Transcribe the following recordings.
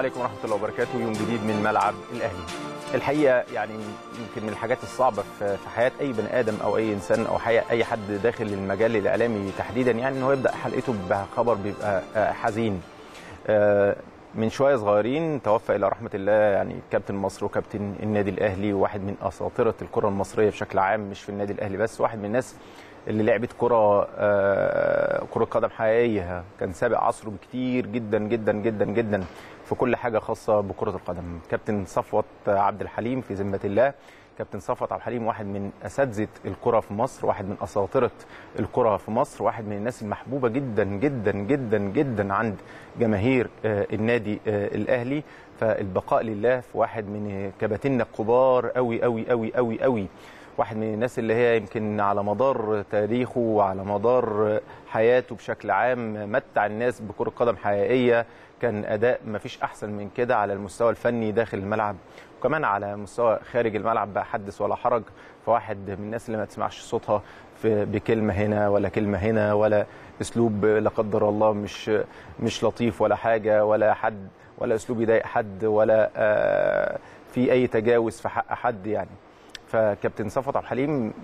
عليكم ورحمة الله وبركاته يوم جديد من ملعب الأهلي الحقيقة يعني يمكن من الحاجات الصعبة في في حياة أي بني آدم أو أي إنسان أو حياة أي حد داخل المجال الإعلامي تحديدا يعني إن هو يبدأ حلقته بخبر بيبقى آه، حزين آه، من شوية صغيرين توفى إلى رحمة الله يعني كابتن مصر وكابتن النادي الأهلي وواحد من أساطرة الكرة المصرية بشكل عام مش في النادي الأهلي بس واحد من الناس اللي لعبت كرة آه، كرة قدم حقيقية كان سابق عصره بكتير جدا جدا جدا جدا في كل حاجة خاصة بكرة القدم كابتن صفوت عبد الحليم في ذمة الله كابتن صفوت عبد الحليم واحد من اساتذه الكره في مصر واحد من اساطره الكره في مصر واحد من الناس المحبوبه جدا جدا جدا جدا عند جماهير آه، النادي آه، الاهلي فالبقاء لله في واحد من كباتننا الكبار قوي قوي قوي قوي قوي واحد من الناس اللي هي يمكن على مدار تاريخه وعلى مدار حياته بشكل عام متع الناس بكرة قدم حقيقية كان أداء ما فيش أحسن من كده على المستوى الفني داخل الملعب وكمان على مستوى خارج الملعب بقى حدث ولا حرج فواحد من الناس اللي ما تسمعش صوتها في بكلمة هنا ولا كلمة هنا ولا أسلوب لا قدر الله مش مش لطيف ولا حاجة ولا حد ولا أسلوب يضايق حد ولا آه، في أي تجاوز في حق حد يعني فكابتن صفوت عبد الحليم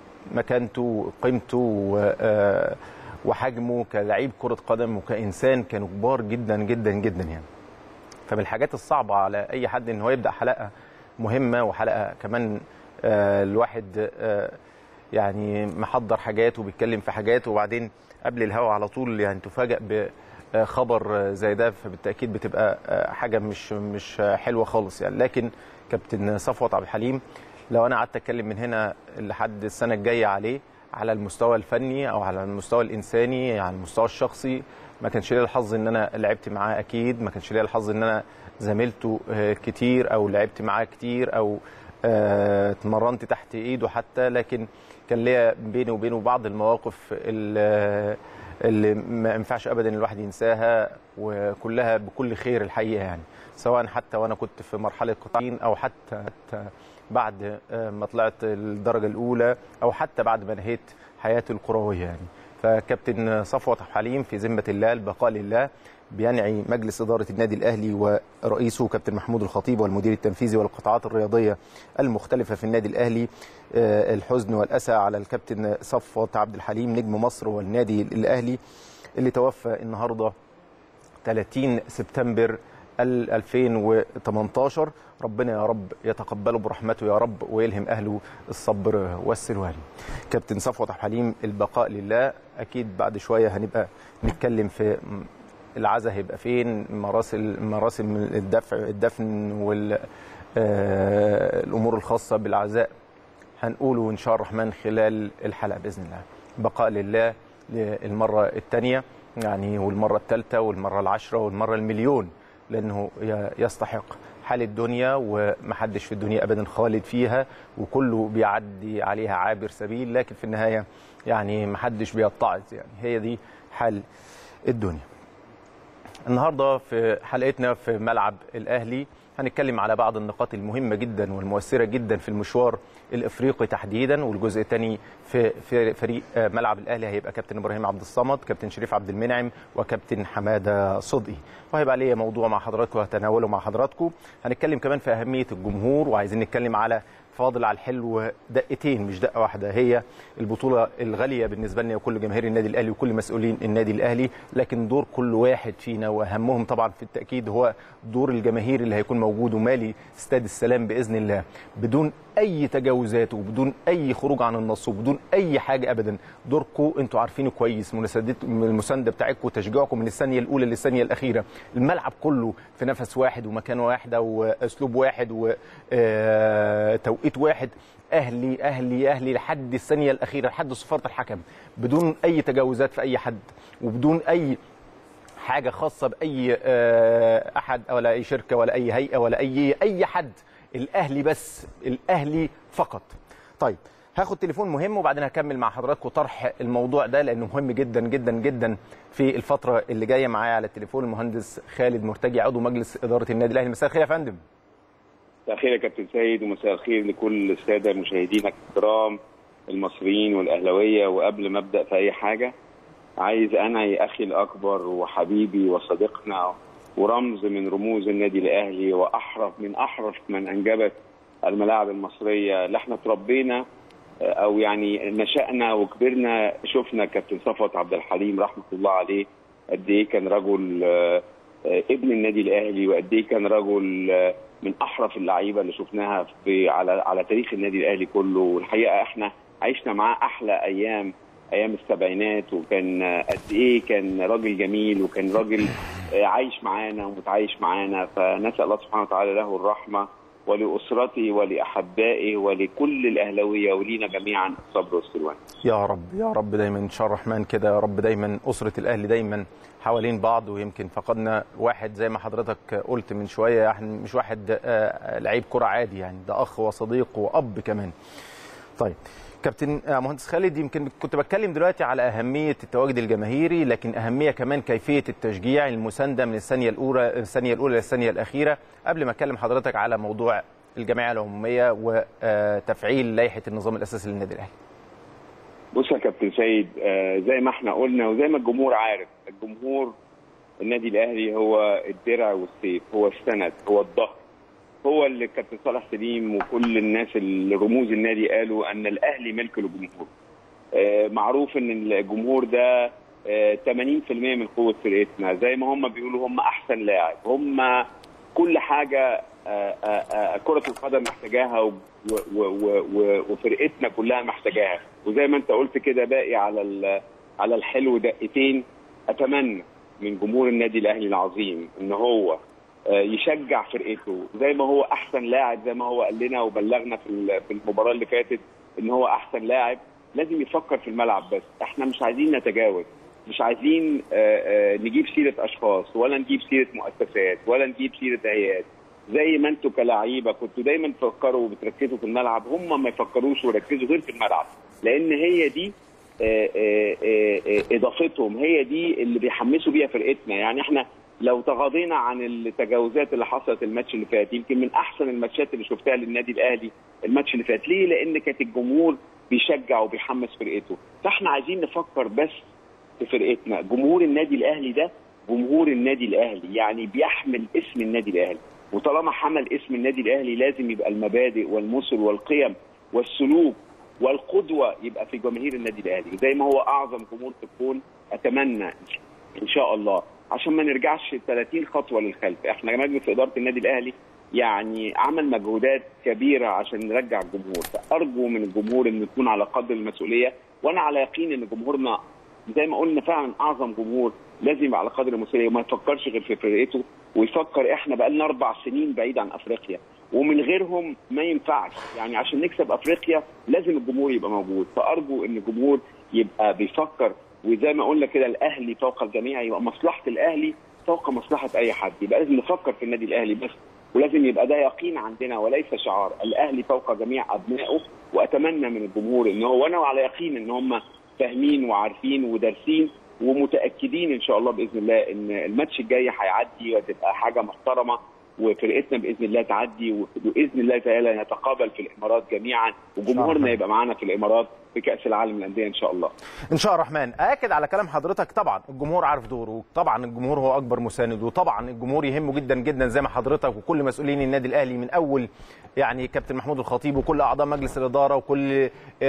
مكانته قيمته و- آه، وحجمه كلاعب كرة قدم وكإنسان كانوا كبار جدا جدا جدا يعني فمن الحاجات الصعبة على أي حد إن هو يبدأ حلقة مهمة وحلقة كمان آه، الواحد آه، يعني محضر حاجات وبيتكلم في حاجات وبعدين قبل الهوا على طول يعني تفاجأ بخبر زي ده فبالتأكيد بتبقى آه، حاجة مش مش حلوة خالص يعني لكن كابتن صفوت عبد الحليم لو انا قعدت اتكلم من هنا لحد السنه الجايه عليه على المستوى الفني او على المستوى الانساني على المستوى الشخصي ما كانش ليا الحظ ان انا لعبت معاه اكيد ما كانش ليا الحظ ان انا زميلته آه، كتير او لعبت معاه كتير او آه، اتمرنت تحت ايده حتى لكن كان ليا بيني وبينه بعض المواقف ال- اللي ما ينفعش ابدا الواحد ينساها وكلها بكل خير الحقيقه يعني سواء حتى وانا كنت في مرحله قطاعين او حتى, حتى بعد آه، ما طلعت الدرجه الاولى او حتى بعد ما نهيت حياتي الكرويه يعني فكابتن صفوت عبد الحليم في ذمه الله البقاء لله بينعي مجلس اداره النادي الاهلي ورئيسه كابتن محمود الخطيب والمدير التنفيذي والقطاعات الرياضيه المختلفه في النادي الاهلي آه، الحزن والاسى على الكابتن صفوت عبد الحليم نجم مصر والنادي الاهلي اللي توفى النهارده 30 سبتمبر ال- 2018 ربنا يا رب يتقبله برحمته يا رب ويلهم اهله الصبر والسلوان كابتن صفوت عبد الحليم البقاء لله اكيد بعد شويه هنبقى نتكلم في م- العزاء هيبقى فين مراسم مراسم الدفع الدفن وال آه، الامور الخاصه بالعزاء هنقوله ان شاء الرحمن خلال الحلقه باذن الله بقاء لله للمره الثانيه يعني والمره الثالثه والمره العشره والمره المليون لانه ي- يستحق حال الدنيا ومحدش في الدنيا ابدا خالد فيها وكله بيعدي عليها عابر سبيل لكن في النهايه يعني محدش بيتعظ يعني هي دي حال الدنيا النهارده في حلقتنا في ملعب الاهلي هنتكلم على بعض النقاط المهمه جدا والمؤثره جدا في المشوار الافريقي تحديدا والجزء الثاني في في فريق آه، ملعب الاهلي هيبقى كابتن ابراهيم عبد الصمد كابتن شريف عبد المنعم وكابتن حماده صدقي وهيبقى عليه موضوع مع حضراتكم هتناوله مع حضراتكم هنتكلم كمان في اهميه الجمهور وعايزين نتكلم على فاضل على الحلو دقتين مش دقه واحده هي البطوله الغاليه بالنسبه لنا وكل جماهير النادي الاهلي وكل مسؤولين النادي الاهلي لكن دور كل واحد فينا واهمهم طبعا في التاكيد هو دور الجماهير اللي هيكون موجود ومالي استاد السلام باذن الله بدون اي تجاوزات وبدون اي خروج عن النص وبدون اي حاجه ابدا دوركم انتوا عارفينه كويس مساندت- المسانده بتاعتكم وتشجيعكم من الثانيه الاولى للثانيه الاخيره الملعب كله في نفس واحد ومكان واحد واسلوب واحد وتوقيت واحد اهلي اهلي اهلي لحد الثانيه الاخيره لحد صفاره الحكم بدون اي تجاوزات في اي حد وبدون اي حاجه خاصه باي آه، احد ولا اي شركه ولا اي هيئه ولا اي اي حد الاهلي بس الاهلي فقط طيب هاخد تليفون مهم وبعدين هكمل مع حضراتكم طرح الموضوع ده لانه مهم جدا جدا جدا في الفتره اللي جايه معايا على التليفون المهندس خالد مرتجي عضو مجلس اداره النادي الاهلي مساء الخير يا فندم مساء الخير يا كابتن سيد ومساء الخير لكل الساده مشاهدينا الكرام المصريين والاهلاويه وقبل ما ابدا في اي حاجه عايز انعي اخي الاكبر وحبيبي وصديقنا ورمز من رموز النادي الاهلي واحرف من احرف من انجبت الملاعب المصريه اللي احنا تربينا او يعني نشأنا وكبرنا شفنا كابتن صفوت عبد الحليم رحمه الله عليه قد ايه كان رجل ابن النادي الاهلي وقد ايه كان رجل من احرف اللعيبه اللي شفناها في على على تاريخ النادي الاهلي كله والحقيقه احنا عشنا معاه احلى ايام ايام السبعينات وكان قد ايه كان راجل جميل وكان راجل عايش معانا ومتعايش معانا فنسال الله سبحانه وتعالى له الرحمه ولاسرته ولاحبائه ولكل الاهلاويه ولينا جميعا الصبر والسلوان. يا رب يا رب دايما ان شاء الرحمن كده يا رب دايما اسره الاهلي دايما حوالين بعض ويمكن فقدنا واحد زي ما حضرتك قلت من شويه يعني مش واحد لعيب كره عادي يعني ده اخ وصديق واب كمان. طيب كابتن مهندس خالد يمكن كنت بتكلم دلوقتي على اهميه التواجد الجماهيري لكن اهميه كمان كيفيه التشجيع المسانده من الثانيه الاولى الثانيه الاولى للثانيه الاخيره قبل ما اكلم حضرتك على موضوع الجمعيه العموميه وتفعيل لائحه النظام الاساسي للنادي الاهلي. بص يا كابتن سيد زي ما احنا قلنا وزي ما الجمهور عارف الجمهور النادي الاهلي هو الدرع والسيف هو السند هو الظهر هو اللي كابتن صالح سليم وكل الناس اللي رموز النادي قالوا ان الاهلي ملك للجمهور. آه معروف ان الجمهور ده آه 80% من قوه فرقتنا زي ما هم بيقولوا هم احسن لاعب هم كل حاجه آه كره القدم محتاجاها وفرقتنا كلها محتاجاها وزي ما انت قلت كده باقي على على الحلو دقيقتين اتمنى من جمهور النادي الاهلي العظيم ان هو يشجع فرقته زي ما هو احسن لاعب زي ما هو قال لنا وبلغنا في في المباراه اللي فاتت ان هو احسن لاعب لازم يفكر في الملعب بس احنا مش عايزين نتجاوز مش عايزين نجيب سيره اشخاص ولا نجيب سيره مؤسسات ولا نجيب سيره هيئات زي ما انتوا كلاعيبه كنتوا دايما تفكروا وبتركزوا في الملعب هم ما يفكروش ويركزوا غير في الملعب لان هي دي اضافتهم هي دي اللي بيحمسوا بيها فرقتنا يعني احنا لو تغاضينا عن التجاوزات اللي حصلت الماتش اللي فات يمكن من احسن الماتشات اللي شفتها للنادي الاهلي الماتش اللي فات ليه لان كانت الجمهور بيشجع وبيحمس فرقته فاحنا عايزين نفكر بس في فرقتنا جمهور النادي الاهلي ده جمهور النادي الاهلي يعني بيحمل اسم النادي الاهلي وطالما حمل اسم النادي الاهلي لازم يبقى المبادئ والمثل والقيم والسلوك والقدوه يبقى في جماهير النادي الاهلي زي ما هو اعظم جمهور في الكون اتمنى ان شاء الله عشان ما نرجعش 30 خطوه للخلف احنا مجلس اداره النادي الاهلي يعني عمل مجهودات كبيره عشان نرجع الجمهور فارجو من الجمهور انه يكون على قدر المسؤوليه وانا على يقين ان جمهورنا زي ما قلنا فعلا اعظم جمهور لازم يبقى على قدر المسؤوليه وما يفكرش غير في فرقته ويفكر احنا بقى لنا اربع سنين بعيد عن افريقيا ومن غيرهم ما ينفعش يعني عشان نكسب افريقيا لازم الجمهور يبقى موجود فارجو ان الجمهور يبقى بيفكر وزي ما قلنا كده الاهلي فوق الجميع يبقى مصلحه الاهلي فوق مصلحه اي حد يبقى لازم نفكر في النادي الاهلي بس ولازم يبقى ده يقين عندنا وليس شعار الاهلي فوق جميع ابنائه واتمنى من الجمهور ان هو وانا على يقين ان هم فاهمين وعارفين ودارسين ومتاكدين ان شاء الله باذن الله ان الماتش الجاي هيعدي وتبقى حاجه محترمه وفرقتنا باذن الله تعدي وباذن الله تعالى نتقابل في الامارات جميعا وجمهورنا يبقى معانا في الامارات في كاس العالم للانديه ان شاء الله. ان شاء الله الرحمن اكد على كلام حضرتك طبعا الجمهور عارف دوره وطبعا الجمهور هو اكبر مساند وطبعا الجمهور يهمه جدا جدا زي ما حضرتك وكل مسؤولين النادي الاهلي من اول يعني كابتن محمود الخطيب وكل اعضاء مجلس الاداره وكل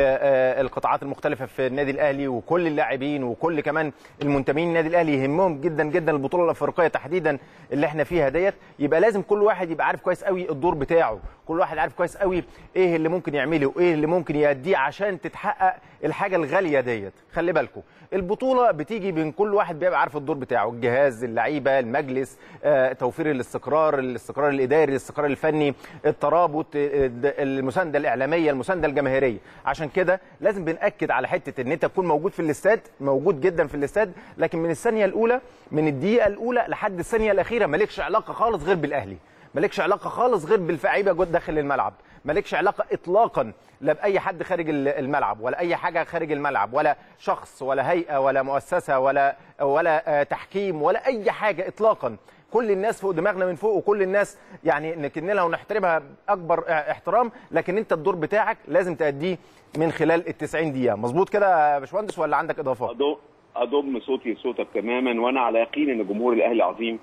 القطاعات المختلفه في النادي الاهلي وكل اللاعبين وكل كمان المنتمين النادي الاهلي يهمهم جدا جدا البطوله الافريقيه تحديدا اللي احنا فيها ديت يبقى لازم كل واحد يبقى عارف كويس قوي الدور بتاعه كل واحد عارف كويس قوي ايه اللي ممكن يعمله وايه اللي ممكن يأديه عشان تتحقق الحاجه الغاليه ديت خلي بالكم البطوله بتيجي من كل واحد بيبقى عارف الدور بتاعه الجهاز اللعيبه المجلس آه، توفير الاستقرار الاستقرار الاداري الاستقرار الفني الترابط المسانده الاعلاميه المسانده الجماهيريه عشان كده لازم بناكد على حته ان انت تكون موجود في الاستاد موجود جدا في الاستاد لكن من الثانيه الاولى من الدقيقه الاولى لحد الثانيه الاخيره مالكش علاقه خالص غير بالاهلي مالكش علاقه خالص غير باللعيبه جوه داخل الملعب مالكش علاقه اطلاقا لا باي حد خارج الملعب ولا اي حاجه خارج الملعب ولا شخص ولا هيئه ولا مؤسسه ولا ولا تحكيم ولا اي حاجه اطلاقا كل الناس فوق دماغنا من فوق وكل الناس يعني نكن لها ونحترمها باكبر احترام لكن انت الدور بتاعك لازم تاديه من خلال ال 90 دقيقه مظبوط كده يا باشمهندس ولا عندك اضافات اضم صوتي لصوتك تماما وانا على يقين ان جمهور الاهلي عظيم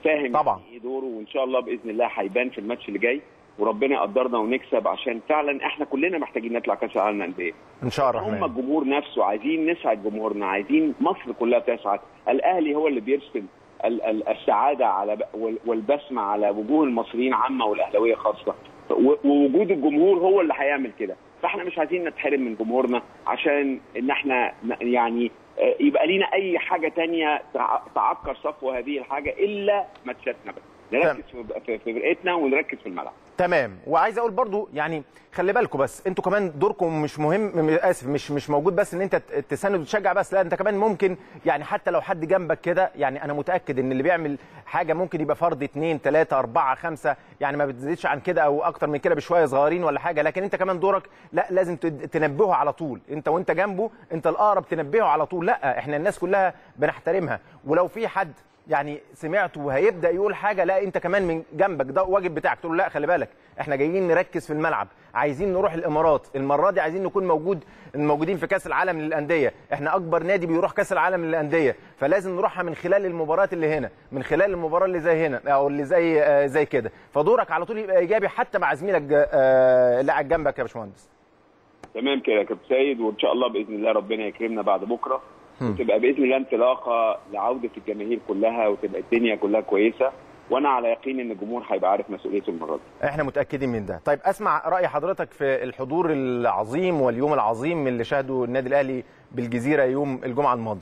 فاهم طبعا. يعني ايه دوره وان شاء الله باذن الله هيبان في الماتش اللي جاي وربنا يقدرنا ونكسب عشان فعلا احنا كلنا محتاجين نطلع كاس العالم للانديه ان شاء الله هم الرحمن الجمهور نفسه عايزين نسعد جمهورنا عايزين مصر كلها تسعد الاهلي هو اللي بيرسم ال- ال- السعاده على وال- والبسمه على وجوه المصريين عامه والاهلاويه خاصه و- ووجود الجمهور هو اللي هيعمل كده فاحنا مش عايزين نتحرم من جمهورنا عشان ان احنا ن- يعني آه، يبقى لينا اي حاجه تانية تع- تعكر صفو هذه الحاجه الا ماتشاتنا بس نركز في- في في فرقتنا ونركز في الملعب تمام وعايز اقول برضو يعني خلي بالكم بس انتوا كمان دوركم مش مهم م- اسف مش مش موجود بس ان انت ت- تساند وتشجع بس لا انت كمان ممكن يعني حتى لو حد جنبك كده يعني انا متاكد ان اللي بيعمل حاجه ممكن يبقى فرد اثنين ثلاثه اربعه خمسه يعني ما بتزيدش عن كده او اكتر من كده بشويه صغيرين ولا حاجه لكن انت كمان دورك لا لازم تد- تنبهه على طول انت وانت جنبه انت الاقرب تنبهه على طول لا احنا الناس كلها بنحترمها ولو في حد يعني سمعته وهيبدا يقول حاجه لا انت كمان من جنبك ده واجب بتاعك تقول له لا خلي بالك احنا جايين نركز في الملعب عايزين نروح الامارات المره دي عايزين نكون موجود موجودين في كاس العالم للانديه احنا اكبر نادي بيروح كاس العالم للانديه فلازم نروحها من خلال المباريات اللي هنا من خلال المباراه اللي زي هنا او اللي زي آه، زي كده فدورك على طول يبقى ايجابي حتى مع زميلك آه، اللي قاعد جنبك يا باشمهندس تمام كده يا كابتن سيد وان شاء الله باذن الله ربنا يكرمنا بعد بكره وتبقى باذن الله انطلاقه لعوده الجماهير كلها وتبقى الدنيا كلها كويسه وانا على يقين ان الجمهور هيبقى عارف مسؤوليته المره دي. احنا متاكدين من ده طيب اسمع راي حضرتك في الحضور العظيم واليوم العظيم اللي شهده النادي الاهلي بالجزيره يوم الجمعه الماضي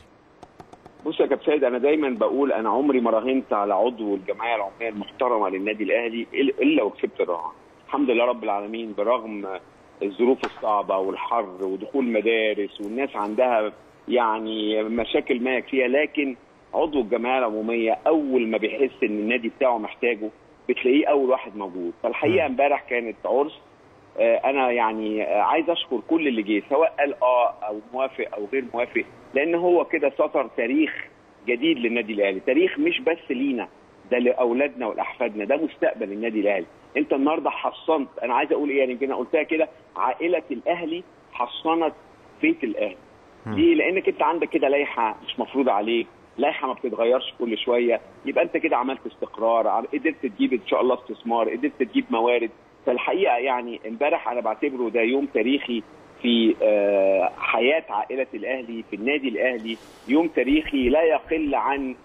بص يا كابتن سيد انا دايما بقول انا عمري ما راهنت على عضو الجمعيه العموميه المحترمه للنادي الاهلي إلا- الا وكسبت الرهان. الحمد لله رب العالمين برغم الظروف الصعبه والحر ودخول مدارس والناس عندها يعني مشاكل ما يكفيها لكن عضو الجمعيه العموميه اول ما بيحس ان النادي بتاعه محتاجه بتلاقيه اول واحد موجود فالحقيقه امبارح كانت عرس آه، انا يعني آه، عايز اشكر كل اللي جه سواء قال اه او موافق او غير موافق لان هو كده سطر تاريخ جديد للنادي الاهلي تاريخ مش بس لينا ده لاولادنا ولاحفادنا ده مستقبل النادي الاهلي انت النهارده حصنت انا عايز اقول ايه يعني يمكن أنا قلتها كده عائله الاهلي حصنت بيت الاهلي ليه لانك انت عندك كده لائحه مش مفروضه عليك لائحه ما بتتغيرش كل شويه يبقى انت كده عملت استقرار عم- قدرت تجيب ان شاء الله استثمار قدرت تجيب موارد فالحقيقه يعني امبارح انا بعتبره ده يوم تاريخي في آه، حياه عائله الاهلي في النادي الاهلي يوم تاريخي لا يقل عن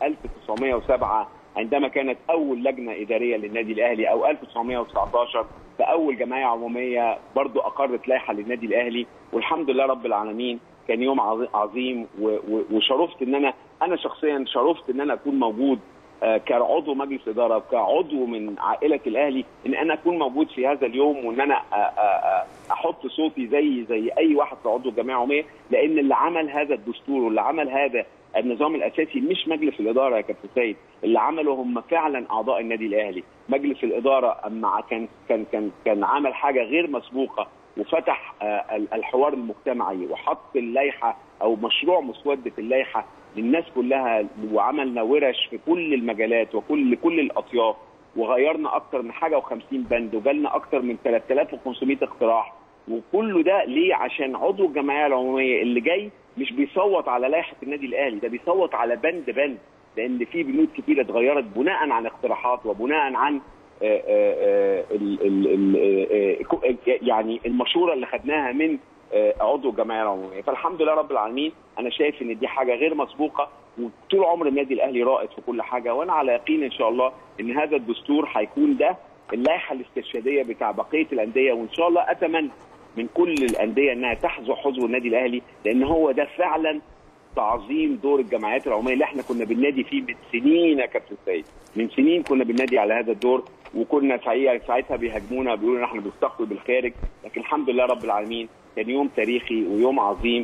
1907 عندما كانت اول لجنه اداريه للنادي الاهلي او 1919 فاول جمعيه عموميه برضو اقرت لائحه للنادي الاهلي والحمد لله رب العالمين كان يوم عظي- عظيم و- و- وشرفت ان انا انا شخصيا شرفت ان انا اكون موجود آه، كعضو مجلس اداره وكعضو من عائله الاهلي ان انا اكون موجود في هذا اليوم وان انا آه، آه، آه، احط صوتي زي زي اي واحد في عضو الجمعيه العموميه لان اللي عمل هذا الدستور واللي عمل هذا النظام الاساسي مش مجلس الاداره يا كابتن سيد اللي عمله هم فعلا اعضاء النادي الاهلي مجلس الاداره اما كان كان كان كان عمل حاجه غير مسبوقه وفتح آه، ال- الحوار المجتمعي وحط اللائحه او مشروع مسوده اللائحه للناس كلها وعملنا ورش في كل المجالات وكل كل الاطياف وغيرنا اكتر من حاجه و50 بند وجالنا اكتر من 3500 اقتراح وكله ده ليه عشان عضو الجمعيه العموميه اللي جاي مش بيصوت على لائحه النادي الاهلي ده بيصوت على بند بند لان في بنود كتيره اتغيرت بناء عن اقتراحات وبناء عن آه، آه، آه، ال- ال- ال- آه، كو- آه، يعني المشوره اللي خدناها من آه، عضو الجمعيه العموميه فالحمد لله رب العالمين انا شايف ان دي حاجه غير مسبوقه وطول عمر النادي الاهلي رائد في كل حاجه وانا على يقين ان شاء الله ان هذا الدستور هيكون ده اللائحه الاسترشاديه بتاع بقيه الانديه وان شاء الله اتمنى من كل الانديه انها تحظو حظو النادي الاهلي لان هو ده فعلا تعظيم دور الجمعيات العموميه اللي احنا كنا بننادي فيه من سنين يا كابتن سيد من سنين كنا بننادي على هذا الدور وكنا ساعتها ساعتها بيهاجمونا بيقولوا ان احنا بنستقبل بالخارج لكن الحمد لله رب العالمين كان يوم تاريخي ويوم عظيم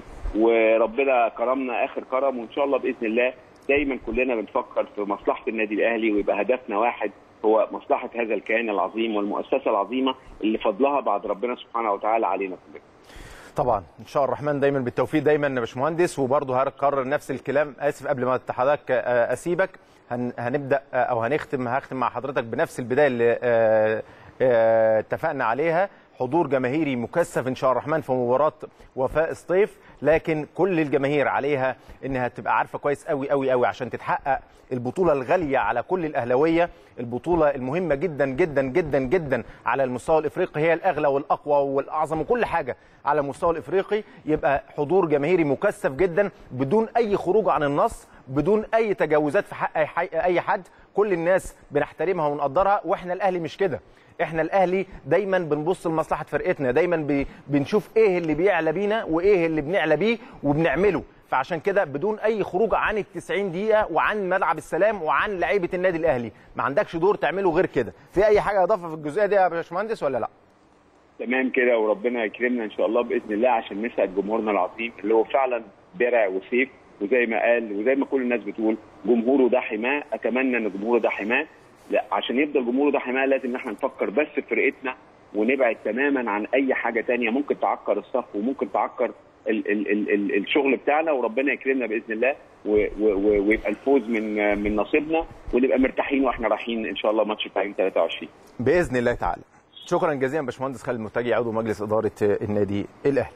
وربنا كرمنا اخر كرم وان شاء الله باذن الله دايما كلنا بنفكر في مصلحه النادي الاهلي ويبقى هدفنا واحد هو مصلحه هذا الكيان العظيم والمؤسسه العظيمه اللي فضلها بعد ربنا سبحانه وتعالى علينا كلنا طبعا ان شاء الله الرحمن دايما بالتوفيق دايما يا باشمهندس وبرضه هكرر نفس الكلام اسف قبل ما حضرتك آه، اسيبك هن- هنبدا آه، او هنختم هختم مع حضرتك بنفس البدايه اللي آه، آه، اتفقنا عليها حضور جماهيري مكثف ان شاء الله الرحمن في مباراه وفاء سطيف لكن كل الجماهير عليها انها تبقى عارفه كويس قوي قوي قوي عشان تتحقق البطوله الغاليه على كل الاهلاويه البطوله المهمه جدا جدا جدا جدا على المستوى الافريقي هي الاغلى والاقوى والاعظم وكل حاجه على المستوى الافريقي يبقى حضور جماهيري مكثف جدا بدون اي خروج عن النص بدون اي تجاوزات في حق اي حد كل الناس بنحترمها ونقدرها واحنا الاهلي مش كده احنا الاهلي دايما بنبص لمصلحه فرقتنا دايما بي بنشوف ايه اللي بيعلى بينا وايه اللي بنعلى بيه وبنعمله فعشان كده بدون اي خروج عن ال 90 دقيقه وعن ملعب السلام وعن لعيبه النادي الاهلي ما عندكش دور تعمله غير كده في اي حاجه اضافه في الجزئيه دي يا باشمهندس ولا لا تمام كده وربنا يكرمنا ان شاء الله باذن الله عشان نسعد جمهورنا العظيم اللي هو فعلا درع وسيف وزي ما قال وزي ما كل الناس بتقول جمهوره ده حماه اتمنى ان جمهوره ده حماه لا عشان يفضل جمهوره ده حماه لازم ان احنا نفكر بس في فرقتنا ونبعد تماما عن اي حاجه تانية ممكن تعكر الصف وممكن تعكر ال ال ال ال الشغل بتاعنا وربنا يكرمنا باذن الله ويبقى الفوز من من نصيبنا ونبقى مرتاحين واحنا رايحين ان شاء الله ماتش بتاع 23 باذن الله تعالى شكرا جزيلا باشمهندس خالد مرتجي عضو مجلس اداره النادي الاهلي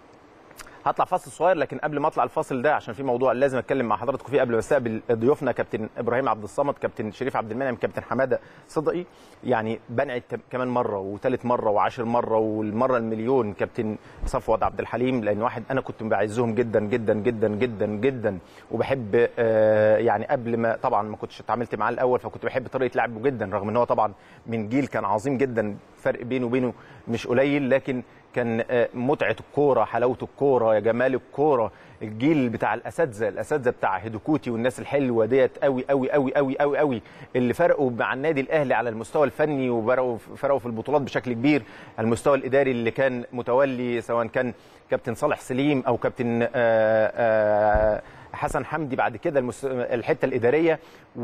هطلع فاصل صغير لكن قبل ما اطلع الفاصل ده عشان في موضوع لازم اتكلم مع حضراتكم فيه قبل ما استقبل ضيوفنا كابتن ابراهيم عبد الصمد كابتن شريف عبد المنعم كابتن حماده صدقي يعني بنعد كمان مره وثالث مره وعاشر مره والمره المليون كابتن صفوت عبد الحليم لان واحد انا كنت بعزهم جدا جدا جدا جدا جدا وبحب آه يعني قبل ما طبعا ما كنتش اتعاملت معاه الاول فكنت بحب طريقه لعبه جدا رغم ان هو طبعا من جيل كان عظيم جدا فرق بينه وبينه مش قليل لكن كان متعه الكوره حلاوه الكوره يا جمال الكوره الجيل بتاع الاساتذه الاساتذه بتاع هيدوكوتي والناس الحلوه ديت قوي قوي قوي قوي قوي قوي اللي فرقوا مع النادي الاهلي على المستوى الفني وفرقوا فرقوا في البطولات بشكل كبير المستوى الاداري اللي كان متولي سواء كان كابتن صالح سليم او كابتن آآ آآ حسن حمدي بعد كده الحته الاداريه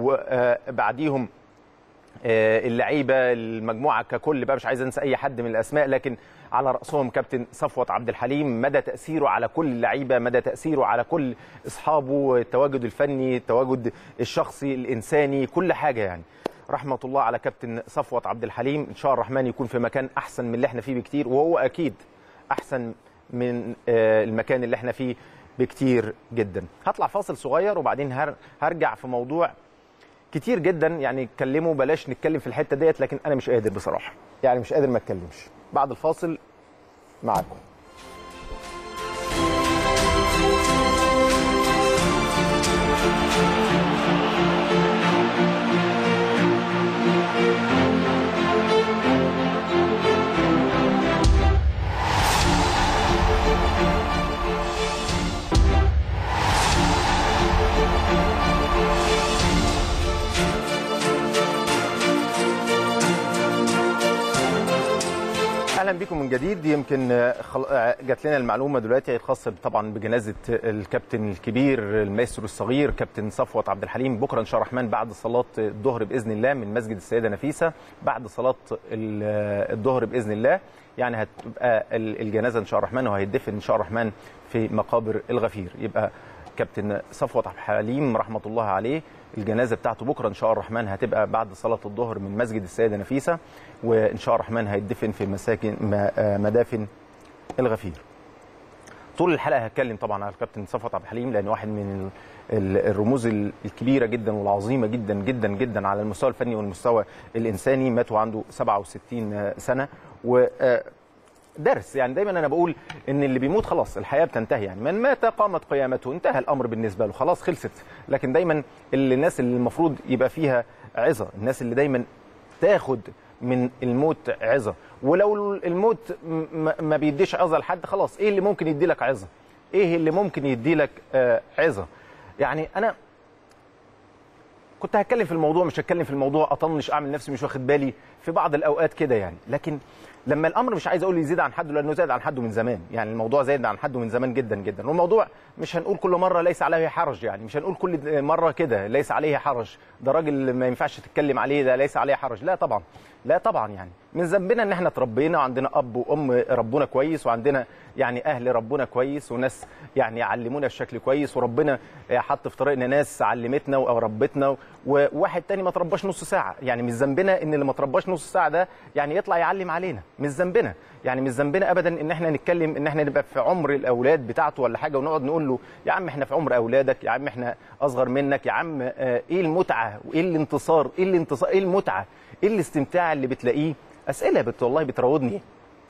وبعديهم اللعيبه المجموعه ككل بقى مش عايز انسى اي حد من الاسماء لكن على راسهم كابتن صفوت عبد الحليم مدى تاثيره على كل اللعيبه مدى تاثيره على كل اصحابه التواجد الفني التواجد الشخصي الانساني كل حاجه يعني رحمه الله على كابتن صفوت عبد الحليم ان شاء الله الرحمن يكون في مكان احسن من اللي احنا فيه بكتير وهو اكيد احسن من المكان اللي احنا فيه بكتير جدا هطلع فاصل صغير وبعدين هرجع في موضوع كتير جدا يعني اتكلموا بلاش نتكلم في الحته ديت لكن انا مش قادر بصراحه يعني مش قادر ما اتكلمش بعد الفاصل معاكم اهلا بكم من جديد يمكن جات لنا المعلومه دلوقتي الخاصه طبعا بجنازه الكابتن الكبير المايسترو الصغير كابتن صفوت عبد الحليم بكره ان شاء الله الرحمن بعد صلاه الظهر باذن الله من مسجد السيده نفيسه بعد صلاه الظهر باذن الله يعني هتبقى الجنازه ان شاء الله الرحمن وهيدفن ان شاء الله الرحمن في مقابر الغفير يبقى كابتن صفوت عبد الحليم رحمه الله عليه الجنازه بتاعته بكره ان شاء الله الرحمن هتبقى بعد صلاه الظهر من مسجد السيده نفيسه وان شاء الله الرحمن هيدفن في مساكن مدافن الغفير. طول الحلقه هتكلم طبعا على الكابتن صفوت عبد الحليم لان واحد من الرموز الكبيره جدا والعظيمه جدا جدا جدا على المستوى الفني والمستوى الانساني مات وعنده 67 سنه و درس يعني دايما انا بقول ان اللي بيموت خلاص الحياه بتنتهي يعني من مات قامت قيامته انتهى الامر بالنسبه له خلاص خلصت لكن دايما اللي الناس اللي المفروض يبقى فيها عظه الناس اللي دايما تاخد من الموت عظه ولو الموت ما بيديش عظه لحد خلاص ايه اللي ممكن يدي لك عظه ايه اللي ممكن يدي لك آه عظه يعني انا كنت هتكلم في الموضوع مش هتكلم في الموضوع اطنش اعمل نفسي مش واخد بالي في بعض الاوقات كده يعني لكن لما الامر مش عايز اقول يزيد عن حده لانه زاد عن حده من زمان يعني الموضوع زاد عن حده من زمان جدا جدا والموضوع مش هنقول كل مره ليس عليه حرج يعني مش هنقول كل مره كده ليس عليه حرج ده راجل ما ينفعش تتكلم عليه ده ليس عليه حرج لا طبعا لا طبعا يعني من ذنبنا ان احنا اتربينا وعندنا اب وام ربونا كويس وعندنا يعني اهل ربونا كويس وناس يعني علمونا بشكل كويس وربنا حط في طريقنا ناس علمتنا او ربتنا وواحد تاني ما ترباش نص ساعه يعني مش ذنبنا ان اللي ما ترباش نص ساعه ده يعني يطلع يعلم علينا مش ذنبنا يعني مش ذنبنا ابدا ان احنا نتكلم ان احنا نبقى في عمر الاولاد بتاعته ولا حاجه ونقعد نقول له يا عم احنا في عمر اولادك يا عم احنا اصغر منك يا عم ايه المتعه وايه الانتصار ايه الانتصار ايه المتعه ايه الاستمتاع اللي بتلاقيه اسئله بت والله بتراودني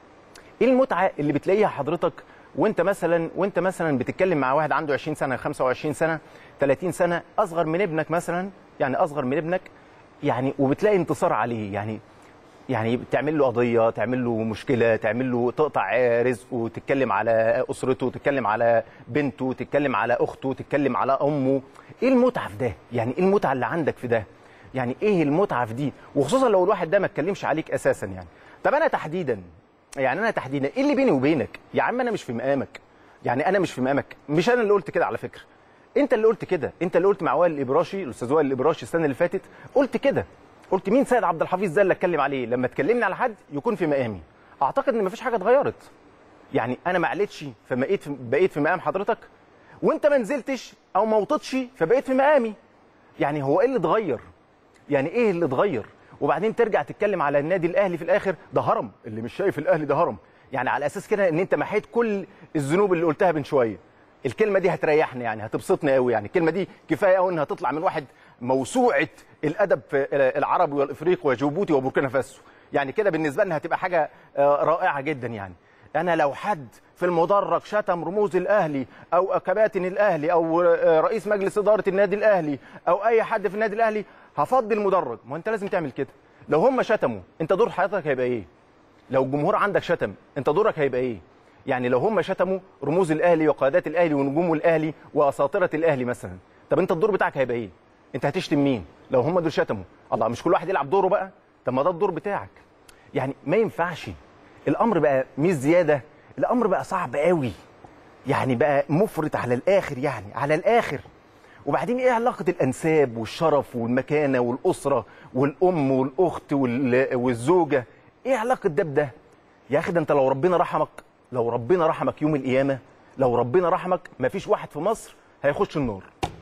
ايه المتعه اللي بتلاقيها حضرتك وانت مثلا وانت مثلا بتتكلم مع واحد عنده 20 سنه 25 سنه 30 سنه اصغر من ابنك مثلا يعني اصغر من ابنك يعني وبتلاقي انتصار عليه يعني يعني تعمل له قضيه تعمل له مشكله تعمل له تقطع رزقه تتكلم على اسرته تتكلم على بنته تتكلم على اخته تتكلم على امه ايه المتعه في ده يعني ايه المتعه اللي عندك في ده يعني ايه المتعه في دي وخصوصا لو الواحد ده ما اتكلمش عليك اساسا يعني طب انا تحديدا يعني انا تحديدا ايه اللي بيني وبينك يا عم انا مش في مقامك يعني انا مش في مقامك مش انا اللي قلت كده على فكره انت اللي قلت كده انت اللي قلت مع وائل الابراشي الاستاذ وائل الابراشي السنه اللي فاتت قلت كده قلت مين سيد عبد الحفيظ ده اللي اتكلم عليه لما تكلمني على حد يكون في مقامي اعتقد ان مفيش حاجه اتغيرت يعني انا ما عليتش فبقيت بقيت في مقام حضرتك وانت ما نزلتش او ما وطتش فبقيت في مقامي يعني هو ايه اللي اتغير يعني ايه اللي اتغير وبعدين ترجع تتكلم على النادي الاهلي في الاخر ده هرم اللي مش شايف الاهلي ده هرم يعني على اساس كده ان انت محيت كل الذنوب اللي قلتها من شويه الكلمه دي هتريحني يعني هتبسطني قوي يعني الكلمه دي كفايه قوي انها تطلع من واحد موسوعه الادب في العربي والافريقي وجيبوتي وبوركينا فاسو يعني كده بالنسبه لنا هتبقى حاجه رائعه جدا يعني انا لو حد في المدرج شتم رموز الاهلي او كباتن الاهلي او رئيس مجلس اداره النادي الاهلي او اي حد في النادي الاهلي هفضي المدرج ما انت لازم تعمل كده لو هم شتموا انت دور حضرتك هيبقى ايه لو الجمهور عندك شتم انت دورك هيبقى ايه يعني لو هم شتموا رموز الاهلي وقادات الاهلي ونجوم الاهلي واساطره الاهلي مثلا طب انت الدور بتاعك هيبقى ايه انت هتشتم مين لو هم دول شتموا الله مش كل واحد يلعب دوره بقى طب ما ده الدور بتاعك يعني ما ينفعش الامر بقى مش زياده الامر بقى صعب قوي يعني بقى مفرط على الاخر يعني على الاخر وبعدين ايه علاقه الانساب والشرف والمكانه والاسره والام والاخت والزوجه ايه علاقه ده بده يا اخي ده انت لو ربنا رحمك لو ربنا رحمك يوم القيامه لو ربنا رحمك مفيش واحد في مصر هيخش النار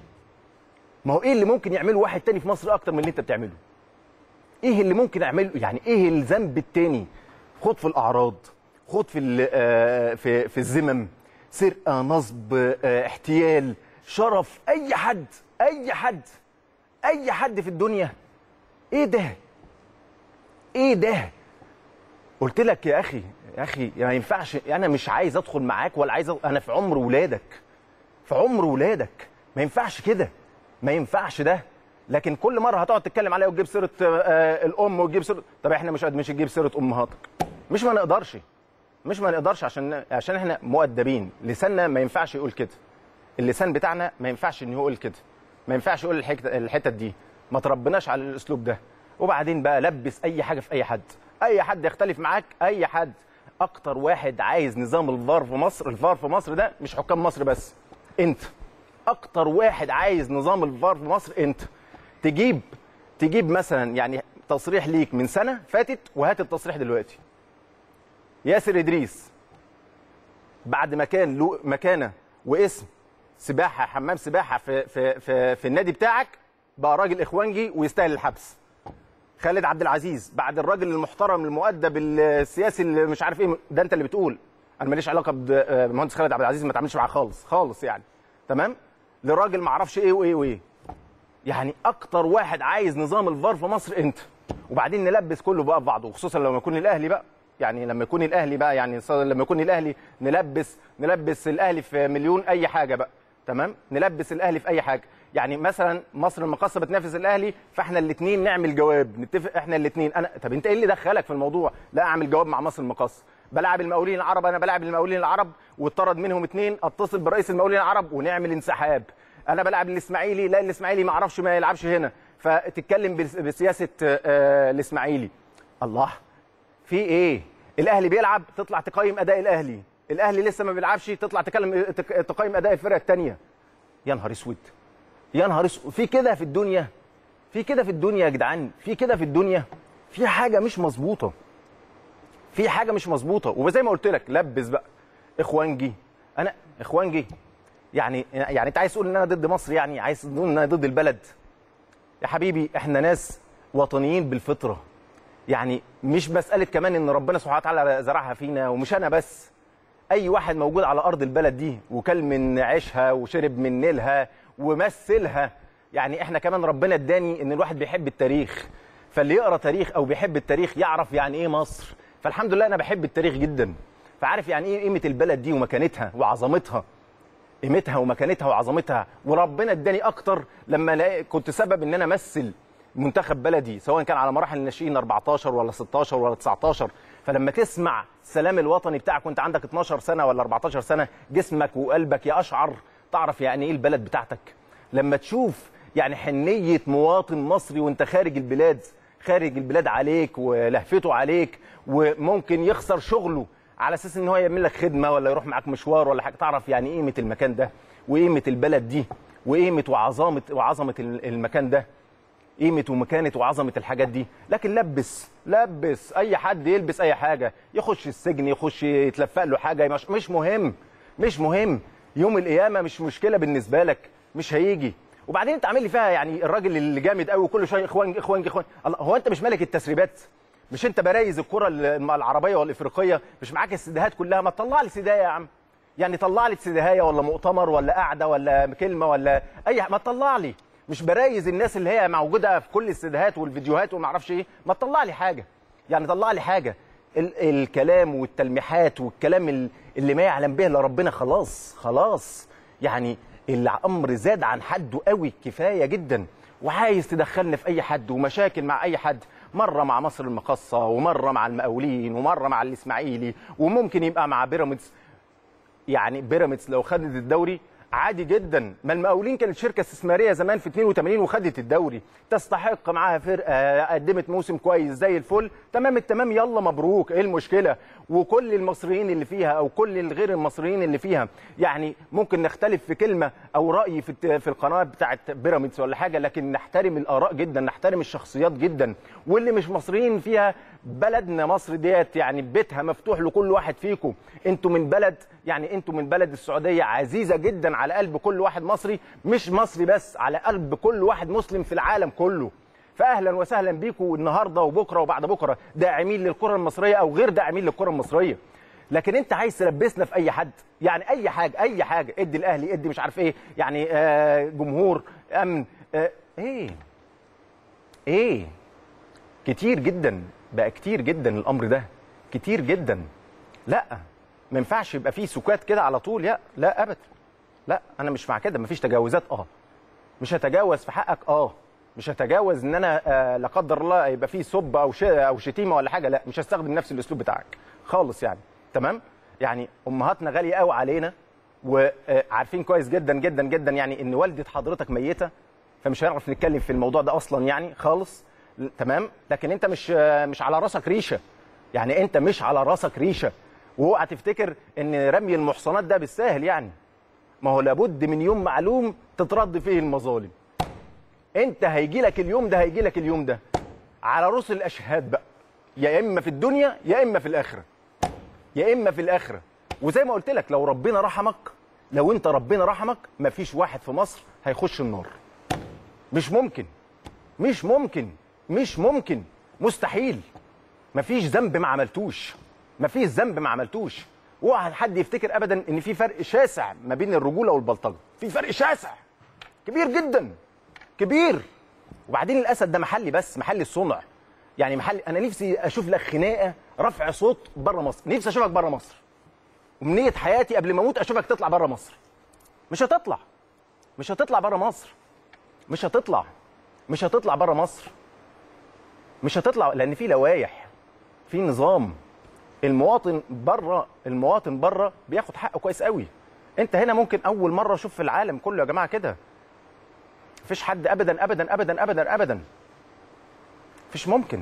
ما هو ايه اللي ممكن يعمله واحد تاني في مصر اكتر من اللي انت بتعمله ايه اللي ممكن اعمله يعني ايه الذنب التاني خد في الاعراض خد في في في الذمم سرقه نصب احتيال شرف اي حد اي حد اي حد في الدنيا ايه ده ايه ده قلت لك يا اخي يا اخي ما ينفعش انا مش عايز ادخل معاك ولا عايز أ... انا في عمر ولادك في عمر ولادك ما ينفعش كده ما ينفعش ده لكن كل مره هتقعد تتكلم عليا وتجيب سيره آه الام وتجيب سيره طب احنا مش مش تجيب سيره امهاتك مش ما نقدرش مش ما نقدرش عشان عشان احنا مؤدبين لساننا ما ينفعش يقول كده اللسان بتاعنا ما ينفعش ان يقول كده ما ينفعش يقول الحتت دي ما تربناش على الاسلوب ده وبعدين بقى لبس اي حاجه في اي حد اي حد يختلف معاك اي حد اكتر واحد عايز نظام الفار في مصر الفار في مصر ده مش حكام مصر بس انت اكتر واحد عايز نظام الفار في مصر انت تجيب تجيب مثلا يعني تصريح ليك من سنه فاتت وهات التصريح دلوقتي ياسر ادريس بعد ما كان له مكانه واسم سباحه حمام سباحه في في في, في النادي بتاعك بقى راجل اخوانجي ويستاهل الحبس خالد عبد العزيز بعد الراجل المحترم المؤدب السياسي اللي مش عارف ايه ده انت اللي بتقول انا ماليش علاقه بمهندس خالد عبد العزيز ما تعملش معاه خالص خالص يعني تمام لراجل ما اعرفش ايه وايه وايه يعني اكتر واحد عايز نظام الفار في مصر انت وبعدين نلبس كله بقى في بعضه وخصوصا لما يكون الاهلي بقى يعني لما يكون الاهلي بقى يعني لما يكون الاهلي نلبس نلبس الاهلي في مليون اي حاجه بقى تمام نلبس الاهلي في اي حاجه يعني مثلا مصر المقاصه بتنافس الاهلي فاحنا الاثنين نعمل جواب نتفق احنا الاثنين انا طب انت ايه اللي دخلك في الموضوع لا اعمل جواب مع مصر المقاصه بلعب المقاولين العرب انا بلعب المقاولين العرب واتطرد منهم اثنين اتصل برئيس المقاولين العرب ونعمل انسحاب انا بلعب الاسماعيلي لا الاسماعيلي ما اعرفش ما يلعبش هنا فتتكلم بسياسه الاسماعيلي الله في ايه الاهلي بيلعب تطلع تقيم اداء الاهلي الاهلي لسه ما بيلعبش تطلع تكلم تقيم اداء الفرقه الثانيه يا نهار اسود يا نهار اسود في كده في الدنيا في كده في الدنيا يا جدعان في كده في الدنيا في حاجه مش مظبوطه في حاجه مش مظبوطه وزي ما قلت لك لبس بقى اخوانجي انا اخوانجي يعني يعني انت عايز تقول ان انا ضد مصر يعني عايز تقول ان انا ضد البلد يا حبيبي احنا ناس وطنيين بالفطره يعني مش مساله كمان ان ربنا سبحانه وتعالى زرعها فينا ومش انا بس اي واحد موجود على ارض البلد دي وكل من عيشها وشرب من نيلها ومثلها يعني احنا كمان ربنا اداني ان الواحد بيحب التاريخ فاللي يقرا تاريخ او بيحب التاريخ يعرف يعني ايه مصر فالحمد لله انا بحب التاريخ جدا فعارف يعني ايه قيمه البلد دي ومكانتها وعظمتها قيمتها ومكانتها وعظمتها وربنا اداني اكتر لما لا- كنت سبب ان انا امثل منتخب بلدي سواء كان على مراحل الناشئين 14 ولا 16 ولا 19 فلما تسمع السلام الوطني بتاعك وانت عندك 12 سنه ولا 14 سنه جسمك وقلبك يقشعر تعرف يعني ايه البلد بتاعتك لما تشوف يعني حنيه مواطن مصري وانت خارج البلاد خارج البلاد عليك ولهفته عليك وممكن يخسر شغله على اساس ان هو يعمل لك خدمه ولا يروح معاك مشوار ولا حاجه تعرف يعني ايه قيمه المكان ده وقيمه البلد دي وقيمه وعظمه وعظمه المكان ده قيمه ومكانه وعظمه الحاجات دي لكن لبس لبس اي حد يلبس اي حاجه يخش السجن يخش يتلفق له حاجه مش, مش مهم مش مهم يوم القيامه مش مشكله بالنسبه لك مش هيجي وبعدين انت عامل لي فيها يعني الراجل اللي جامد قوي كل شويه اخوان اخوان اخوان الله هو انت مش ملك التسريبات مش انت برايز الكره العربيه والافريقيه مش معاك السيديهات كلها ما تطلع لي سيدايه يا عم يعني طلع لي سيدايه ولا مؤتمر ولا قعده ولا كلمه ولا اي ما تطلع لي مش برايز الناس اللي هي موجوده في كل السيديهات والفيديوهات وما اعرفش ايه ما تطلع لي حاجه يعني طلع لي حاجه ال الكلام والتلميحات والكلام ال- اللي ما يعلم به الا ربنا خلاص خلاص يعني الامر زاد عن حده قوي كفايه جدا وعايز تدخلنا في اي حد ومشاكل مع اي حد مره مع مصر المقاصه ومره مع المقاولين ومره مع الاسماعيلي وممكن يبقى مع بيراميدز يعني بيراميدز لو خدت الدوري عادي جدا ما المقاولين كانت شركه استثماريه زمان في 82 وخدت الدوري تستحق معاها فرقه قدمت موسم كويس زي الفل تمام التمام يلا مبروك ايه المشكله وكل المصريين اللي فيها او كل الغير المصريين اللي فيها يعني ممكن نختلف في كلمه او راي في الت- في القناه بتاعه بيراميدز ولا حاجه لكن نحترم الاراء جدا نحترم الشخصيات جدا واللي مش مصريين فيها بلدنا مصر ديت يعني بيتها مفتوح لكل واحد فيكم انتوا من بلد يعني انتوا من بلد السعوديه عزيزه جدا على قلب كل واحد مصري مش مصري بس على قلب كل واحد مسلم في العالم كله فاهلا وسهلا بيكم النهارده وبكره وبعد بكره داعمين للكره المصريه او غير داعمين للكره المصريه لكن انت عايز تلبسنا في اي حد يعني اي حاجه اي حاجه ادي الاهلي ادي مش عارف ايه يعني آه جمهور امن آه ايه ايه كتير جدا بقى كتير جدا الامر ده كتير جدا لا ما ينفعش يبقى فيه سكات كده على طول لا لا ابدا لا انا مش مع كده مفيش تجاوزات اه مش هتجاوز في حقك اه مش هتجاوز ان انا آه لا قدر الله يبقى فيه سب او ش... او شتيمه ولا حاجه لا مش هستخدم نفس الاسلوب بتاعك خالص يعني تمام يعني امهاتنا غاليه قوي علينا وعارفين كويس جدا جدا جدا يعني ان والده حضرتك ميته فمش هنعرف نتكلم في الموضوع ده اصلا يعني خالص تمام لكن انت مش آه، مش على راسك ريشه يعني انت مش على راسك ريشه واوعى تفتكر ان رمي المحصنات ده بالساهل يعني ما هو لابد من يوم معلوم تترد فيه المظالم انت هيجي لك اليوم ده هيجي لك اليوم ده على رؤوس الاشهاد بقى يا اما في الدنيا يا اما في الاخره يا اما في الاخره وزي ما قلت لك لو ربنا رحمك لو انت ربنا رحمك مفيش واحد في مصر هيخش النار مش ممكن مش ممكن مش ممكن مستحيل مفيش ذنب ما عملتوش مفيش ذنب ما عملتوش اوعى حد يفتكر ابدا ان في فرق شاسع ما بين الرجوله والبلطجه في فرق شاسع كبير جدا كبير وبعدين الاسد ده محلي بس محلي الصنع يعني محل انا نفسي اشوف لك خناقه رفع صوت بره مصر نفسي اشوفك بره مصر ومنيه حياتي قبل ما اموت اشوفك تطلع بره مصر مش هتطلع مش هتطلع بره مصر مش هتطلع مش هتطلع بره مصر مش هتطلع لان في لوائح في نظام المواطن بره المواطن بره بياخد حقه كويس قوي انت هنا ممكن اول مره اشوف في العالم كله يا جماعه كده مفيش حد ابدا ابدا ابدا ابدا ابدا مفيش ممكن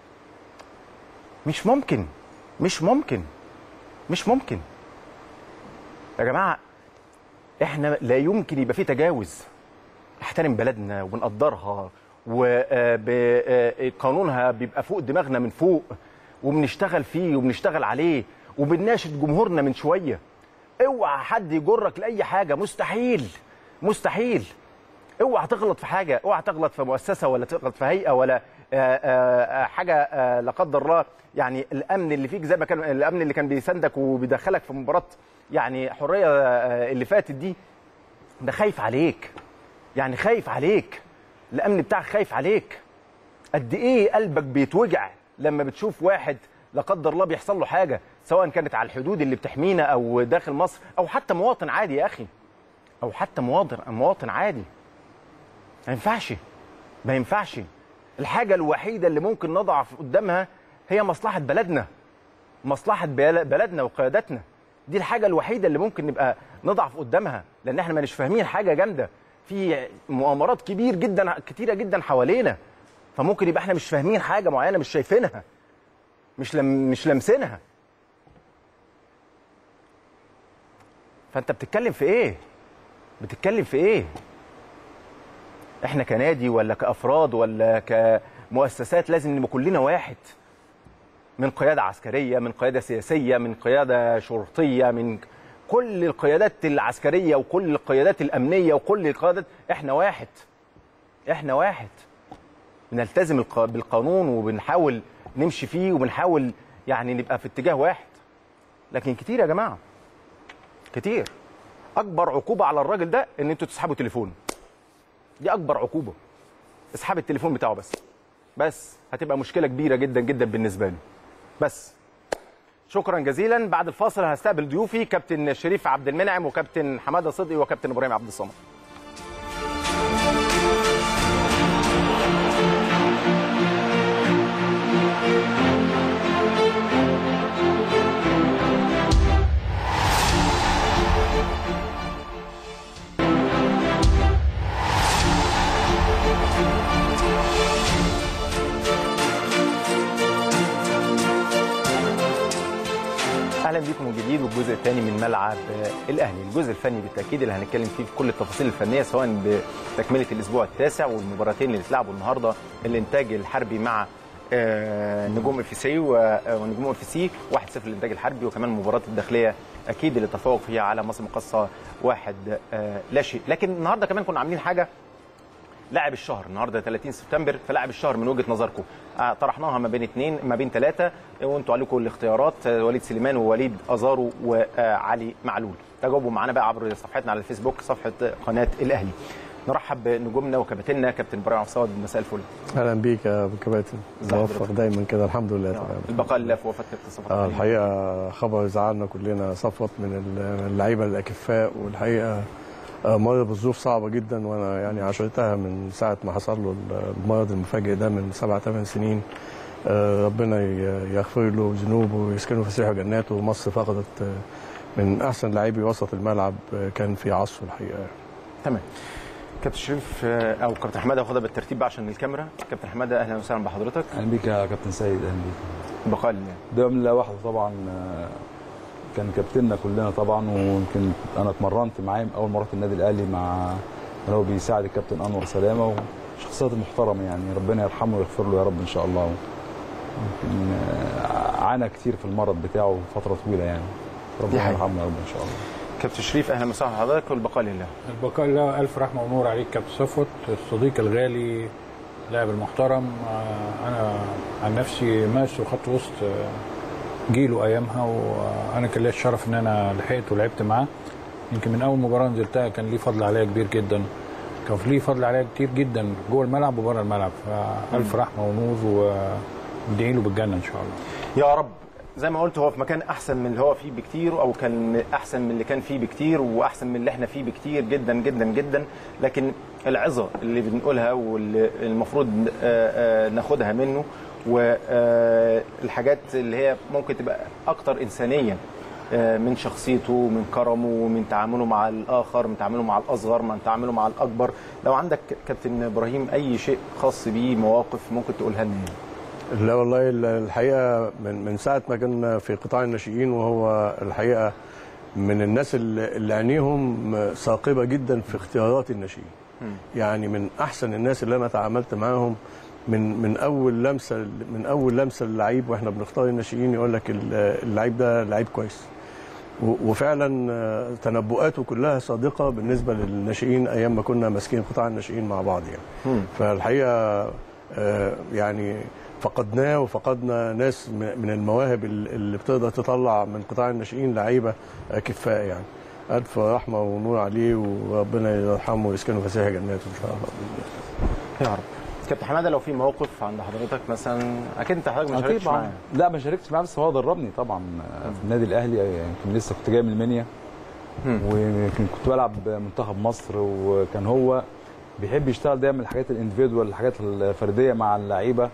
مش ممكن مش ممكن مش ممكن يا جماعه احنا لا يمكن يبقى في تجاوز نحترم بلدنا ونقدرها وقانونها بيبقى فوق دماغنا من فوق وبنشتغل فيه وبنشتغل عليه وبنناشد جمهورنا من شويه اوعى حد يجرك لاي حاجه مستحيل مستحيل اوعى تغلط في حاجه اوعى تغلط في مؤسسه ولا تغلط في هيئه ولا آآ آآ حاجه آآ لا قدر الله يعني الامن اللي فيك زي ما كان الامن اللي كان بيساندك وبيدخلك في مباراه يعني حريه اللي فاتت دي ده خايف عليك يعني خايف عليك الامن بتاعك خايف عليك قد ايه قلبك بيتوجع لما بتشوف واحد لا قدر الله بيحصل له حاجه سواء كانت على الحدود اللي بتحمينا او داخل مصر او حتى مواطن عادي يا اخي او حتى مواطن مواطن عادي ما ينفعش ما ينفعش الحاجه الوحيده اللي ممكن نضعف قدامها هي مصلحه بلدنا مصلحه بلدنا وقيادتنا دي الحاجه الوحيده اللي ممكن نبقى نضعف قدامها لان احنا مش فاهمين حاجه جامده في مؤامرات كبير جدا كتيره جدا حوالينا فممكن يبقى احنا مش فاهمين حاجه معينه مش شايفينها مش لم مش لامسينها فانت بتتكلم في ايه بتتكلم في ايه احنا كنادي ولا كافراد ولا كمؤسسات لازم نبقى كلنا واحد من قياده عسكريه من قياده سياسيه من قياده شرطيه من كل القيادات العسكريه وكل القيادات الامنيه وكل القيادات احنا واحد احنا واحد بنلتزم بالقانون وبنحاول نمشي فيه وبنحاول يعني نبقى في اتجاه واحد لكن كتير يا جماعه كتير اكبر عقوبه على الراجل ده ان انتوا تسحبوا تليفونه دي اكبر عقوبه اسحاب التليفون بتاعه بس بس هتبقى مشكله كبيره جدا جدا بالنسبه له بس شكرا جزيلا بعد الفاصل هستقبل ضيوفي كابتن شريف عبد المنعم وكابتن حماده صدقي وكابتن ابراهيم عبد الصمد اهلا بيكم من جديد والجزء الثاني من ملعب الاهلي الجزء الفني بالتاكيد اللي هنتكلم فيه في كل التفاصيل الفنيه سواء بتكمله الاسبوع التاسع والمباراتين اللي اتلعبوا النهارده الانتاج الحربي مع نجوم اف سي ونجوم اف سي 1-0 للانتاج الحربي وكمان مباراه الداخليه اكيد اللي تفوق فيها على مصر مقصه واحد لا شيء لكن النهارده كمان كنا عاملين حاجه لاعب الشهر النهارده 30 سبتمبر فلاعب الشهر من وجهه نظركم آه طرحناها ما بين اثنين ما بين ثلاثه وانتوا عليكم الاختيارات آه وليد سليمان ووليد ازارو وعلي معلول تجاوبوا معانا بقى عبر صفحتنا على الفيسبوك صفحه قناه الاهلي نرحب بنجومنا وكباتننا كابتن ابراهيم عبد الصمد مساء الفل اهلا بيك يا ابو كباتن موفق دايما كده الحمد لله تمام البقاء لله في وفاه كابتن صفوت آه الحقيقه خبر زعلنا كلنا صفوت من اللعيبه الاكفاء والحقيقه مر بظروف صعبه جدا وانا يعني عاشرتها من ساعه ما حصل له المرض المفاجئ ده من سبع ثمان سنين ربنا يغفر له ذنوبه ويسكنه في سيح جناته ومصر فقدت من احسن لاعبي وسط الملعب كان في عصره الحقيقه تمام كابتن شريف او كابتن حماده واخدها بالترتيب بقى عشان الكاميرا كابتن حماده اهلا وسهلا بحضرتك اهلا بيك يا كابتن سيد اهلا بيك بقاء لله ده من الله وحده طبعا كان كابتننا كلنا طبعا ويمكن انا اتمرنت معاه اول مره في النادي الاهلي مع هو بيساعد الكابتن انور سلامه وشخصيات محترمه يعني ربنا يرحمه ويغفر له يا رب ان شاء الله يمكن عانى كتير في المرض بتاعه فتره طويله يعني ربنا يرحمه يا رب ان شاء الله كابتن شريف اهلا وسهلا بحضرتك والبقاء لله البقاء لله الف رحمه ونور عليك كابتن صفوت الصديق الغالي اللاعب المحترم انا عن نفسي ماشي وخط وسط جيله ايامها وانا كان ليا الشرف ان انا لحقت ولعبت معاه يمكن من اول مباراه نزلتها كان ليه فضل عليا كبير جدا كان ليه فضل عليا كتير جدا جوه الملعب وبره الملعب فالف رحمه ونور وندعي له بالجنه ان شاء الله يا رب زي ما قلت هو في مكان احسن من اللي هو فيه بكتير او كان احسن من اللي كان فيه بكتير واحسن من اللي احنا فيه بكتير جدا جدا جدا لكن العظه اللي بنقولها واللي المفروض ناخدها منه والحاجات اللي هي ممكن تبقى اكتر انسانيه من شخصيته من كرمه من تعامله مع الاخر من تعامله مع الاصغر من تعامله مع الاكبر لو عندك كابتن ابراهيم اي شيء خاص بيه مواقف ممكن تقولها لنا لا والله الحقيقه من من ساعه ما كان في قطاع الناشئين وهو الحقيقه من الناس اللي عينيهم ثاقبه جدا في اختيارات الناشئين يعني من احسن الناس اللي انا تعاملت معاهم من من اول لمسه من اول لمسه للعيب واحنا بنختار الناشئين يقول لك ال- اللعيب ده لعيب كويس و- وفعلا آه، تنبؤاته كلها صادقه بالنسبه للناشئين ايام ما كنا ماسكين قطاع الناشئين مع بعض يعني فالحقيقه آه، يعني فقدناه وفقدنا ناس م- من المواهب ال- اللي بتقدر تطلع من قطاع الناشئين لعيبه آه، كفاء يعني الف رحمه ونور عليه وربنا يرحمه ويسكنه فسيح جناته ان شاء الله يا رب كابتن حماده لو في موقف عند حضرتك مثلا اكيد انت حضرتك ما أكيد شاركتش طبعاً. معاه لا ما شاركتش معاه بس هو دربني طبعا في النادي الاهلي يمكن لسه كنت جاي من المنيا مم. ويمكن كنت بلعب منتخب مصر وكان هو بيحب يشتغل دايما الحاجات الاندفيدوال الحاجات الفرديه مع اللعيبه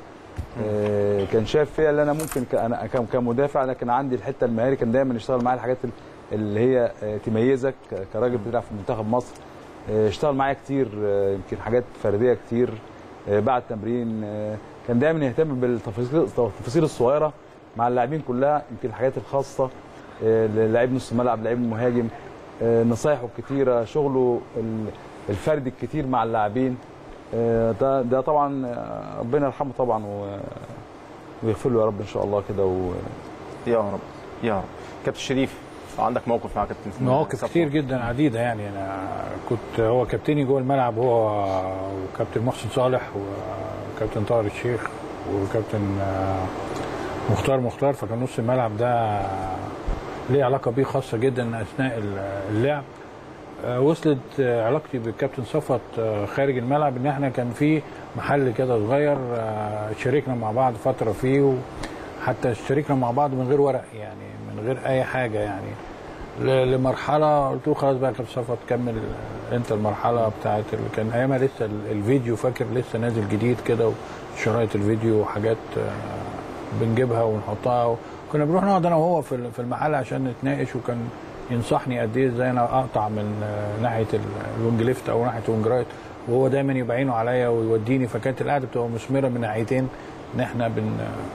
آه، كان شايف فيها اللي انا ممكن ك- انا كم- كمدافع لكن عندي الحته المهاري كان دايما يشتغل معايا الحاجات ال- اللي هي آه، تميزك ك- كراجل بتلعب في منتخب مصر آه، اشتغل معايا كتير آه، يمكن حاجات فرديه كتير آه، بعد التمرين آه، كان دايما يهتم بالتفاصيل التفاصيل الصغيره مع اللاعبين كلها يمكن الحاجات الخاصه آه، للاعب نص الملعب لعيب المهاجم آه، نصايحه الكتيره شغله ال- الفردي الكتير مع اللاعبين آه، ده ده طبعا آه، ربنا يرحمه طبعا و- ويغفر له يا رب ان شاء الله كده و... يا رب يا رب كابتن شريف عندك موقف مع كابتن مواقف صفوة. كتير جدا عديده يعني انا كنت هو كابتني جوه الملعب هو وكابتن محسن صالح وكابتن طاهر الشيخ وكابتن آه، مختار مختار فكان نص الملعب ده ليه علاقه بيه خاصه جدا اثناء اللعب آه، وصلت آه، علاقتي بالكابتن صفوت آه، خارج الملعب ان احنا كان في محل كده صغير آه، شاركنا مع بعض فتره فيه حتى شاركنا مع بعض من غير ورق يعني من غير اي حاجه يعني ل- لمرحله قلت له خلاص بقى يا كابتن صفوت كمل انت المرحله بتاعت اللي كان ايامها لسه ال- الفيديو فاكر لسه نازل جديد كده وشرايط الفيديو وحاجات آه، بنجيبها ونحطها كنا بنروح نقعد انا وهو في ال- في المحل عشان نتناقش وكان ينصحني قد ايه ازاي انا اقطع من آه، ناحيه ال- الوينج ليفت او ناحيه الوينج رايت وهو دايما يبقى عينه عليا ويوديني فكانت القعده بتبقى مثمره من ناحيتين ان احنا بن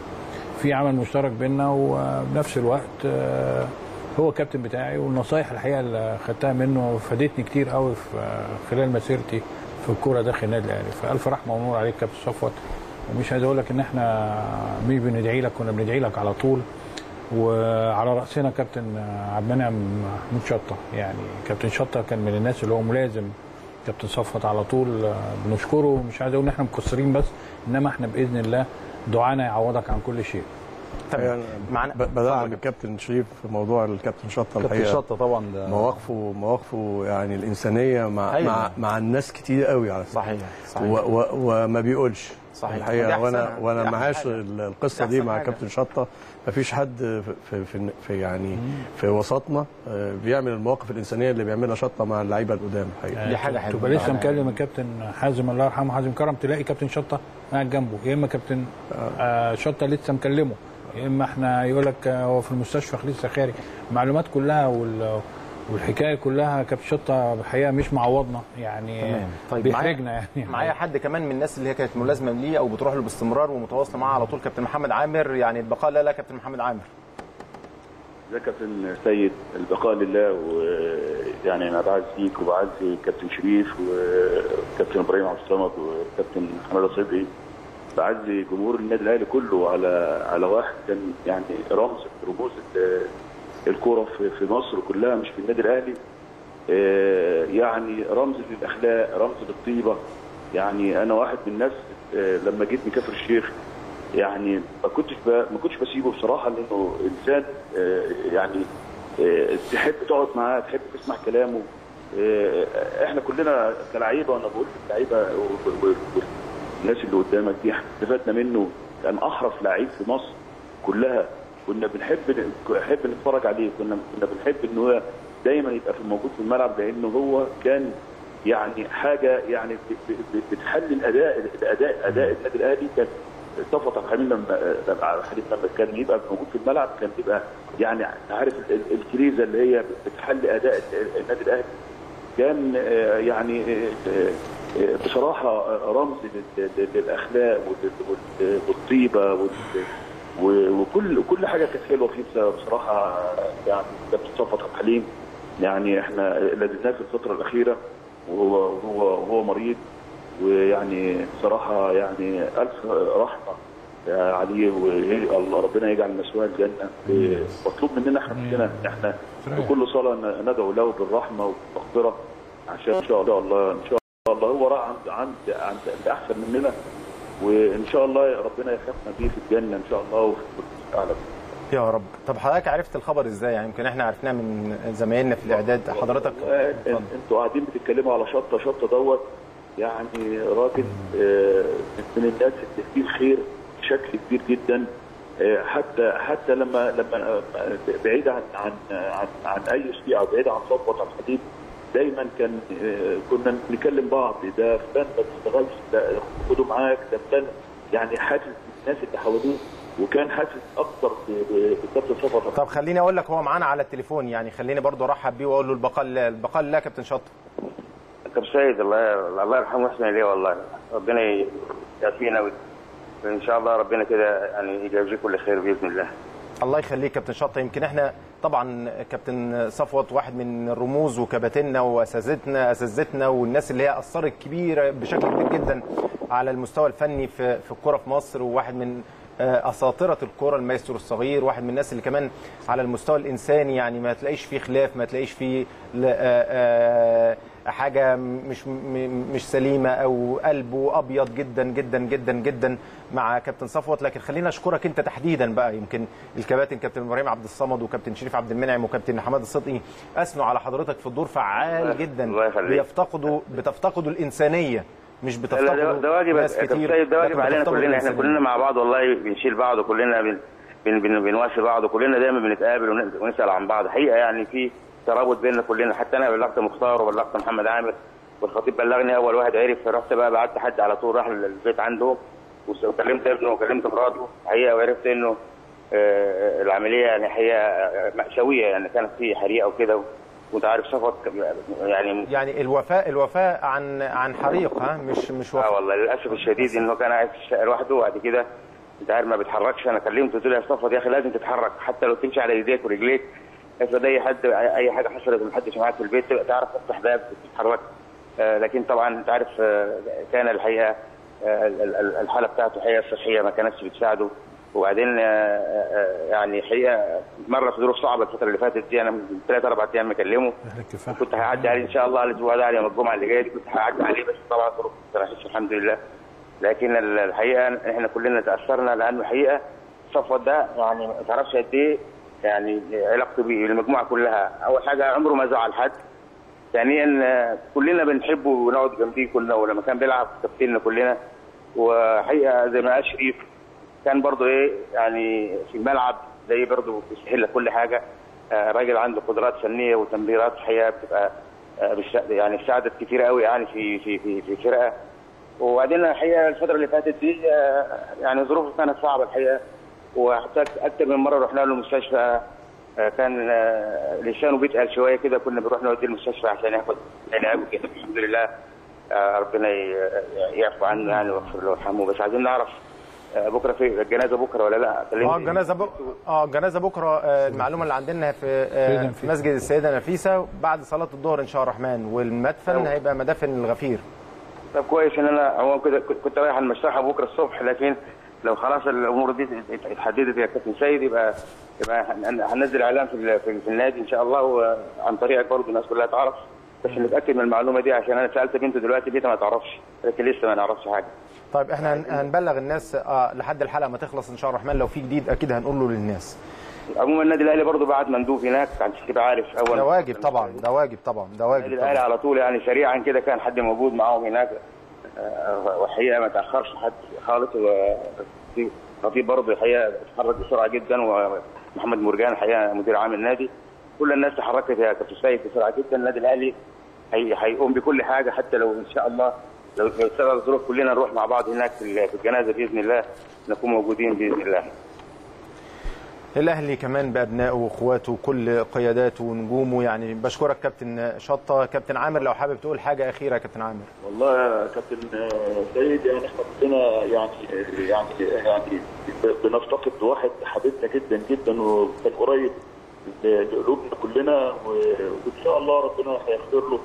في عمل مشترك بينا وبنفس الوقت آه، هو الكابتن بتاعي والنصايح الحقيقه اللي خدتها منه فادتني كتير قوي في خلال مسيرتي في الكوره داخل النادي الاهلي فالف رحمه ونور عليك كابتن صفوت ومش عايز اقول لك ان احنا مش بندعي لك كنا بندعي لك على طول وعلى راسنا كابتن عبد المنعم محمود شطه يعني كابتن شطه كان من الناس اللي هو ملازم كابتن صفوت على طول آه، بنشكره مش عايز اقول ان احنا مقصرين بس انما احنا باذن الله دعانا يعوضك عن كل شيء تمام يعني معنا ب- بدعم الكابتن شريف في موضوع الكابتن شطه كابتن الحقيقه شطه طبعا ده مواقفه مواقفه يعني الانسانيه مع أيوة. مع مع الناس كتير قوي على فكره صحيح صحيح و و وما بيقولش صحيح. دي الحقيقه أحسن- وانا دي وانا أحسن معاش حاجة. ال- القصه دي دي أحسن مع حاجة. كابتن شطه ما فيش حد في في, في, في يعني في وسطنا آه، بيعمل المواقف الانسانيه اللي بيعملها شطه مع اللعيبه القدام الحقيقه دي حاجة حلوة. تبقى لسه أنا- مكلم الكابتن حازم الله يرحمه حازم كرم تلاقي كابتن شطه قاعد جنبه يا اما كابتن آه شطه لسه مكلمه يا اما احنا يقول لك آه، هو في المستشفى لسه خارج المعلومات كلها وال والحكايه كلها كابتن شطه الحقيقه مش معوضنا يعني تمام. طيب بيحرجنا معايا- يعني معايا حد كمان من الناس اللي هي كانت ملازمه ليه او بتروح له باستمرار ومتواصله معاه على طول كابتن محمد عامر يعني البقاء لا لا كابتن محمد عامر ده كابتن سيد البقاء لله ويعني انا بعزيك وبعزي كابتن شريف وكابتن ابراهيم عبد الصمد وكابتن حماده صبحي بعزي جمهور النادي الاهلي كله على على واحد كان يعني رمز من رموز ال- الكوره في في مصر كلها مش في النادي الاهلي آه، يعني رمز للاخلاق رمز للطيبه يعني انا واحد من الناس آه، لما جيت من كفر الشيخ يعني ما كنتش ب... ما كنتش بسيبه بصراحه لانه انسان آه، يعني آه، تحب تقعد معاه تحب تسمع كلامه آه، احنا كلنا كلعيبه وانا بقول للعيبه و- و- والناس اللي قدامك دي احنا استفدنا منه كان احرف لعيب في مصر كلها كنا بنحب نحب نتفرج عليه كنا كنا بنحب ان هو دايما يبقى في موجود في الملعب لانه هو كان يعني حاجه يعني ب- ب- ب- بتحلي الاداء الاداء اداء النادي الاهلي كان صفوت عبد الحليم لما لما حليم لما كان يبقى موجود في الملعب كان بيبقى يعني عارف ال- ال- الكريزه اللي هي بتحلي اداء النادي الاهلي كان آه، يعني آه، آه، بصراحه آه، رمز لل- لل- للاخلاق وال- وال- والطيبه وال- و- وكل كل حاجه كانت حلوه فيه بصراحه يعني كابتن صفوت عبد الحليم يعني احنا لازمناه في الفتره الاخيره وهو هو هو مريض ويعني صراحه يعني الف رحمه عليه وربنا يجعل مسواه الجنه مطلوب مننا احنا كلنا احنا في كل صلاه ندعو له بالرحمه والمغفره عشان ان شاء الله ان شاء الله هو راح عند عند عند احسن مننا وان شاء الله ربنا يخافنا بيه في الجنه ان شاء الله وفي الاعلى يا رب طب حضرتك عرفت الخبر ازاي يعني يمكن احنا عرفناه من زمايلنا في الاعداد حضرتك انتوا قاعدين بتتكلموا على شطه شطه دوت يعني راجل آه، من الناس اللي فيه الخير بشكل كبير جدا آه، حتى حتى لما لما آه، بعيد عن عن عن, عن اي شيء او بعيد عن صفوه الحديد دايما كان آه، كنا نكلم بعض ده فلان ما تشتغلش ده خده معاك ده فلان يعني حاسس بالناس اللي حواليه وكان حاسس اكتر ب- ب- بكابتن صفوت طب خليني اقول لك هو معانا على التليفون يعني خليني برضو ارحب بيه واقول له البقاء لله البقاء لله يا كابتن شطه كابتن سيد الله الله يرحمه ويحسن اليه والله ربنا يعافينا وي- وان شاء الله ربنا كده يعني يجازيه كل خير باذن الله الله يخليك كابتن شطه يمكن احنا طبعا كابتن صفوت واحد من الرموز وكباتننا واساتذتنا اساتذتنا والناس اللي هي اثرت كبيره بشكل كبير جدا على المستوى الفني في في الكوره في مصر وواحد من آه، اساطره الكوره المايسترو الصغير واحد من الناس اللي كمان على المستوى الانساني يعني ما تلاقيش فيه خلاف ما تلاقيش فيه ل- آه، آه، حاجه مش م- مش سليمه او قلبه ابيض جدا جدا جدا جدا مع كابتن صفوت لكن خلينا اشكرك انت تحديدا بقى يمكن الكباتن كابتن ابراهيم عبد الصمد وكابتن شريف عبد المنعم وكابتن حماد الصدقي اثنوا على حضرتك في الدور فعال جدا الله يخليك. بيفتقدوا بتفتقدوا الانسانيه مش لا، لا، ده بتفتقدوا ده واجب ناس يا كابتن كتير سيد ده واجب لكن علينا بتفتقدوا كلنا احنا الإنسانية. كلنا مع بعض والله بنشيل بعض وكلنا بن بن بن بنواسي بعض وكلنا دايما بنتقابل ون- ونسال عن بعض حقيقه يعني في ترابط بيننا كلنا حتى انا بلغت مختار وبلغت محمد عامر والخطيب بلغني اول واحد عرف فرحت بقى بعت حد على طول راح البيت عنده وس- وكلمت ابنه وكلمت مراته حقيقه وعرفت انه آه، العمليه يعني حقيقه آه، مأساويه يعني كانت في حريقه وكده وانت عارف صفوت يعني يعني الوفاء الوفاء عن عن حريق ها مش مش اه وفاء والله للاسف الشديد انه كان قاعد في الشقه لوحده وبعد كده انت عارف ما بيتحركش انا كلمته قلت له يا صفوت يا اخي لازم تتحرك حتى لو تمشي على ايديك ورجليك افرض اي حد اي حاجه حصلت ومحدش معاك في البيت تبقى تعرف تفتح باب وتتحرك آه لكن طبعا انت عارف آه كان الحقيقه آه ال- ال- الحاله بتاعته حقيقه صحيه ما كانتش بتساعده وبعدين آه، آه، يعني حقيقه مره في ظروف صعبه الفتره اللي فاتت دي انا من ثلاث اربع ايام مكلمه كنت هعدي عليه ان شاء الله الاسبوع ده يوم الجمعه اللي جايه دي كنت هعدي عليه بس طبعا ظروف ما راحتش الحمد لله لكن ال- الحقيقه احنا كلنا تاثرنا لانه الحقيقه صفوت ده يعني ما تعرفش قد ايه يعني علاقته بالمجموعه كلها اول حاجه عمره ما زعل حد ثانيا آه، كلنا بنحبه ونقعد جنبيه كلنا ولما كان بيلعب كابتننا كلنا وحقيقه زي ما قال شريف كان برضه ايه يعني في الملعب زي برضه بيسهل لك كل حاجه آه، راجل عنده قدرات فنيه وتمريرات حقيقه بتبقى آه، بش- يعني ساعدت كتير قوي يعني في في في في فرقه وبعدين الحقيقه الفتره اللي فاتت دي آه، يعني ظروفه كانت صعبه الحقيقه وحتى اكثر من مره رحنا له المستشفى آه، كان آه، لسانه بيتقل شويه كده كنا بنروح نوديه المستشفى عشان ياخد علاج وكده الحمد لله آه، ربنا ي- يعفو عنه يعني ويغفر له ويرحمه بس عايزين نعرف آه، بكره في الجنازه بكره ولا لا اه الجنازه بك... اه الجنازه بكره آه المعلومه اللي عندنا في آه في مسجد السيده نفيسه بعد صلاه الظهر ان شاء الرحمن والمدفن هيبقى مدافن الغفير طب كويس ان انا هو كده كنت- كنت رايح المشرحه بكره الصبح لكن لو خلاص الامور دي ات- اتحددت يا كابتن سيد يبقى يبقى هن- هننزل اعلان في, ال- في, في النادي ان شاء الله وعن طريقك برضه الناس كلها تعرف بس نتاكد من المعلومه دي عشان انا سالت بنته دلوقتي بنتها ما تعرفش لكن لسه ما نعرفش حاجه طيب احنا هن- هنبلغ الناس آه لحد الحلقه ما تخلص ان شاء الله الرحمن لو في جديد اكيد هنقول له للناس عموما النادي الاهلي برضه بعت مندوب هناك عشان تبقى عارف اول ده واجب طبعا ده واجب طبعا ده واجب النادي الاهلي طبعا. على طول يعني سريعا كده كان حد موجود معاهم هناك آه، وحقيقه ما تاخرش حد خالص وفي خطيب برضه الحقيقه اتحرك بسرعه جدا ومحمد مرجان الحقيقه مدير عام النادي كل الناس تحركت يا كابتن سيد بسرعه جدا النادي الاهلي هي- هيقوم بكل حاجه حتى لو ان شاء الله لو لو سبب الظروف كلنا نروح مع بعض هناك في في الجنازه باذن الله نكون موجودين باذن الله الاهلي كمان بابنائه واخواته كل قياداته ونجومه يعني بشكرك كابتن شطه كابتن عامر لو حابب تقول حاجه اخيره يا كابتن عامر والله يا كابتن آه، سيد يعني احنا كلنا يعني يعني يعني بنفتقد واحد حبيبنا جدا جدا وكان قريب لقلوبنا كلنا و- وان شاء الله ربنا هيغفر له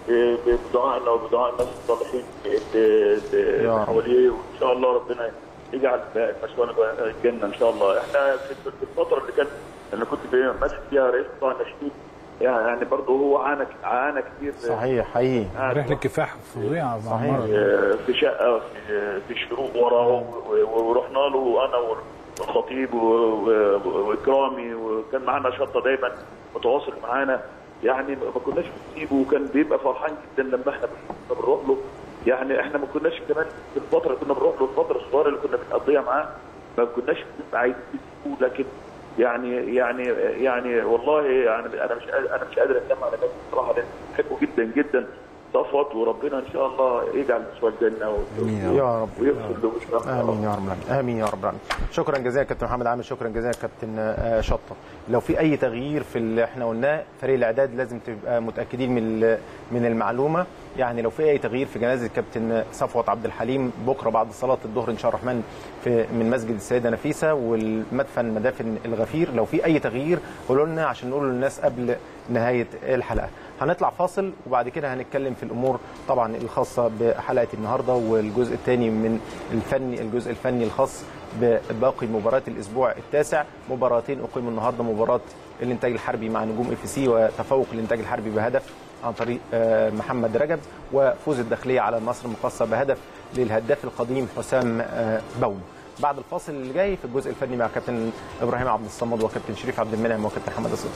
ب- بدعائنا وبدعاء الناس الصالحين اللي- اللي يا رب. حواليه وان شاء الله ربنا يجعل المشوار الجنه ان شاء الله احنا في في الفتره اللي كانت اللي كنت في- ماسك فيها رئيس قطاع الناشئين يعني برضه هو عانى عانى كتير صحيح حقيقي عانى رحله كفاح فظيعه مع صحيح. مرض. في شقه في في الشروق وراه و- ورحنا له انا والخطيب و- و- واكرامي وكان معانا شطه دايما متواصل معانا يعني ما كناش بنسيبه وكان بيبقى فرحان جدا لما احنا كنا بنروح له يعني احنا ما كناش كمان في الفتره اللي كنا بنروح له الفتره الصغيره اللي كنا بنقضيها معاه ما كناش بنبقى عايزين نسيبه لكن يعني يعني يعني والله يعني انا مش قادر- انا مش قادر اتكلم على نفسي بصراحه لان بحبه جدا جدا صفوت وربنا ان شاء الله يجعل مسوى الجنه و- يا رب ويغفر له ويسامحه. امين يا رب العالمين امين يا رب العالمين شكرا جزيلا كابتن محمد عامر شكرا جزيلا كابتن آه، شطه لو في اي تغيير في اللي احنا قلناه فريق الاعداد لازم تبقى متاكدين من ال- من المعلومه يعني لو في اي تغيير في جنازه كابتن صفوت عبد الحليم بكره بعد صلاه الظهر ان شاء الله الرحمن في من مسجد السيده نفيسه والمدفن مدافن الغفير لو في اي تغيير قولوا لنا عشان نقول للناس قبل نهايه الحلقه هنطلع فاصل وبعد كده هنتكلم في الامور طبعا الخاصه بحلقه النهارده والجزء الثاني من الفني الجزء الفني الخاص بباقي مباريات الاسبوع التاسع مباراتين اقيموا النهارده مباراه الانتاج الحربي مع نجوم اف سي وتفوق الانتاج الحربي بهدف عن طريق آه، محمد رجب وفوز الداخليه على النصر المقصه بهدف للهداف القديم حسام آه، بون بعد الفاصل اللي جاي في الجزء الفني مع كابتن ابراهيم عبد الصمد وكابتن شريف عبد المنعم وكابتن حمد الصديق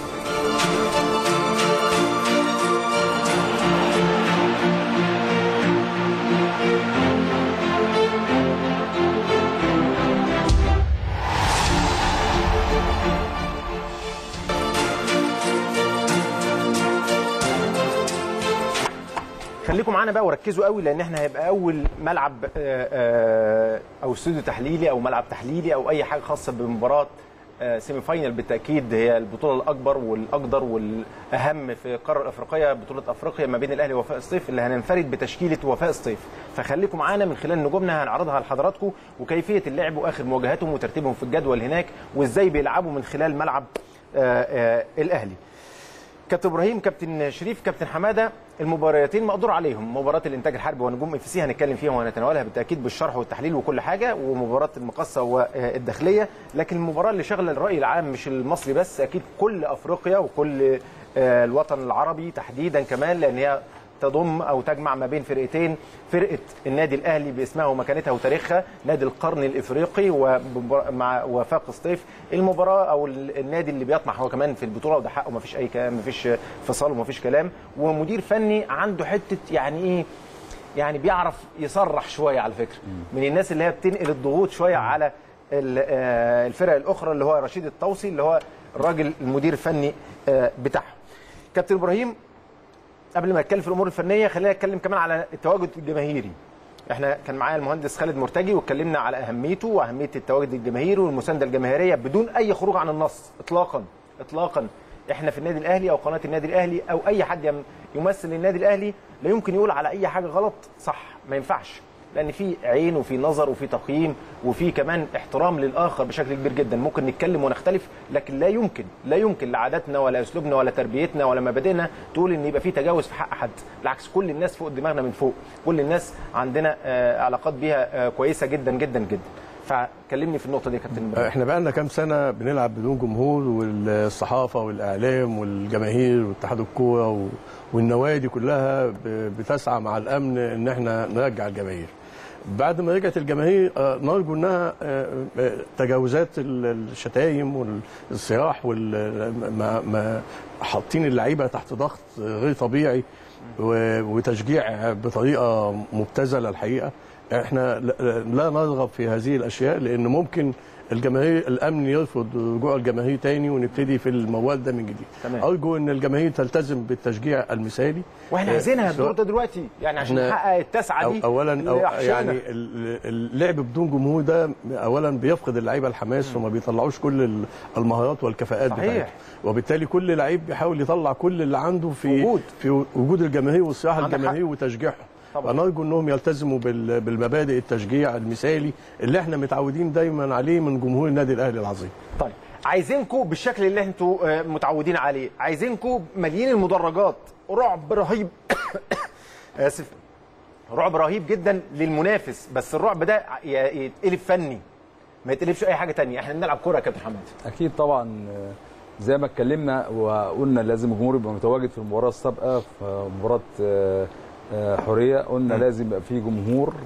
خليكم معانا بقى وركزوا قوي لان احنا هيبقى اول ملعب آه، آه، او استوديو تحليلي او ملعب تحليلي او اي حاجه خاصه بمباراه آه، سيمي فاينل بالتاكيد هي البطوله الاكبر والاقدر والاهم في القاره الافريقيه بطوله افريقيا ما بين الاهلي ووفاء الصيف اللي هننفرد بتشكيله وفاء الصيف فخليكم معانا من خلال نجومنا هنعرضها لحضراتكم وكيفيه اللعب واخر مواجهاتهم وترتيبهم في الجدول هناك وازاي بيلعبوا من خلال ملعب آه، آه، الاهلي كابتن ابراهيم كابتن شريف كابتن حماده المباراتين مقدور عليهم مباراه الانتاج الحربي ونجوم اف سي هنتكلم فيها وهنتناولها بالتاكيد بالشرح والتحليل وكل حاجه ومباراه المقصه والداخليه لكن المباراه اللي شغله الراي العام مش المصري بس اكيد كل افريقيا وكل آه، الوطن العربي تحديدا كمان لان هي تضم او تجمع ما بين فرقتين فرقه النادي الاهلي باسمها ومكانتها وتاريخها نادي القرن الافريقي ومع وفاق الصيف المباراه او ال- النادي اللي بيطمح هو كمان في البطوله وده حقه ما فيش اي كلام ما فيش فصال وما فيش كلام ومدير فني عنده حته يعني ايه يعني بيعرف يصرح شويه على فكره من الناس اللي هي بتنقل الضغوط شويه على ال- آه، الفرق الاخرى اللي هو رشيد الطوسي اللي هو الراجل المدير الفني آه، بتاعهم كابتن ابراهيم قبل ما اتكلم في الامور الفنيه خلينا نتكلم كمان على التواجد الجماهيري احنا كان معايا المهندس خالد مرتجي واتكلمنا على اهميته واهميه التواجد الجماهيري والمسانده الجماهيريه بدون اي خروج عن النص اطلاقا اطلاقا احنا في النادي الاهلي او قناه النادي الاهلي او اي حد يم- يمثل النادي الاهلي لا يمكن يقول على اي حاجه غلط صح ما ينفعش لان في عين وفي نظر وفي تقييم وفي كمان احترام للاخر بشكل كبير جدا ممكن نتكلم ونختلف لكن لا يمكن لا يمكن لعاداتنا ولا اسلوبنا ولا تربيتنا ولا مبادئنا تقول ان يبقى في تجاوز في حق حد بالعكس كل الناس فوق دماغنا من فوق كل الناس عندنا آه، علاقات بيها آه، كويسه جدا جدا جدا فكلمني في النقطه دي يا كابتن إبراهيم. احنا بقى لنا كام سنه بنلعب بدون جمهور والصحافه والاعلام والجماهير واتحاد الكوره و- والنوادي كلها ب- بتسعى مع الامن ان احنا نرجع الجماهير بعد ما رجعت الجماهير آه، نرجو انها آه، آه، تجاوزات ال- الشتايم والصراح وال ما ما حاطين اللعيبه تحت ضغط غير طبيعي و- وتشجيع بطريقه مبتذله الحقيقه احنا لا- لا نرغب في هذه الاشياء لان ممكن الجماهير الامن يرفض رجوع الجماهير تاني ونبتدي في الموال ده من جديد تمام. ارجو ان الجماهير تلتزم بالتشجيع المثالي واحنا آه، عايزينها سواء- الدور ده دلوقتي يعني عشان إحنا نحقق التسعه أو دي اولا أو لأحشائنا. يعني ال- اللعب بدون جمهور ده اولا بيفقد اللعيبه الحماس وما بيطلعوش كل ال- المهارات والكفاءات صحيح. بتاعتهم وبالتالي كل لعيب بيحاول يطلع كل اللي عنده في وجود. في وجود الجماهير والصياح عندك الجماهير وتشجيعهم طبعا. فنرجو انهم يلتزموا بال- بالمبادئ التشجيع المثالي اللي احنا متعودين دايما عليه من جمهور النادي الاهلي العظيم طيب عايزينكم بالشكل اللي انتوا آه، متعودين عليه عايزينكم ماليين المدرجات رعب رهيب اسف رعب رهيب جدا للمنافس بس الرعب ده ي- يتقلب فني ما يتقلبش اي حاجه تانية احنا بنلعب كوره يا كابتن محمد اكيد طبعا آه، زي ما اتكلمنا وقلنا لازم الجمهور يبقى متواجد في المباراه السابقه في مباراه آه، آه، حوريه قلنا لازم يبقى في جمهور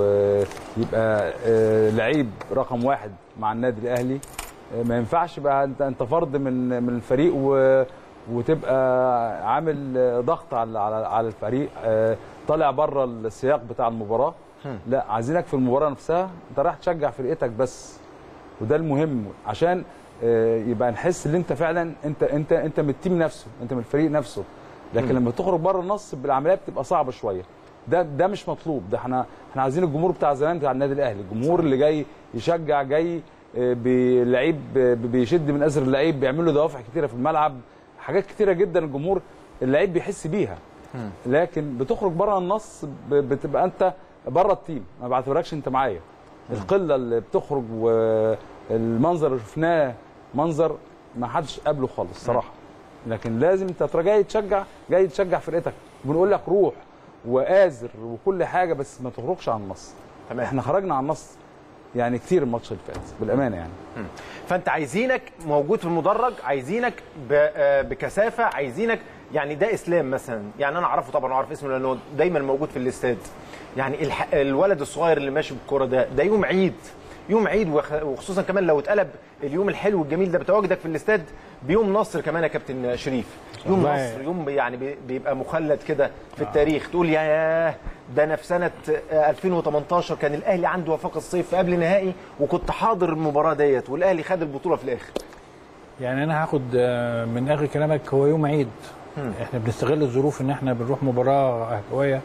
ويبقى آه، لعيب رقم واحد مع النادي الاهلي آه، ما ينفعش بقى انت انت فرد من من الفريق و وتبقى عامل آه، ضغط على على على الفريق آه، طالع بره السياق بتاع المباراه لا عايزينك في المباراه نفسها انت رايح تشجع فرقتك بس وده المهم عشان آه، يبقى نحس ان انت فعلا انت انت انت من التيم نفسه انت من الفريق نفسه لكن لما تخرج بره النص بالعمليه بتبقى صعبه شويه ده ده مش مطلوب ده احنا احنا عايزين الجمهور بتاع زمان بتاع النادي الاهلي الجمهور اللي جاي يشجع جاي آه، بلعيب آه، بيشد من ازر اللعيب بيعمل له دوافع كتيره في الملعب حاجات كتيره جدا الجمهور اللعيب بيحس بيها لكن بتخرج بره النص ب- بتبقى انت بره التيم ما بعتبركش انت معايا القله اللي بتخرج والمنظر اللي شفناه منظر ما حدش قابله خالص صراحه لكن لازم انت تبقى جاي تشجع جاي تشجع فرقتك بنقول لك روح وآزر وكل حاجه بس ما تخرجش عن النص تمام. احنا خرجنا عن النص يعني كتير الماتش اللي فات بالامانه يعني فانت عايزينك موجود في المدرج عايزينك ب- آه، بكثافه عايزينك يعني ده اسلام مثلا يعني انا اعرفه طبعا اعرف اسمه لانه دايما موجود في الاستاد يعني الح... الولد الصغير اللي ماشي بالكوره ده ده يوم عيد يوم عيد وخ- وخصوصا كمان لو اتقلب اليوم الحلو الجميل ده بتواجدك في الاستاد بيوم نصر كمان يا كابتن شريف يوم والله. نصر يوم يعني بي- بيبقى مخلد كده في التاريخ تقول ياه ده انا في سنه آه، 2018 كان الاهلي عنده وفاق الصيف في قبل نهائي وكنت حاضر المباراه ديت والاهلي خد البطوله في الاخر يعني انا هاخد آه، من اخر كلامك هو يوم عيد احنا بنستغل الظروف ان احنا بنروح مباراه اهلاويه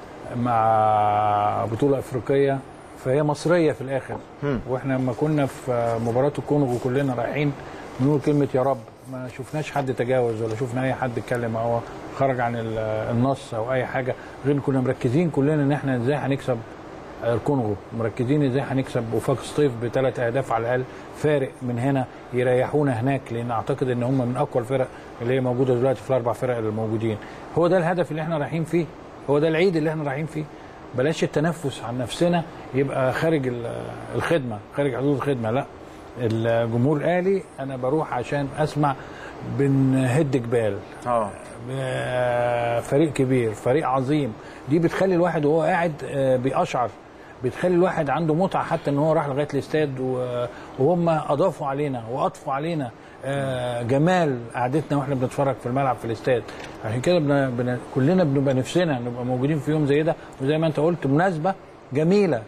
مع بطوله افريقيه فهي مصريه في الاخر واحنا لما كنا في مباراه الكونغو كلنا رايحين بنقول كلمه يا رب ما شفناش حد تجاوز ولا شفنا اي حد اتكلم او خرج عن ال- النص او اي حاجه غير كنا مركزين كلنا ان احنا ازاي هنكسب الكونغو مركزين ازاي هنكسب وفاق سطيف بثلاث اهداف على الاقل فارق من هنا يريحونا هناك لان اعتقد ان هم من اقوى الفرق اللي هي موجوده دلوقتي في الاربع فرق اللي موجودين هو ده الهدف اللي احنا رايحين فيه هو ده العيد اللي احنا رايحين فيه بلاش التنفس عن نفسنا يبقى خارج ال- الخدمه خارج حدود الخدمه لا الجمهور الاهلي انا بروح عشان اسمع بنهد جبال اه آه، فريق كبير فريق عظيم دي بتخلي الواحد وهو قاعد آه، بيقشعر بتخلي الواحد عنده متعه حتى ان هو راح لغايه الاستاد و- وهم اضافوا علينا واضفوا علينا آه، جمال قعدتنا واحنا بنتفرج في الملعب في الاستاد عشان كده بن... بن... كلنا بنبقى نفسنا نبقى موجودين في يوم زي ده وزي ما انت قلت مناسبه جميله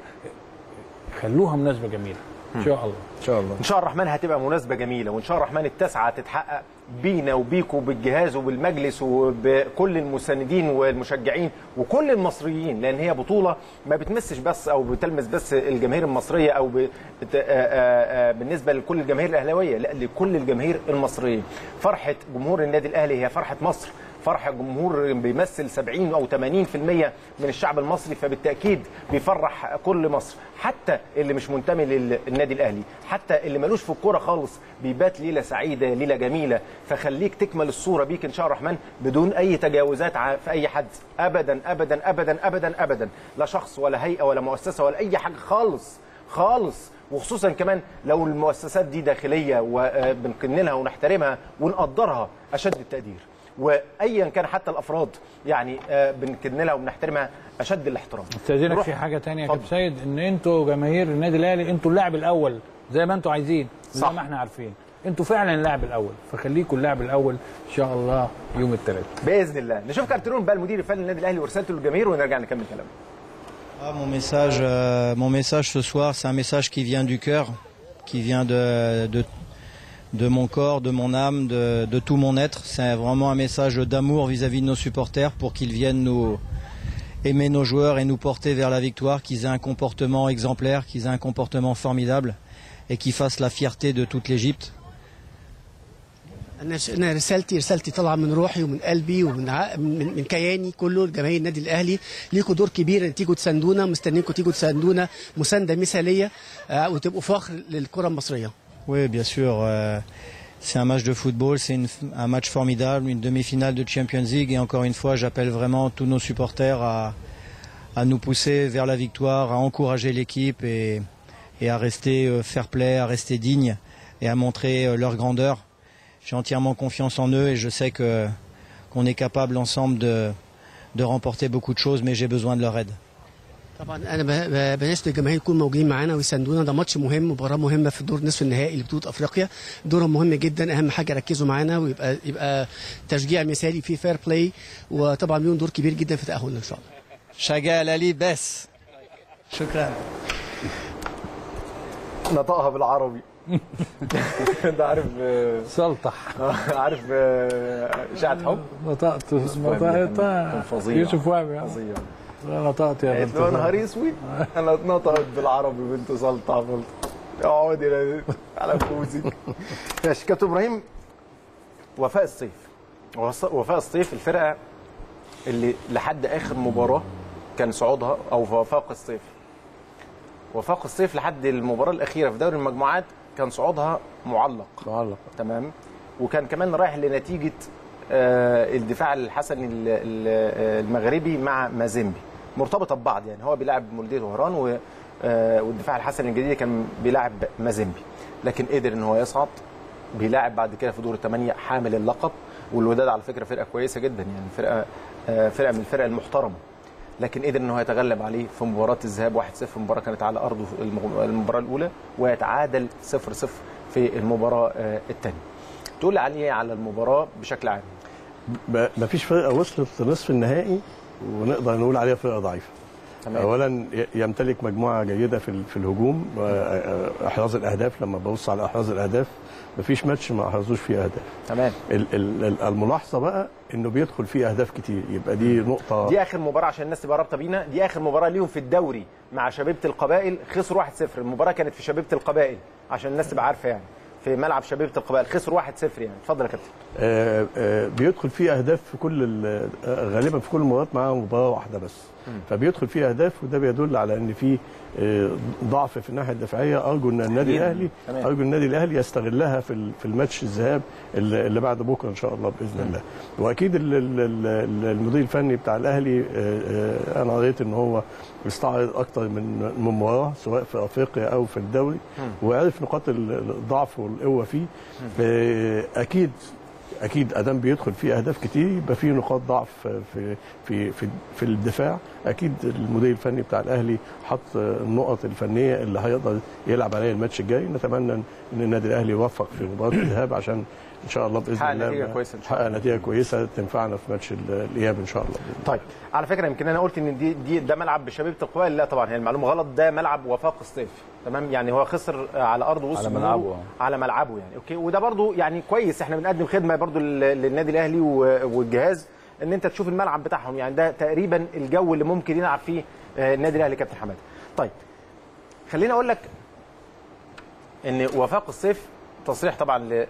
خلوها مناسبه جميله ان شاء الله ان شاء الله ان شاء الله الرحمن هتبقى مناسبه جميله وان شاء الله الرحمن التاسعه هتتحقق بينا وبيكوا بالجهاز وبالمجلس وبكل المساندين والمشجعين وكل المصريين لان هي بطوله ما بتمسش بس او بتلمس بس الجماهير المصريه او بت... آه، آه، آه، بالنسبه لكل الجماهير الاهلاويه لا لكل الجماهير المصريه فرحه جمهور النادي الاهلي هي فرحه مصر فرح جمهور بيمثل 70 او 80% من الشعب المصري فبالتاكيد بيفرح كل مصر حتى اللي مش منتمي للنادي الاهلي حتى اللي ملوش في الكوره خالص بيبات ليله سعيده ليله جميله فخليك تكمل الصوره بيك ان شاء الله الرحمن بدون اي تجاوزات ع- في اي حد ابدا ابدا ابدا ابدا ابدا لا شخص ولا هيئه ولا مؤسسه ولا اي حاجه خالص خالص وخصوصا كمان لو المؤسسات دي داخليه وبنكن لها ونحترمها ونقدرها اشد التقدير وايا كان حتى الافراد يعني آه، بنكن لها وبنحترمها اشد الاحترام استاذنك نروح- في حاجه تانية يا اتفضل. كابتن سيد ان انتوا جماهير النادي الاهلي انتوا اللاعب الاول زي ما انتوا عايزين زي صح. ما احنا عارفين انتوا فعلا اللاعب الاول فخليكم اللاعب الاول ان شاء الله يوم الثلاث باذن الله نشوف كارترون بقى المدير الفني للنادي الاهلي ورسالته للجماهير ونرجع نكمل كلامنا Ah, mon message, euh, mon message ce soir, c'est un message qui vient du cœur, qui vient de, de, de mon corps, de mon âme, de, de tout mon être. C'est vraiment un message d'amour vis-à-vis de nos supporters pour qu'ils viennent nous aimer nos joueurs et nous porter vers la victoire, qu'ils aient un comportement exemplaire, qu'ils aient un comportement formidable et qu'ils fassent la fierté de toute l'Égypte. انا انا رسالتي رسالتي طالعه من روحي ومن قلبي ومن ع... من, من كياني كله لجماهير النادي الاهلي ليكوا دور كبير ان تيجوا تساندونا مستنيينكم تيجوا تساندونا مسانده مثاليه آه، وتبقوا فخر للكره المصريه Oui, bien sûr. euh, c'est un match de football, c'est une- un match formidable, une demi-finale de Champions League. Et encore une fois, j'appelle vraiment tous nos supporters à, à nous pousser vers la victoire, à encourager l'équipe et, et à rester euh, fair play, à rester digne et à montrer euh, leur grandeur. J'ai entièrement confiance en eux et je sais que qu'on est capable ensemble de, de remporter beaucoup de choses, mais j'ai besoin de leur aide. طبعا انا ب- ب- بناشد الجماهير يكونوا موجودين معانا ويساندونا ده ماتش مهم مباراه مهمه في دور نصف النهائي لبطوله افريقيا دورهم مهم جدا اهم حاجه ركزوا معانا ويبقى يبقى تشجيع مثالي في فير بلاي وطبعا ليهم دور كبير جدا في تاهلنا ان شاء الله Chaga Lali Bess. شكرا نطقها بالعربي انت عارف آه، سلطح عارف آه، اشاعه حب نطقت وهبي كان نطقت فظيع. يوسف وهبي آه. فظيع نطقت يا قالت بنت له نهار اسود انا اتنطقت بالعربي بنت سلطع قلت اقعدي لا- على فوزي ماشي كابتن ابراهيم وفاء الصيف وص- وفاء الصيف الفرقه اللي لحد اخر مباراه كان صعودها او وفاق الصيف وفاق الصيف لحد المباراه الاخيره في دوري المجموعات كان صعودها معلق معلق تمام وكان كمان رايح لنتيجه آه، الدفاع الحسني ال- ال- المغربي مع مازيمبي مرتبطه ببعض يعني هو بيلعب مولوديه وهران و- آه، والدفاع الحسني الجديد كان بيلعب مازيمبي لكن قدر ان هو يصعد بيلاعب بعد كده في دور الثمانيه حامل اللقب والوداد على فكره فرقه كويسه جدا يعني فرقه آه، فرقه من الفرق المحترمه لكن قدر ان هو يتغلب عليه في مباراه الذهاب 1-0 المباراه كانت على ارضه في المغ- المباراه الاولى ويتعادل 0-0 في المباراه الثانيه تقول لي عليه على المباراه بشكل عام ما فيش فرقه وصلت لنصف النهائي ونقدر نقول عليها فرقه ضعيفه تمام. اولا ي- يمتلك مجموعه جيده في ال- في الهجوم واحراز الاهداف لما ببص على احراز الاهداف مفيش ماتش ما احرزوش فيه اهداف تمام ال- ال- ال- الملاحظه بقى انه بيدخل فيه اهداف كتير يبقى دي نقطه دي اخر مباراه عشان الناس تبقى رابطه بينا دي اخر مباراه ليهم في الدوري مع شبيبه القبائل خسروا 1-0 المباراه كانت في شبيبه القبائل عشان الناس تبقى عارفه يعني في ملعب شبيبه القبائل خسروا 1-0 يعني اتفضل يا كابتن آه، آه، بيدخل فيه اهداف في كل ال- آه، غالبا في كل المباريات معاه مباراه واحده بس فبيدخل فيه اهداف وده بيدل على ان في آه، ضعف في الناحيه الدفاعيه ارجو ان النادي تمام. الاهلي تمام. ارجو النادي الاهلي يستغلها في ال- في الماتش الذهاب اللي اللي بعد بكره ان شاء الله باذن الله واكيد ال- ال- ال- المدير الفني بتاع الاهلي آه، آه، انا قريت ان هو استعرض اكتر من من مباراه سواء في افريقيا او في الدوري وعرف نقاط ال- الضعف والقوه فيه آه، اكيد اكيد ادام بيدخل فيه اهداف كتير يبقى فيه نقاط ضعف في في في في الدفاع اكيد المدير الفني بتاع الاهلي حط النقط الفنيه اللي هيقدر يلعب عليها الماتش الجاي نتمنى ان النادي الاهلي يوفق في مباراه الذهاب عشان ان شاء الله باذن حقق الله نتيجة كويسة إن شاء حقق الله. نتيجه كويسه تنفعنا في ماتش ال- الاياب ان شاء الله طيب على فكره يمكن انا قلت ان دي, دي ده ملعب بشبيبه القبائل لا طبعا هي المعلومه غلط ده ملعب وفاق الصيف تمام يعني هو خسر على ارض وسط على جمهوره ملعبه. على ملعبه يعني اوكي وده برضو يعني كويس احنا بنقدم خدمه برضو لل- للنادي الاهلي و- والجهاز ان انت تشوف الملعب بتاعهم يعني ده تقريبا الجو اللي ممكن يلعب فيه آه، النادي الاهلي كابتن حماده طيب خليني اقول لك ان وفاق الصيف تصريح طبعا ل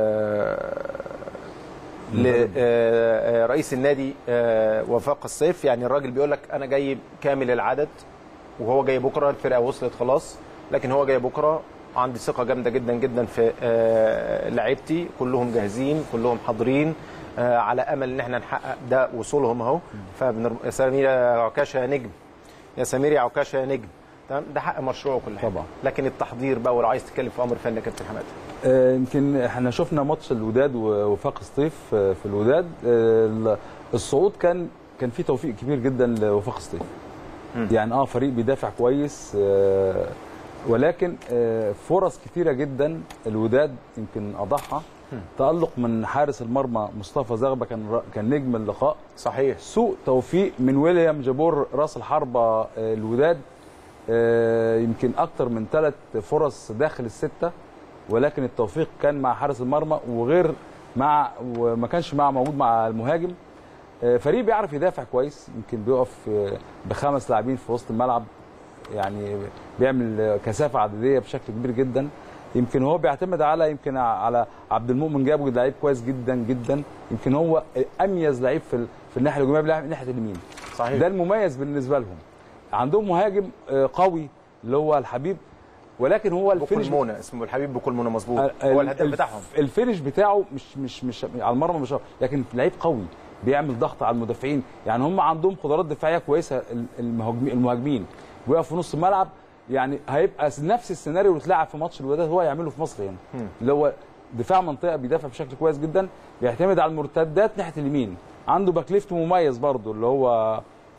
آه، لرئيس النادي آه، وفاق الصيف يعني الراجل بيقول لك انا جاي كامل العدد وهو جاي بكره الفرقه وصلت خلاص لكن هو جاي بكره عندي ثقه جامده جدا جدا في آه، لعيبتي كلهم جاهزين كلهم حاضرين آه، على امل ان احنا نحقق ده وصولهم اهو فبنر- يا سمير يا عكاشه يا نجم يا سمير يا عكاشه يا نجم تمام ده حق مشروع كل حاجه طبعا. لكن التحضير بقى ولو عايز تتكلم في امر فني يا كابتن حماده آه، يمكن احنا شفنا ماتش الوداد ووفاق سطيف آه، في الوداد آه، الصعود كان كان في توفيق كبير جدا لوفاق سطيف يعني اه فريق بيدافع كويس آه، ولكن آه، فرص كتيره جدا الوداد يمكن اضحى تالق من حارس المرمى مصطفى زغبه كان ر- كان نجم اللقاء صحيح سوء توفيق من ويليام جابور راس الحربه آه، الوداد آه، يمكن اكتر من ثلاث فرص داخل السته ولكن التوفيق كان مع حارس المرمى وغير مع وما كانش مع موجود مع المهاجم آه، فريق بيعرف يدافع كويس يمكن بيقف آه، بخمس لاعبين في وسط الملعب يعني بيعمل آه، كثافه عدديه بشكل كبير جدا يمكن هو بيعتمد على يمكن على عبد المؤمن جابه لعيب كويس جدا جدا يمكن هو اميز لعيب في ال- في الناحيه الهجوميه بيلعب ناحيه اليمين صحيح ده المميز بالنسبه لهم عندهم مهاجم آه، قوي اللي هو الحبيب ولكن هو الفينش بوكولمونا اسمه الحبيب بوكولمونا مظبوط ال- هو ال- الهداف الف- بتاعهم الفينش بتاعه مش مش مش على المرمى مش لكن لعيب قوي بيعمل ضغط على المدافعين يعني هم عندهم قدرات دفاعيه كويسه ال- المهاجمين المهاجمين بيقف في نص الملعب يعني هيبقى نفس السيناريو اللي اتلعب في ماتش الوداد هو يعمله في مصر هنا اللي هو دفاع منطقه بيدافع بشكل كويس جدا بيعتمد على المرتدات ناحيه اليمين عنده باك ليفت مميز برضه اللي هو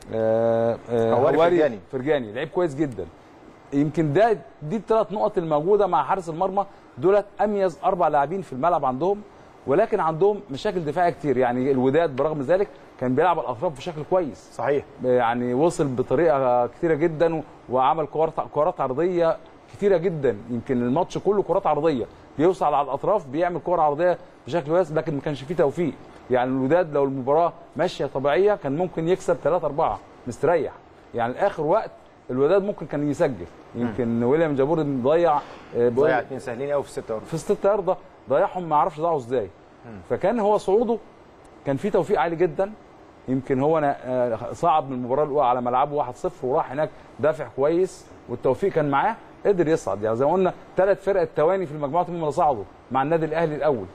آه، آه، هواري فرجاني. فرجاني لعيب كويس جدا يمكن ده دي الثلاث نقط الموجوده مع حارس المرمى دولت اميز اربع لاعبين في الملعب عندهم ولكن عندهم مشاكل دفاعيه كتير يعني الوداد برغم ذلك كان بيلعب على الاطراف بشكل كويس صحيح يعني وصل بطريقه كتيره جدا و- وعمل كورات كورات عرضيه كتيره جدا يمكن الماتش كله كورات عرضيه بيوصل على الاطراف بيعمل كوره عرضيه بشكل كويس لكن ما كانش فيه توفيق يعني الوداد لو المباراه ماشيه طبيعيه كان ممكن يكسب 3 4 مستريح يعني اخر وقت الوداد ممكن كان يسجل يمكن ويليام جابور ضيع آه، بقول- ضيع اثنين سهلين قوي في الستة في الست ارضه ضيعهم ما اعرفش ضاعوا ازاي فكان هو صعوده كان في توفيق عالي جدا يمكن هو أنا آه، صعد من المباراه الاولى على ملعبه 1-0 وراح هناك دافع كويس والتوفيق كان معاه قدر يصعد يعني زي ما قلنا ثلاث فرق التواني في المجموعات هم اللي صعدوا مع النادي الاهلي الاول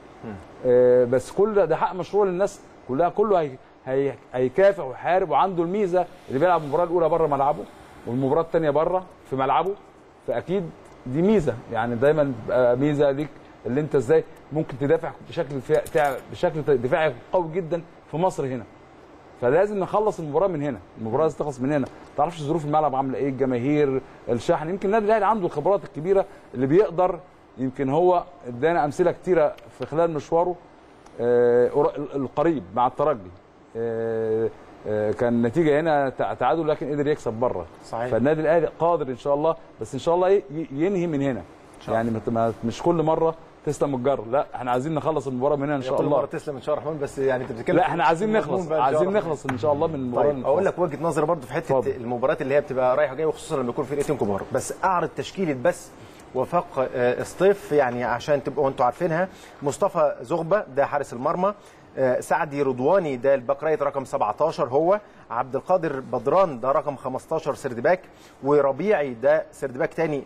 آه، بس كل ده, ده حق مشروع للناس كلها كله هي هي هيكافح ويحارب وعنده الميزه اللي بيلعب المباراه الاولى بره ملعبه والمباراه الثانيه بره في ملعبه فاكيد دي ميزه يعني دايما بتبقى ميزه ليك اللي انت ازاي ممكن تدافع بشكل دفاع بشكل دفاعي قوي جدا في مصر هنا فلازم نخلص المباراه من هنا المباراه لازم تخلص من هنا ما تعرفش ظروف الملعب عامله ايه الجماهير الشحن يمكن النادي الاهلي عنده الخبرات الكبيره اللي بيقدر يمكن هو ادانا امثله كتيره في خلال مشواره آه، قر- القريب مع الترجي آه، آه، كان النتيجه هنا تع- تعادل لكن قدر يكسب بره صحيح. فالنادي الاهلي قادر ان شاء الله بس ان شاء الله ي- ينهي من هنا يعني ما- ما- مش كل مره تسلم الجر لا احنا عايزين نخلص المباراه من هنا ان شاء كل الله مره تسلم ان شاء الله الرحمن بس يعني انت بتتكلم لا في- احنا عايزين في المضمون نخلص بقى إن شاء عايزين الله. نخلص ان شاء الله من المباراه طيب اقول لك وجهه نظري برضو في حته اتفضل. المباريات اللي هي بتبقى رايحه جايه وخصوصا لما يكون فرقتين كبار بس اعرض تشكيله بس وفاق آه، سطيف يعني عشان تبقوا انتوا عارفينها مصطفى زغبه ده حارس المرمى آه، سعدي رضواني ده الباك رايت رقم 17 هو عبد القادر بدران ده رقم 15 سرد باك وربيعي ده سرد باك تاني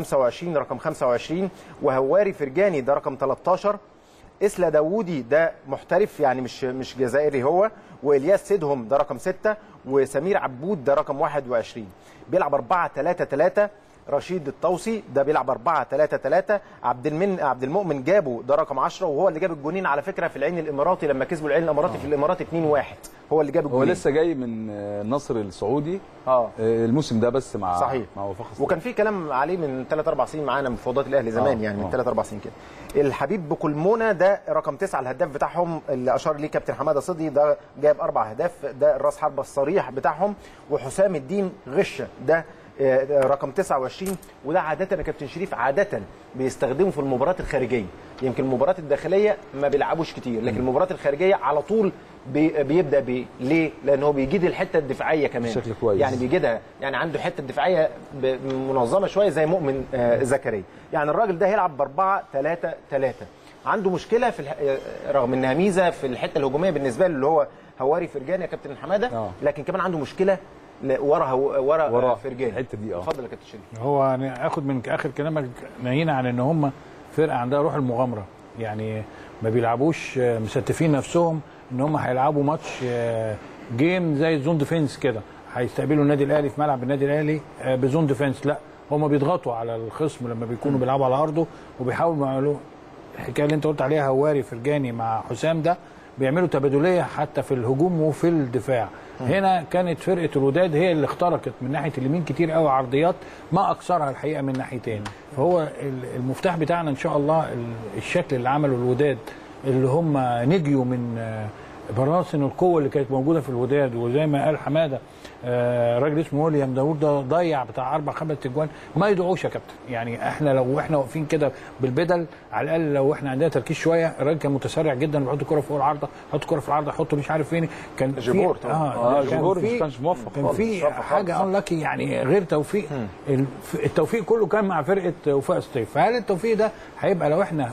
25 رقم 25 وهواري فرجاني ده رقم 13 اسلا داوودي ده محترف يعني مش مش جزائري هو والياس سيدهم ده رقم 6 وسمير عبود ده رقم 21 بيلعب 4 3 3 رشيد الطوسي ده بيلعب 4 3 3 عبد المن عبد المؤمن جابه ده رقم 10 وهو اللي جاب الجونين على فكره في العين الاماراتي لما كسبوا العين الاماراتي في الامارات 2 1 هو اللي جاب هو الجونين لسه جاي من آه، النصر السعودي اه آه، الموسم ده بس مع صحيح. مع وفاق الصديق. وكان في كلام عليه من 3 4 سنين معانا من فوضات الاهلي زمان آه، يعني من آه. 3 4 سنين كده الحبيب بكلمونه ده رقم 9 الهداف بتاعهم اللي اشار ليه كابتن حماده صدي ده جايب اربع اهداف ده الراس حربه الصريح بتاعهم وحسام الدين غشه ده آه، رقم 29 وده عاده يا كابتن شريف عاده بيستخدمه في المباريات الخارجيه يمكن المباريات الداخليه ما بيلعبوش كتير لكن المباريات الخارجيه على طول بي بيبدا بيه ليه لان هو بيجيد الحته الدفاعيه كمان بشكل كويس. يعني بيجيدها يعني عنده حته دفاعيه ب- منظمه شويه زي مؤمن آه، زكريا يعني الراجل ده هيلعب ب 4 3 3 عنده مشكله في الح... آه، رغم انها ميزه في الحته الهجوميه بالنسبه له اللي هو هواري فرجاني يا كابتن حماده آه. لكن كمان عنده مشكله ل- ورا هو... ورا, ورا ورا فرجاني الحتة دي، آه. اتفضل يا كابتن شريف هو يعني اخد من اخر كلامك ناهينا عن ان هم فرقه عندها روح المغامره يعني ما بيلعبوش آه، مستفين نفسهم ان هم هيلعبوا ماتش آه، جيم زي الزون ديفenس كده هيستقبلوا النادي الاهلي في ملعب النادي الاهلي آه، بزون ديفenس لا هم بيضغطوا على الخصم لما بيكونوا بيلعبوا على ارضه وبيحاولوا يعملوا الحكايه اللي انت قلت عليها هواري فرجاني مع حسام ده بيعملوا تبادليه حتى في الهجوم وفي الدفاع هنا كانت فرقه الوداد هي اللي اخترقت من ناحيه اليمين كتير قوي عرضيات ما اكثرها الحقيقه من ناحيتين فهو ال- المفتاح بتاعنا ان شاء الله ال- الشكل اللي عمله الوداد اللي هم نجيوا من آه، براسن القوه اللي كانت موجوده في الوداد وزي ما قال حماده آه، راجل اسمه ويليام داوود ده ضيع بتاع اربع خمس اجوان ما يدعوش يا كابتن يعني احنا لو احنا واقفين كده بالبدل على الاقل لو احنا عندنا تركيز شويه الراجل كان متسرع جدا بيحط الكره فوق العارضه يحط الكره في العارضه يحط مش عارف فين كان في- جيبور طبعا. آه، كان جيبور في- مش كانش موفق كان خالص. في مش موفق حاجه خالص. انلاكي يعني غير توفيق الف- التوفيق كله كان مع فرقه وفاق سطيف فهل التوفيق ده هيبقى لو احنا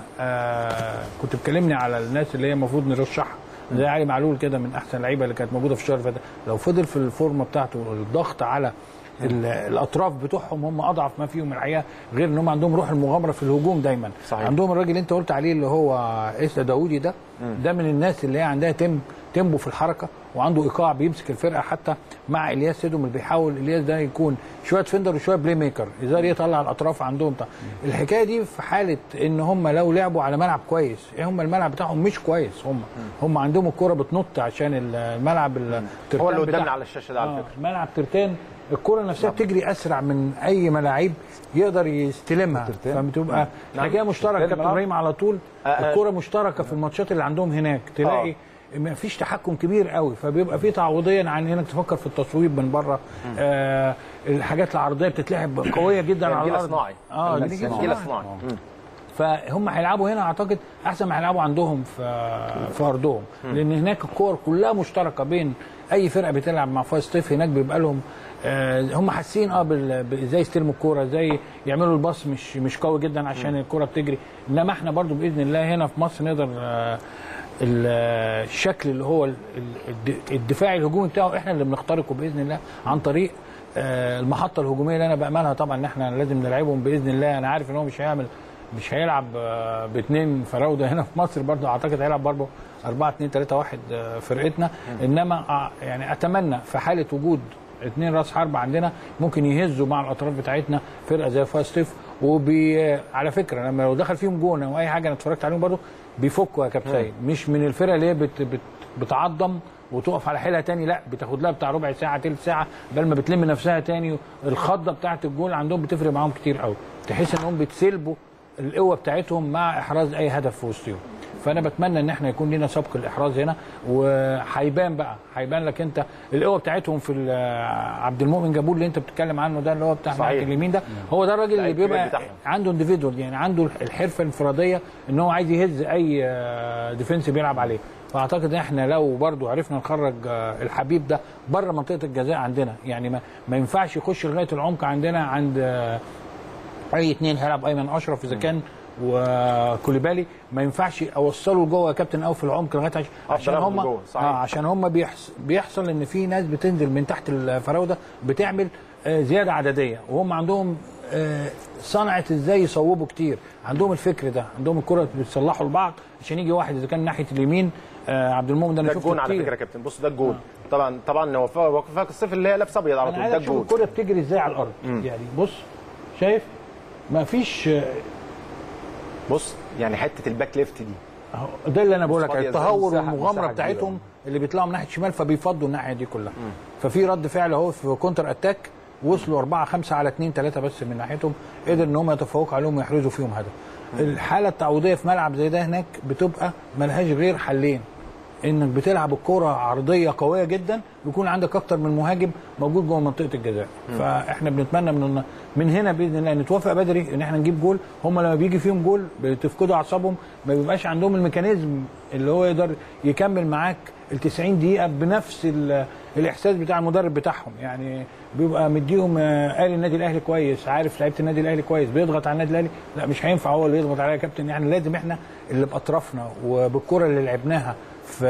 آه كنت بتكلمني على الناس اللي هي المفروض نرشحها زي علي معلول كده من احسن اللعيبه اللي كانت موجوده في الشهر اللي فات لو فضل في الفورمه بتاعته الضغط على ال- الاطراف بتوعهم هم اضعف ما فيهم الحقيقه غير ان هم عندهم روح المغامره في الهجوم دايما صحيح. عندهم الراجل اللي انت قلت عليه اللي هو اسا داوودي ده ده من الناس اللي هي عندها تم تيمبو في الحركه وعنده ايقاع بيمسك الفرقه حتى مع الياس سيدهم اللي بيحاول الياس ده يكون شويه فيندر وشويه بلاي ميكر يقدر يطلع الاطراف عندهم طبعا. الحكايه دي في حاله ان هم لو لعبوا على ملعب كويس إيه هم الملعب بتاعهم مش كويس هم هم عندهم الكره بتنط عشان الملعب الترتان هو اللي قدامنا بتاعهم. على الشاشه ده على آه، فكره ملعب ترتان الكره نفسها بتجري اسرع من اي ملاعب يقدر يستلمها ترتان. فبتبقى نعم. حكايه مشتركه ترتان كابتن الملعب. ابراهيم على طول آه، آه. الكره مشتركه في الماتشات اللي عندهم هناك تلاقي ما فيش تحكم كبير قوي فبيبقى في تعويضيا عن انك تفكر في التصويب من بره آه الحاجات العرضيه بتتلعب قويه جدا على جيل الارض صناعي اه جيل جيل صناعي. جيل صناعي. صناعي مم. فهم هيلعبوا هنا اعتقد احسن ما هيلعبوا عندهم في في ارضهم لان هناك الكور كلها مشتركه بين اي فرقه بتلعب مع فايز ستيف هناك بيبقى لهم آه، هم حاسين اه بال- ب- ازاي يستلموا الكوره ازاي يعملوا الباص مش مش قوي جدا عشان الكوره بتجري انما احنا برضو باذن الله هنا في مصر نقدر آه، ال- الشكل اللي هو ال- ال- الد- الدفاعي الهجومي بتاعه احنا اللي بنخترقه باذن الله عن طريق آه، المحطه الهجوميه اللي انا باملها طبعا ان احنا لازم نلعبهم باذن الله انا عارف ان هو مش هيعمل مش هيلعب آه، باثنين فراوده هنا في مصر برضه اعتقد هيلعب برضه 4 2 3 1 آه، فرقتنا انما آه، يعني اتمنى في حاله وجود اثنين راس حرب عندنا ممكن يهزوا مع الاطراف بتاعتنا فرقه زي فاستيف وبي على فكره لما لو دخل فيهم جون او اي حاجه انا اتفرجت عليهم برضه بيفكوا يا كابتن سيد مش من الفرقه اللي هي بت بت بتعظم وتقف على حيلها تاني لا بتاخد لها بتاع ربع ساعه تلت ساعه بل ما بتلم نفسها تاني الخضه بتاعه الجول عندهم بتفرق معاهم كتير قوي تحس انهم بتسلبوا القوه بتاعتهم مع احراز اي هدف في وسطهم فانا بتمنى ان احنا يكون لنا سبق الاحراز هنا وهيبان بقى هيبان لك انت القوه بتاعتهم في ال- عبد المؤمن جابور اللي انت بتتكلم عنه ده اللي هو بتاع صحيح. ناحيه اليمين ده هو ده الراجل اللي لعيب كبير بيبقى بتاعهم. عنده انديفيدوال يعني عنده الحرفه الانفراديه ان هو عايز يهز اي آه، ديفنس بيلعب عليه فاعتقد احنا لو برضو عرفنا نخرج آه، الحبيب ده بره منطقه الجزاء عندنا يعني ما, ما ينفعش يخش لغايه العمق عندنا عند آه، اي اثنين هيلعب ايمن اشرف اذا كان وكوليبالي ما ينفعش اوصله لجوه يا كابتن او في العمق لغايه عش- عشان أفضل هم لجوه، صحيح. اه عشان هم بيحص بيحصل ان في ناس بتنزل من تحت الفراوده بتعمل آه، زياده عدديه وهم عندهم آه، صنعه ازاي يصوبوا كتير عندهم الفكر ده عندهم الكره بيصلحوا لبعض عشان يجي واحد اذا كان ناحيه اليمين آه، عبد المؤمن ده انا ده شفته الجون على كتير فكره يا كابتن بص ده الجون طبعا طبعا هو فا- هو فاك الصيف اللي هي لابسه ابيض على انا طول عايز ده اشوف الجون الكره بتجري ازاي على الارض يعني بص شايف ما فيش آه، بص يعني حته الباك ليفت دي اهو ده اللي انا بقول لك فاضية التهور مساحة- والمغامره مساحة بتاعتهم اللي بيطلعوا من ناحيه الشمال فبيفضوا الناحيه دي كلها ففي رد فعل اهو في كونتر اتاك وصلوا 4 5 على 2 3 بس من ناحيتهم قدر ان هم يتفوقوا عليهم ويحرزوا فيهم هدف الحاله التعويضيه في ملعب زي ده هناك بتبقى ملهاش غير حلين انك بتلعب الكره عرضيه قويه جدا ويكون عندك اكتر من مهاجم موجود جوه منطقه الجزاء فاحنا بنتمنى من من هنا باذن الله نتوافق بدري ان احنا نجيب جول هم لما بيجي فيهم جول بتفقدوا اعصابهم ما بيبقاش عندهم الميكانيزم اللي هو يقدر يكمل معاك ال 90 دقيقه بنفس ال- الاحساس بتاع المدرب بتاعهم يعني بيبقى مديهم آه، قال النادي الاهلي كويس عارف لعيبه النادي الاهلي كويس بيضغط على النادي الاهلي لا مش هينفع هو اللي يضغط عليا يا كابتن يعني لازم احنا اللي باطرافنا وبالكره اللي لعبناها في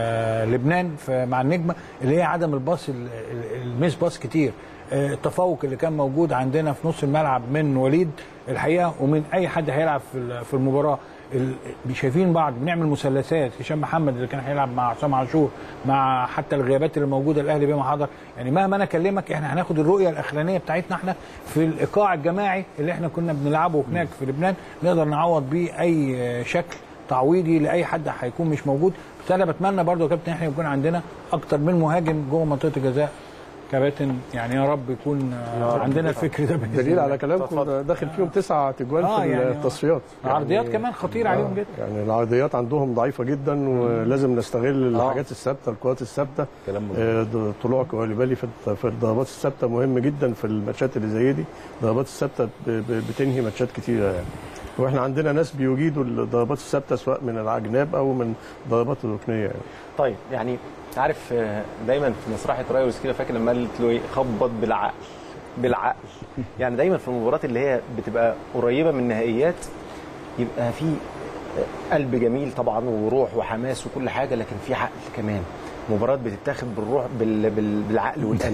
لبنان في مع النجمه اللي هي عدم الباص ال- ال- الميس باص كتير آه، التفوق اللي كان موجود عندنا في نص الملعب من وليد الحقيقه ومن اي حد هيلعب في ال- في المباراه ال- شايفين بعض بنعمل مثلثات هشام محمد اللي كان هيلعب مع حسام عاشور مع حتى الغيابات اللي موجوده الاهلي بما حضر يعني مهما انا اكلمك احنا هناخد الرؤيه الاخرانيه بتاعتنا احنا في الايقاع الجماعي اللي احنا كنا بنلعبه هناك في لبنان نقدر نعوض بيه اي آه، شكل تعويضي لاي حد هيكون مش موجود بس انا بتمنى برضو يا كابتن احنا يكون عندنا اكتر من مهاجم جوه منطقه الجزاء كباتن يعني يا رب يكون آه، عندنا الفكر ده بإذن دليل الله. على كلامكم ده داخل فيهم تسعة تجوال آه، في يعني التصفيات عرضيات كمان خطيره عليهم جدا يعني العرضيات عندهم ضعيفه جدا ولازم نستغل الحاجات الثابته الكرات الثابته كلام مظبوط. آه، د- طلوع كواليبالي في الت- في الضربات الثابته مهم جدا في الماتشات اللي زي دي الضربات الثابته ب- ب- بتنهي ماتشات كتيره يعني واحنا عندنا ناس بيجيدوا الضربات الثابته سواء من العجناب او من الضربات الركنيه يعني طيب يعني عارف آه، دايما في مسرحيه رايوس كده فاكر لما قالت له ايه خبط بالعقل بالعقل يعني دايما في المباريات اللي هي بتبقى قريبه من النهائيات يبقى في آه، قلب جميل طبعا وروح وحماس وكل حاجه لكن في عقل كمان مباريات بتتاخد بالروح بال... بال... بالعقل والقلب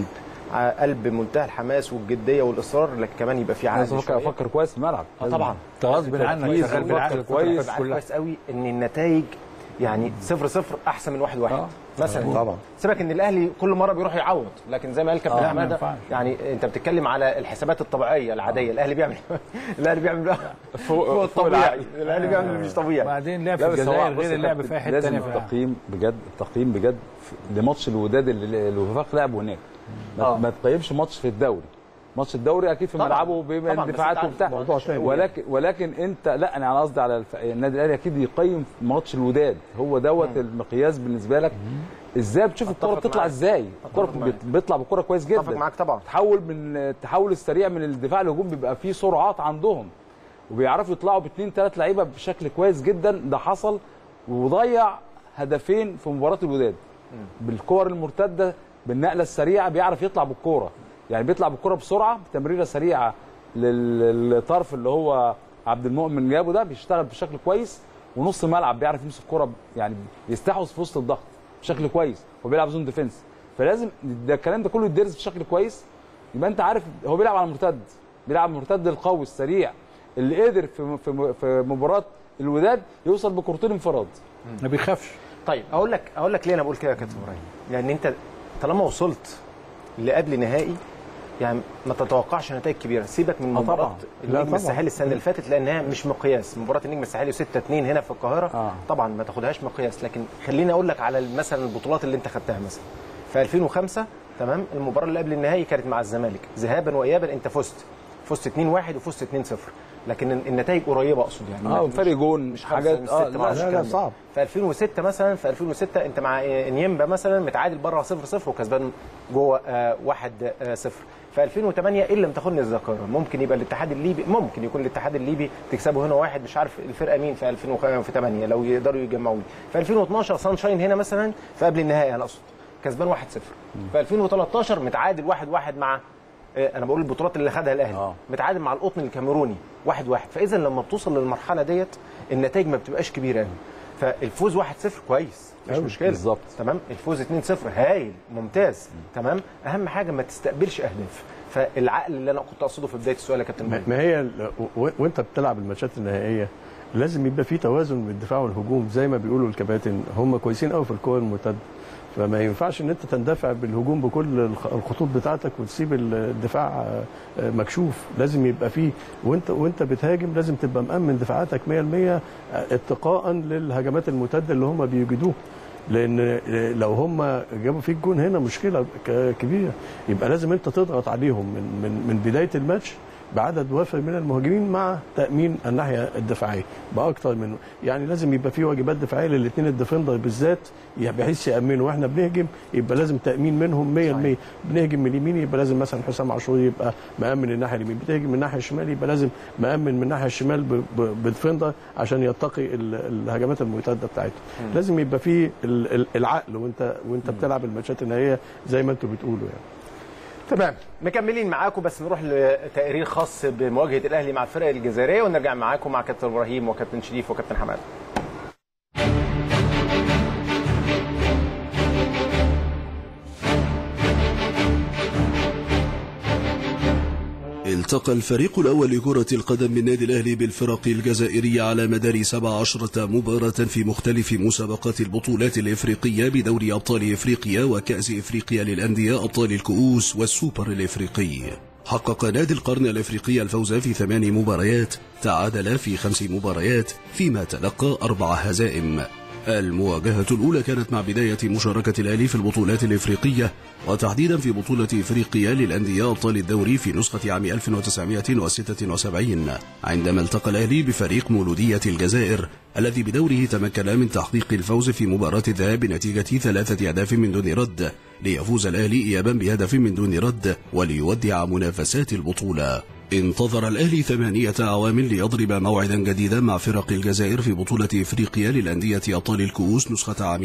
ع- قلب منتهى الحماس والجديه والاصرار لكن كمان يبقى في عقل لازم افكر شوية. افكر كويس في الملعب اه طبعا انت غصب عنك تركيز شغال وفكر بالعقل كويس تبقى كلها. كويس قوي ان النتائج يعني صفر صفر احسن من واحد واحد آه. مثلا طبعا. سيبك ان الاهلي كل مره بيروح يعوض لكن زي ما قال كابتن آه، ما حماده ينفعش. يعني انت بتتكلم على الحسابات الطبيعيه العاديه الاهلي بيعمل الاهلي بيعمل فوق, فوق الطبيعي الاهلي بيعمل اللي مش طبيعي بعدين لعب في لا بس هو الجزائر بص غير يا اللعب كابتن، في اي حته لازم ثانيه في العالم. التقييم بجد التقييم بجد في- لماتش الوداد اللي اللي وفاق لعبه هناك ما, آه. ما تقيمش ماتش في الدوري ماتش الدوري اكيد في طبعاً. ملعبه بيبقى طبعاً، بس اندفاعات أنت وبتاع موضوع تاني. ولكن ولكن انت لا انا قصدي على الف... النادي الاهلي اكيد يقيم ماتش الوداد هو دوت المقياس بالنسبه لك ازاي بتشوف الكره أتفق بتطلع معاك. ازاي الكره أتفق معاك. بت- بيطلع بالكره كويس جدا اتفق معاك طبعا تحول من التحول السريع من الدفاع للهجوم بيبقى فيه سرعات عندهم وبيعرفوا يطلعوا باثنين ثلاث لعيبه بشكل كويس جدا ده حصل وضيع هدفين في مباراه الوداد بالكور المرتده بالنقله السريعه بيعرف يطلع بالكوره يعني بيطلع بالكوره بسرعه بتمريره سريعه لل- للطرف اللي هو عبد المؤمن جابه ده بيشتغل بشكل كويس ونص ملعب بيعرف يمسك كوره يعني يستحوذ في وسط الضغط بشكل كويس وبيلعب زون ديفنس فلازم ده الكلام ده كله يدرس بشكل كويس يبقى انت عارف هو بيلعب على المرتد بيلعب مرتد القوي السريع اللي قدر في في في مباراه الوداد يوصل بكورتين انفراد ما بيخافش طيب اقول لك اقول لك ليه انا بقول كده يا كابتن ابراهيم لان انت طالما وصلت لقبل نهائي يعني ما تتوقعش نتائج كبيره سيبك من آه مباراه طبعاً. لا النجم طبعاً. الساحلي السنه اللي فاتت لانها مش مقياس مباراه النجم الساحلي 6 2 هنا في القاهره آه. طبعا ما تاخدهاش مقياس لكن خليني اقول لك على مثلا البطولات اللي انت خدتها مثلا في 2005 تمام المباراه اللي قبل النهائي كانت مع الزمالك ذهابا وايابا انت فزت فزت 2 1 وفزت 2 0 لكن النتائج قريبه اقصد يعني اه مش- فرق جون مش حاجات حاجات اه اه لا لا لا صعب في 2006 مثلا في 2006 انت مع انيمبا مثلا متعادل بره 0 0 وكسبان جوه 1 0 في 2008 ان لم تخن الذاكره ممكن يبقى الاتحاد الليبي ممكن يكون الاتحاد الليبي تكسبه هنا واحد مش عارف الفرقه مين في 2008 لو يقدروا يجمعوا في 2012 سانشاين هنا مثلا في قبل النهائي انا اقصد كسبان 1 0 في 2013 متعادل 1 1 مع آه، انا بقول البطولات اللي خدها الاهلي آه. متعادل مع القطن الكاميروني واحد واحد فاذا لما بتوصل للمرحله ديت النتائج ما بتبقاش كبيره قوي فالفوز 1-0 كويس مش أوي. مشكله بالظبط. تمام الفوز 2-0 هايل ممتاز تمام اهم حاجه ما تستقبلش اهداف فالعقل اللي انا كنت اقصده في بدايه السؤال يا كابتن ما مهدي. ما هي ال- و- وانت بتلعب الماتشات النهائيه لازم يبقى في توازن بين الدفاع والهجوم زي ما بيقولوا الكباتن هم كويسين قوي في الكور المرتده فما ينفعش ان انت تندفع بالهجوم بكل الخ- الخطوط بتاعتك وتسيب ال- الدفاع آه، آه، مكشوف لازم يبقى فيه وانت وانت بتهاجم لازم تبقى مأمن دفاعاتك 100% آه، اتقاء للهجمات المرتده اللي هم بيوجدوها لان لو هم جابوا فيك جون هنا مشكله ك- كبيره يبقى لازم انت تضغط عليهم من من من بدايه الماتش بعدد وافر من المهاجمين مع تامين الناحيه الدفاعيه باكتر من يعني لازم يبقى في واجبات دفاعيه للاثنين الديفندر بالذات يعني بحيث يامنوا واحنا بنهجم يبقى لازم تامين منهم 100% بنهجم من اليمين يبقى لازم مثلا حسام عاشور يبقى مامن الناحيه اليمين بتهجم من الناحيه الشمال يبقى لازم مامن من الناحيه الشمال ب- ب- بديفندر عشان يتقي ال- الهجمات المرتده بتاعته لازم يبقى في ال- ال- العقل وانت وانت بتلعب الماتشات النهائيه زي ما انتم بتقولوا يعني تمام مكملين معاكم بس نروح لتقرير خاص بمواجهه الاهلي مع الفرق الجزائريه ونرجع معاكم مع كابتن ابراهيم وكابتن شريف وكابتن حماد التقى الفريق الأول لكرة القدم من نادي الأهلي بالفرق الجزائرية على مدار 17 مباراة في مختلف مسابقات البطولات الإفريقية بدوري أبطال إفريقيا وكأس إفريقيا للأندية أبطال الكؤوس والسوبر الإفريقي حقق نادي القرن الإفريقي الفوز في ثمان مباريات تعادل في خمس مباريات فيما تلقى أربع هزائم المواجهة الأولى كانت مع بداية مشاركة الأهلي في البطولات الإفريقية وتحديدا في بطولة إفريقيا للأندية أبطال الدوري في نسخة عام 1976 عندما التقى الأهلي بفريق مولودية الجزائر الذي بدوره تمكن من تحقيق الفوز في مباراة الذهاب بنتيجة ثلاثة أهداف من دون رد ليفوز الأهلي إيابا بهدف من دون رد وليودع منافسات البطولة انتظر الأهلي ثمانية عوام ليضرب موعدا جديدا مع فرق الجزائر في بطولة إفريقيا للأندية أبطال الكؤوس نسخة عام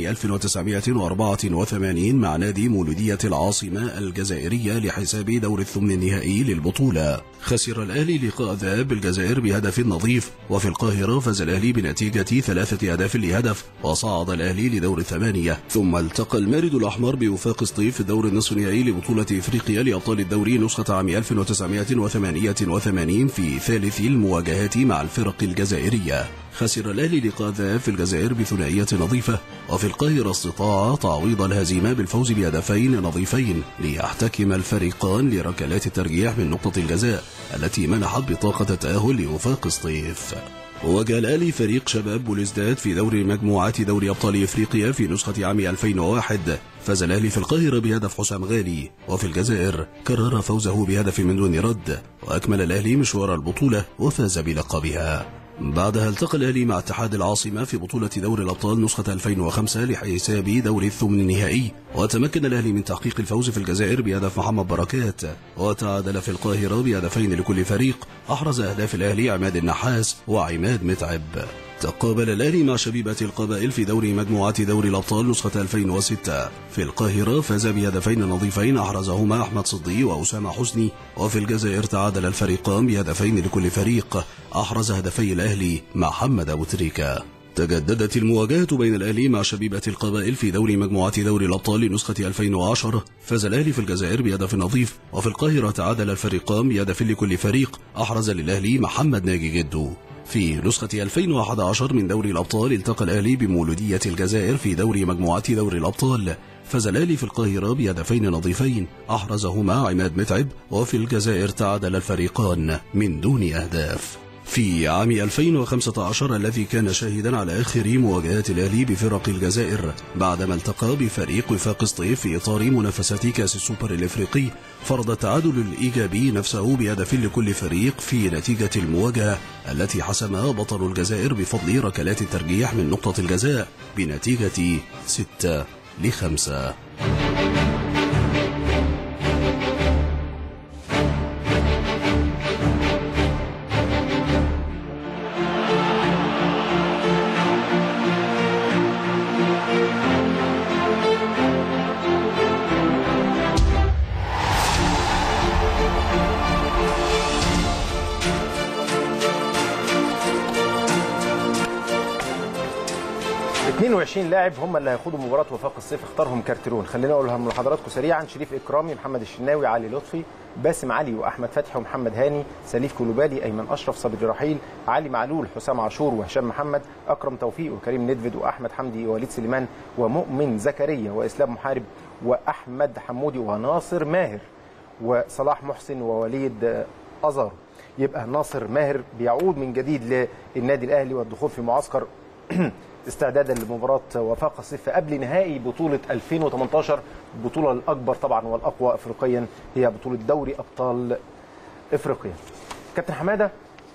1984 مع نادي مولودية العاصمة الجزائرية لحساب دور الثمن النهائي للبطولة خسر الأهلي لقاء الذهاب بالجزائر بهدف نظيف وفي القاهرة فاز الأهلي بنتيجة ثلاثة أهداف لهدف وصعد الأهلي لدور الثمانية ثم التقى المارد الأحمر بوفاق سطيف في الدور النصف النهائي لبطولة إفريقيا لأبطال الدوري نسخة عام 1988 في ثالث المواجهات مع الفرق الجزائرية خسر الأهلي لقاء الذهاب في الجزائر بثنائية نظيفة وفي القاهرة استطاع تعويض الهزيمة بالفوز بهدفين نظيفين ليحتكم الفريقان لركلات الترجيح من نقطة الجزاء التي منحت بطاقة التأهل لوفاق سطيف واجه الأهلي فريق شباب بوليزداد في دوري مجموعات دوري أبطال إفريقيا في نسخة عام 2001 فاز الأهلي في القاهرة بهدف حسام غالي وفي الجزائر كرر فوزه بهدف من دون رد وأكمل الأهلي مشوار البطولة وفاز بلقبها بعدها التقى الأهلي مع اتحاد العاصمة في بطولة دوري الأبطال نسخة 2005 لحساب دوري الثمن النهائي وتمكن الأهلي من تحقيق الفوز في الجزائر بهدف محمد بركات وتعادل في القاهرة بهدفين لكل فريق أحرز أهداف الأهلي عماد النحاس وعماد متعب تقابل الأهلي مع شبيبة القبائل في دوري مجموعات دوري الأبطال نسخة 2006 في القاهرة فاز بهدفين نظيفين أحرزهما أحمد صدي وأسامة حسني وفي الجزائر تعادل الفريقان بهدفين لكل فريق أحرز هدفي الأهلي محمد أبو تريكة تجددت المواجهة بين الأهلي مع شبيبة القبائل في دوري مجموعات دوري الأبطال نسخة 2010 فاز الأهلي في الجزائر بهدف نظيف وفي القاهرة تعادل الفريقان بهدف لكل فريق أحرز للأهلي محمد ناجي جدو في نسخة 2011 من دوري الأبطال التقى الأهلي بمولودية الجزائر في دوري مجموعات دوري الأبطال فاز الأهلي في القاهرة بهدفين نظيفين أحرزهما عماد متعب وفي الجزائر تعادل الفريقان من دون أهداف في عام 2015 الذي كان شاهدا على آخر مواجهات الأهلي بفرق الجزائر بعدما التقى بفريق وفاق سطيف في إطار منافسة كأس السوبر الإفريقي فرض التعادل الإيجابي نفسه بهدف لكل فريق في نتيجة المواجهة التي حسمها بطل الجزائر بفضل ركلات الترجيح من نقطة الجزاء بنتيجة 6 لخمسة ال 22 لاعب هم اللي هيخوضوا مباراه وفاق الصيف اختارهم كارترون خلينا اقولهم لحضراتكم سريعا شريف اكرامي محمد الشناوي علي لطفي باسم علي واحمد فتحي ومحمد هاني سليف كلوبالي ايمن اشرف صبري رحيل علي معلول حسام عاشور وهشام محمد اكرم توفيق وكريم ندفد واحمد حمدي ووليد سليمان ومؤمن زكريا واسلام محارب واحمد حمودي وناصر ماهر وصلاح محسن ووليد ازار يبقى ناصر ماهر بيعود من جديد للنادي الاهلي والدخول في معسكر استعدادا لمباراه وفاق الصيف قبل نهائي بطوله 2018 البطوله الاكبر طبعا والاقوى افريقيا هي بطوله دوري ابطال افريقيا. كابتن حماده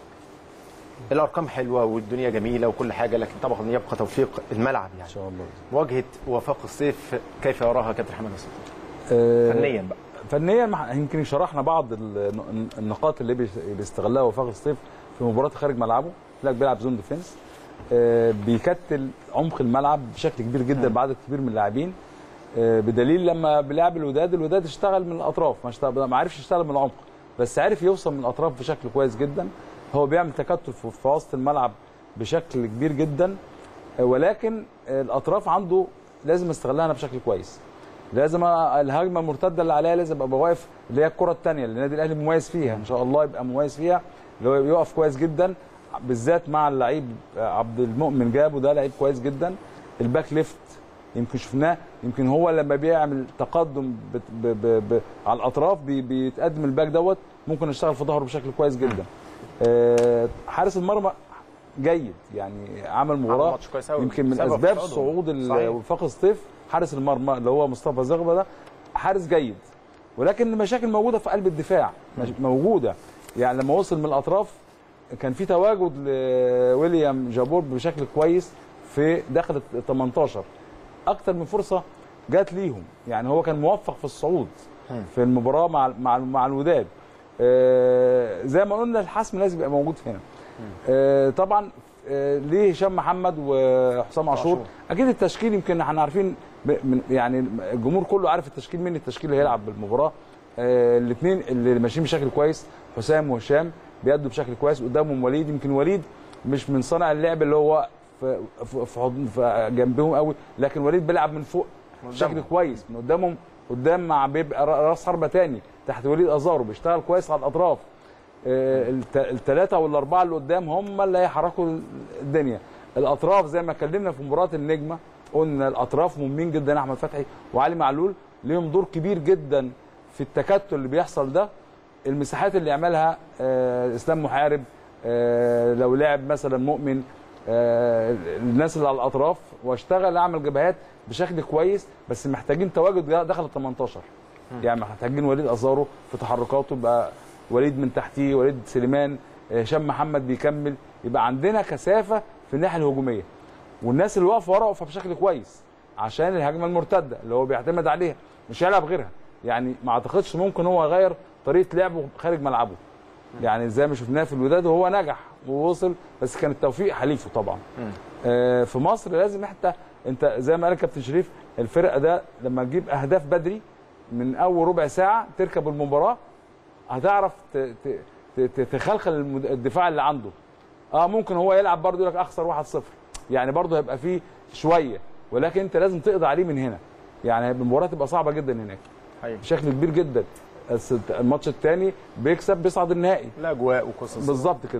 الارقام حلوه والدنيا جميله وكل حاجه لكن طبعا يبقى توفيق الملعب يعني. ان شاء الله مواجهه وفاق الصيف كيف يراها كابتن حماده الصيف؟ آه، فنيا بقى. فنيا مع- يمكن شرحنا بعض ال- النقاط اللي بيس- بيستغلها وفاق الصيف في مباراه خارج ملعبه لك بيلعب زون ديفنس آه، بيكتل عمق الملعب بشكل كبير جدا بعدد كبير من اللاعبين آه، بدليل لما بيلعب الوداد الوداد اشتغل من الاطراف ما, اشتغل ما عرفش يشتغل من العمق بس عرف يوصل من الاطراف بشكل كويس جدا هو بيعمل تكتل في في وسط الملعب بشكل كبير جدا آه، ولكن آه، الاطراف عنده لازم استغلها بشكل كويس لازم الهجمه المرتده اللي عليها لازم ابقى واقف اللي هي الكره الثانيه اللي النادي الاهلي مميز فيها ان شاء الله يبقى مميز فيها اللي هو يقف كويس جدا بالذات مع اللعيب عبد المؤمن جابه ده لعيب كويس جدا الباك ليفت يمكن شفناه يمكن هو لما بيعمل تقدم بت ب ب ب على الاطراف بي بيتقدم الباك دوت ممكن يشتغل في ظهره بشكل كويس جدا آه، حارس المرمى جيد يعني عمل عمل مباراه ماتش كويس أوي. يمكن من سبب اسباب صعودهم. صعود ال- صحيح. وفاق الصيف حارس المرمى اللي هو مصطفى زغبه ده حارس جيد ولكن المشاكل موجوده في قلب الدفاع مش- موجوده يعني لما وصل من الاطراف كان في تواجد لويليام جابور بشكل كويس في داخل ال 18 اكتر من فرصه جات ليهم يعني هو كان موفق في الصعود في المباراه مع مع مع الوداد آه، زي ما قلنا الحسم لازم يبقى موجود هنا آه، طبعا آه، ليه هشام محمد وحسام عاشور عاشور. اكيد التشكيل يمكن احنا عارفين ب- من يعني الجمهور كله عارف التشكيل مين التشكيل اللي هيلعب بالمباراه الاثنين اللي ماشيين بشكل كويس حسام وهشام بيأدوا بشكل كويس قدامهم وليد يمكن وليد مش من صانع اللعب اللي هو في في في, حضن- في جنبهم قوي لكن وليد بيلعب من فوق بشكل كويس من قدامهم قدام مع بيبقى راس حربه تاني تحت وليد ازارو بيشتغل كويس على الاطراف الثلاثه والاربعه اللي قدام هم اللي هيحركوا الدنيا الاطراف زي ما اتكلمنا في مباراه النجمه قلنا الاطراف مهمين جدا احمد فتحي وعلي معلول ليهم دور كبير جدا في التكتل اللي بيحصل ده المساحات اللي يعملها آه، اسلام محارب آه، لو لعب مثلا مؤمن آه، الناس اللي على الاطراف واشتغل اعمل جبهات بشكل كويس بس محتاجين تواجد داخل ال 18 يعني محتاجين وليد ازارو في تحركاته يبقى وليد من تحتيه وليد سليمان آه، هشام محمد بيكمل يبقى عندنا كثافه في الناحيه الهجوميه والناس اللي واقفه ورا واقفه بشكل كويس عشان الهجمه المرتده اللي هو بيعتمد عليها مش هيلعب غيرها يعني ما اعتقدش ممكن هو يغير طريقه لعبه خارج ملعبه يعني زي ما شفناه في الوداد وهو نجح ووصل بس كان التوفيق حليفه طبعا آه في مصر لازم حتى انت زي ما قال كابتن شريف الفرقه ده لما تجيب اهداف بدري من اول ربع ساعه تركب المباراه هتعرف ت- ت- ت- تخلخل المد- الدفاع اللي عنده اه ممكن هو يلعب برضه يقول لك اخسر 1-0 يعني برضه هيبقى فيه شويه ولكن انت لازم تقضي عليه من هنا يعني المباراه تبقى صعبه جدا هناك حقيقي. بشكل كبير جدا بس الماتش الثاني بيكسب بيصعد النهائي الاجواء وقصص بالظبط كده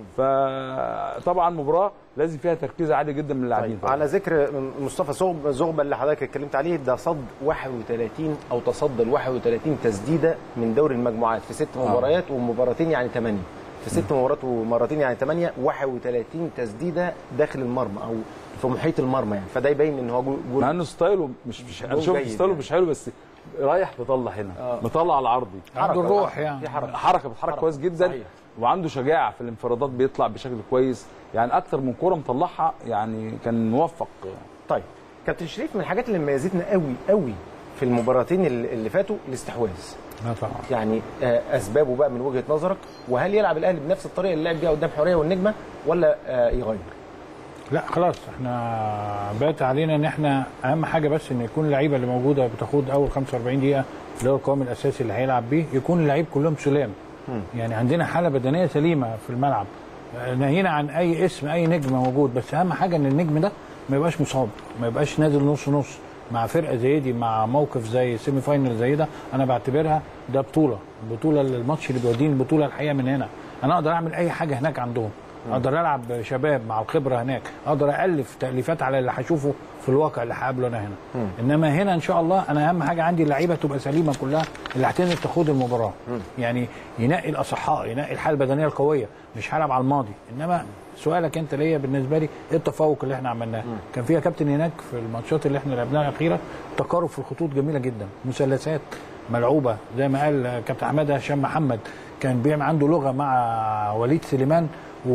فطبعا مباراه لازم فيها تركيز عالي جدا من اللاعبين طيب. على ذكر مصطفى زغب- زغبه اللي حضرتك اتكلمت عليه ده صد 31 او تصدى ل 31 تسديده من دوري المجموعات في ست آه. مباريات ومباراتين يعني 8 في ست مباريات ومرتين يعني 8 31 تسديده داخل المرمى او في محيط المرمى يعني فده يبين ان هو جول مع انه ستايله مش مش انا جول شوف جيد ستايله يعني. مش حلو بس رايح بيطلع هنا آه. مطلع على العرضي عنده الروح يعني في حركه حركه بيتحرك كويس جدا صحيح. وعنده شجاعه في الانفرادات بيطلع بشكل كويس يعني اكتر من كوره مطلعها يعني كان موفق طيب كابتن شريف من الحاجات اللي ميزتنا قوي قوي في المباراتين اللي اللي فاتوا الاستحواذ لا طبعا يعني آه، اسبابه بقى من وجهه نظرك وهل يلعب الاهلي بنفس الطريقه اللي لعب بيها قدام حوريه والنجمه ولا آه، يغير؟ لا خلاص احنا بات علينا ان احنا اهم حاجه بس ان يكون اللعيبه اللي موجوده بتاخد اول 45 دقيقه اللي هو القوام الاساسي اللي هيلعب بيه يكون اللعيب كلهم سلام يعني عندنا حاله بدنيه سليمه في الملعب آه، ناهينا عن اي اسم اي نجم موجود بس اهم حاجه ان النجم ده ما يبقاش مصاب ما يبقاش نازل نص نص مع فرقه زي دي مع موقف زي سيمي فاينل زي ده انا بعتبرها ده بطوله بطوله الماتش اللي بيوديني البطوله الحقيقه من هنا انا اقدر اعمل اي حاجه هناك عندهم اقدر العب شباب مع الخبره هناك اقدر الف تاليفات على اللي هشوفه في الواقع اللي هقابله انا هنا انما هنا ان شاء الله انا اهم حاجه عندي اللعيبه تبقى سليمه كلها اللي هتنزل تخوض المباراه يعني ينقي الاصحاء ينقي الحاله البدنيه القويه مش هلعب على الماضي انما سؤالك انت ليا بالنسبه لي ايه التفوق اللي احنا عملناه كان فيها كابتن هناك في الماتشات اللي احنا لعبناها الاخيره تقارب في الخطوط جميله جدا مثلثات ملعوبه زي ما قال كابتن حماده هشام محمد كان بيعمل عنده لغه مع وليد سليمان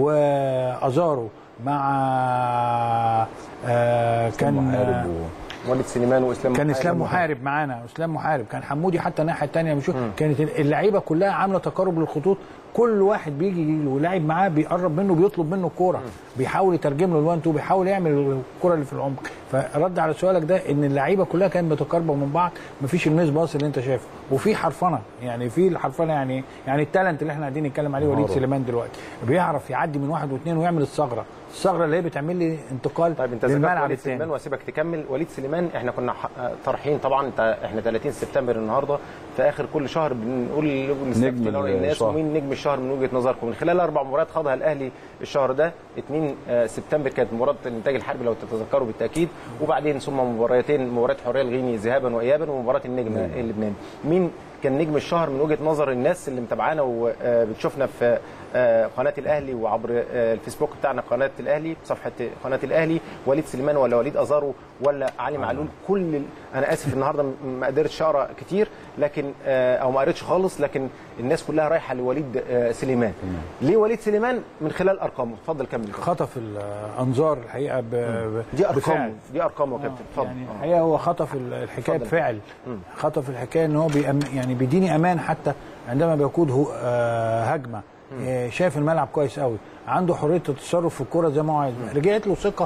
وازارو مع آه كان وليد سليمان واسلام كان محارب. اسلام محارب معانا اسلام محارب كان حمودي حتى الناحيه الثانيه مش كانت اللعيبه كلها عامله تقارب للخطوط كل واحد بيجي ولاعب معاه بيقرب منه بيطلب منه الكوره بيحاول يترجم له الوان تو بيحاول يعمل الكوره اللي في العمق فرد على سؤالك ده ان اللعيبه كلها كانت متقاربه من بعض مفيش الميس باص اللي انت شايفه وفي حرفنه يعني في الحرفنه يعني يعني التالنت اللي احنا قاعدين نتكلم عليه وليد سليمان دلوقتي بيعرف يعدي من واحد واثنين ويعمل الثغره الثغره اللي هي بتعمل لي انتقال طيب انت ذكرت للملعب وليد الثاني سليمان واسيبك تكمل وليد سليمان احنا كنا ح- طرحين طبعا انت احنا 30 سبتمبر النهارده في اخر كل شهر بنقول نجم للناس الناس الشهر. ومين نجم الشهر من وجهه نظركم من خلال اربع مباريات خاضها الاهلي الشهر ده 2 آه، سبتمبر كانت مباراه الانتاج الحربي لو تتذكروا بالتاكيد وبعدين ثم مباراتين مباراه حريه الغيني ذهابا وايابا ومباراه النجم اللبناني مين كان نجم الشهر من وجهه نظر الناس اللي متابعانا وبتشوفنا في آه، قناه الاهلي وعبر آه، الفيسبوك بتاعنا قناه الاهلي صفحه قناه الاهلي وليد سليمان ولا وليد ازارو ولا علي معلول كل ال... انا اسف النهارده م- ما قدرتش اقرا كتير لكن آه، او ما قريتش خالص لكن الناس كلها رايحه لوليد آه، سليمان ليه وليد سليمان من خلال ارقامه اتفضل كمل خطف الانظار الحقيقه ب... ب- دي بفعل. ارقامه دي ارقامه يا كابتن اتفضل يعني آه. الحقيقه هو خطف ال- الحكايه اتفضل. بفعل خطف الحكايه ان هو بيأم يعني بيديني امان حتى عندما بيقود هو آه هجمه آه شايف الملعب كويس قوي عنده حريه التصرف في الكوره زي ما هو عايز رجعت له ثقه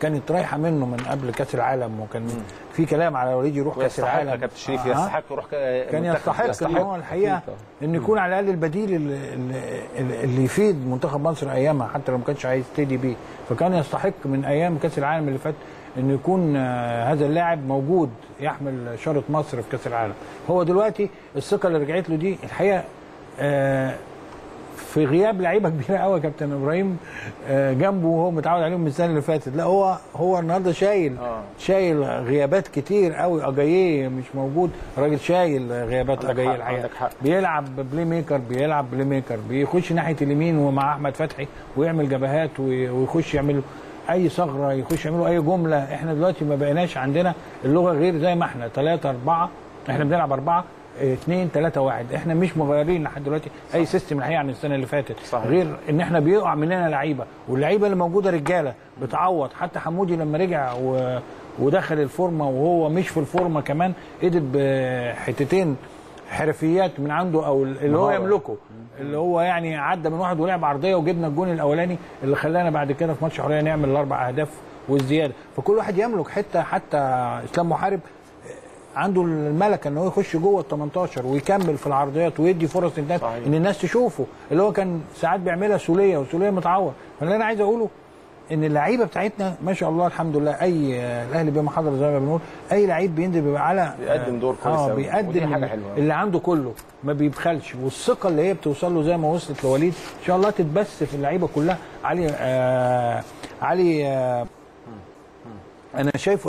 كانت رايحه منه من قبل كاس العالم وكان في كلام على وليد يروح كاس ويستحق العالم يا كابتن شريف آه. يستحق يروح ك- كان منتخب. يستحق ان هو الحقيقه ان يكون على الاقل البديل اللي, اللي- اللي يفيد منتخب مصر ايامها حتى لو ما كانش عايز يبتدي بيه فكان يستحق من ايام كاس العالم اللي فات انه يكون آه، هذا اللاعب موجود يحمل شاره مصر في كاس العالم هو دلوقتي الثقه اللي رجعت له دي الحقيقه آه، في غياب لعيبه كبيره قوي يا كابتن ابراهيم آه، جنبه وهو متعود عليهم من السنه اللي فاتت لا هو هو النهارده شايل شايل غيابات كتير قوي اجاييه مش موجود راجل شايل غيابات عندك اجاييه حق، الحقيقه عندك حق. بيلعب بلاي ميكر بيلعب بلاي ميكر بيخش ناحيه اليمين ومع احمد فتحي ويعمل جبهات وي- ويخش يعمل اي ثغره يخش يعملوا اي جمله احنا دلوقتي ما بقيناش عندنا اللغه غير زي ما احنا ثلاثة أربعة احنا بنلعب أربعة اه، اثنين ثلاثة واحد احنا مش مغيرين لحد دلوقتي اي سيستم الحقيقه عن السنه اللي فاتت صحيح. غير ان احنا بيقع مننا لعيبه واللعيبه اللي موجوده رجاله بتعوض حتى حمودي لما رجع و... ودخل الفورمه وهو مش في الفورمه كمان قدر بحتتين حرفيات من عنده او اللي هو يملكه اللي هو يعني عدى من واحد ولعب عرضيه وجبنا الجون الاولاني اللي خلانا بعد كده في ماتش حريه نعمل الاربع اهداف والزياده فكل واحد يملك حته حتى اسلام محارب عنده الملكه ان هو يخش جوه ال 18 ويكمل في العرضيات ويدي فرص للناس صحيح. ان الناس تشوفه اللي هو كان ساعات بيعملها سوليه وسوليه متعور فاللي انا عايز اقوله ان اللعيبه بتاعتنا ما شاء الله الحمد لله اي الاهلي بيبقى محاضر زي ما بنقول اي لعيب بينزل بيبقى على بيقدم دور كويس اه أوي. ودي بيقدم حاجة حلوة. اللي عنده كله ما بيبخلش والثقه اللي هي بتوصل له زي ما وصلت لوليد ان شاء الله تتبث في اللعيبه كلها علي آه علي آه انا شايفه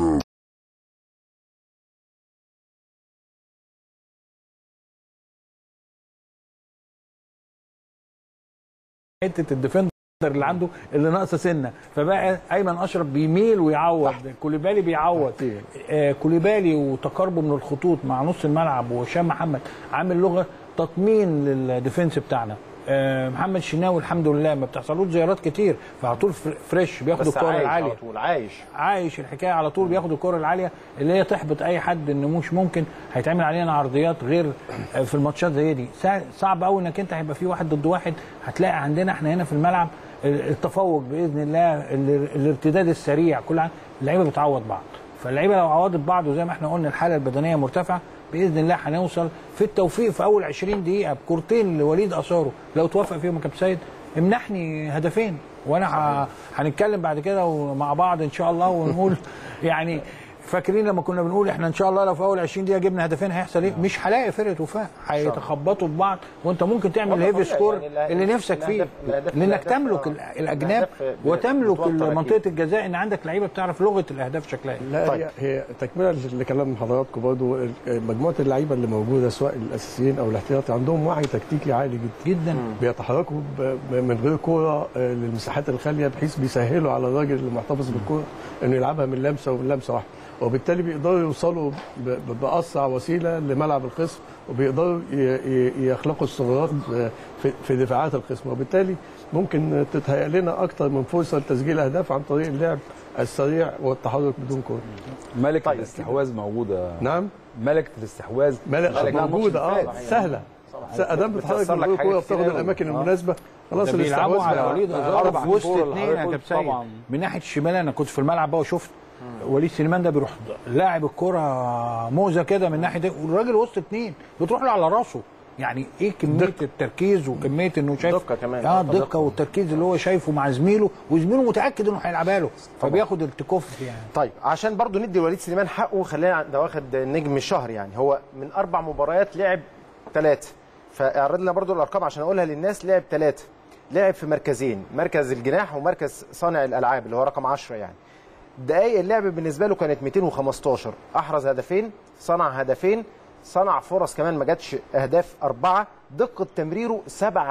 حته الديفندر اللي عنده اللي ناقصه سنه فبقى ايمن اشرف بيميل ويعوض كوليبالي بيعوض آه كوليبالي وتقاربه من الخطوط مع نص الملعب وهشام محمد عامل لغه تطمين للديفنس بتاعنا آه محمد شناوي الحمد لله ما بتحصلوش زيارات كتير فعلى طول فر- فريش بياخد بس الكره عايش العاليه على طول عايش عايش الحكايه على طول بياخد الكره العاليه اللي هي تحبط اي حد ان مش ممكن هيتعمل علينا عرضيات غير في الماتشات زي دي سا- صعب قوي انك انت هيبقى في واحد ضد واحد هتلاقي عندنا احنا هنا في الملعب التفوق باذن الله ال- الارتداد السريع كل ع- اللعيبه بتعوض بعض فاللعيبه لو عوضت بعض وزي ما احنا قلنا الحاله البدنيه مرتفعه باذن الله هنوصل في التوفيق في اول 20 دقيقه بكورتين لوليد اثاره لو توفق فيهم يا كابتن سيد امنحني هدفين وانا ه- هنتكلم بعد كده ومع بعض ان شاء الله ونقول يعني فاكرين لما كنا بنقول احنا ان شاء الله لو في اول 20 دقيقه جبنا هدفين هيحصل ايه؟ مش هلاقي فرقه وفاء هيتخبطوا في بعض وانت ممكن تعمل والله هيفي طبيعي، سكور يعني ال- اللي نفسك فيه الأهداف- الأهداف- لانك الأهداف- تملك آه. ال- الاجناب الأهداف ب- وتملك بتوتر منطقه أكيد. الجزاء ان عندك لعيبه بتعرف لغه الاهداف شكلها ايه لا طيب. هي هي تكمله لكلام حضراتكم برضه مجموعه اللعيبه اللي موجوده سواء الاساسيين او الاحتياطي عندهم وعي تكتيكي عالي جدا جدا بيتحركوا ب- ب- من غير كوره آه، للمساحات الخاليه بحيث بيسهلوا على الراجل اللي محتفظ بالكوره انه يلعبها من لمسه ومن لمسه واحده وبالتالي بيقدروا يوصلوا ب- ب- باسرع وسيله لملعب الخصم وبيقدروا ي- ي- يخلقوا الثغرات آه، في- في دفاعات الخصم وبالتالي ممكن تتهيأ لنا اكتر من فرصه لتسجيل اهداف عن طريق اللعب السريع والتحرك بدون كوره ملكه طيب. الاستحواذ موجوده نعم ملكه الاستحواذ ملك ملكة موجوده اه الماتش اللي فات. سهله ادام بتتحرك بتأثر من لك غير حاجات كوره كتير بتاخد أوي. الاماكن آه. المناسبه خلاص ده بيلعبوا الاستحواذ على بقى- وليد آه، ازارو أربع في وسط كورة اثنين يا الهاي كابتن سيد طبعاً. من ناحيه الشمال انا كنت في الملعب بقى وشفت وليد سليمان ده بيروح لاعب الكره موزه كده من ناحيه ده والراجل وسط اثنين بتروح له على راسه يعني ايه كميه التركيز وكميه انه شايف دقة كمان. اه دقة. الدقه والتركيز اللي هو شايفه مع زميله وزميله متاكد انه هيلعبها له فبياخد التكوف يعني طيب عشان برضو ندي لوليد سليمان حقه خلينا ده واخد نجم الشهر يعني هو من اربع مباريات لعب ثلاثه فاعرض لنا برضو الارقام عشان اقولها للناس لعب ثلاثه لعب في مركزين مركز الجناح ومركز صانع الالعاب اللي هو رقم 10 يعني دقايق اللعب بالنسبه له كانت 215 احرز هدفين صنع هدفين صنع فرص كمان ما جاتش اهداف اربعه دقه تمريره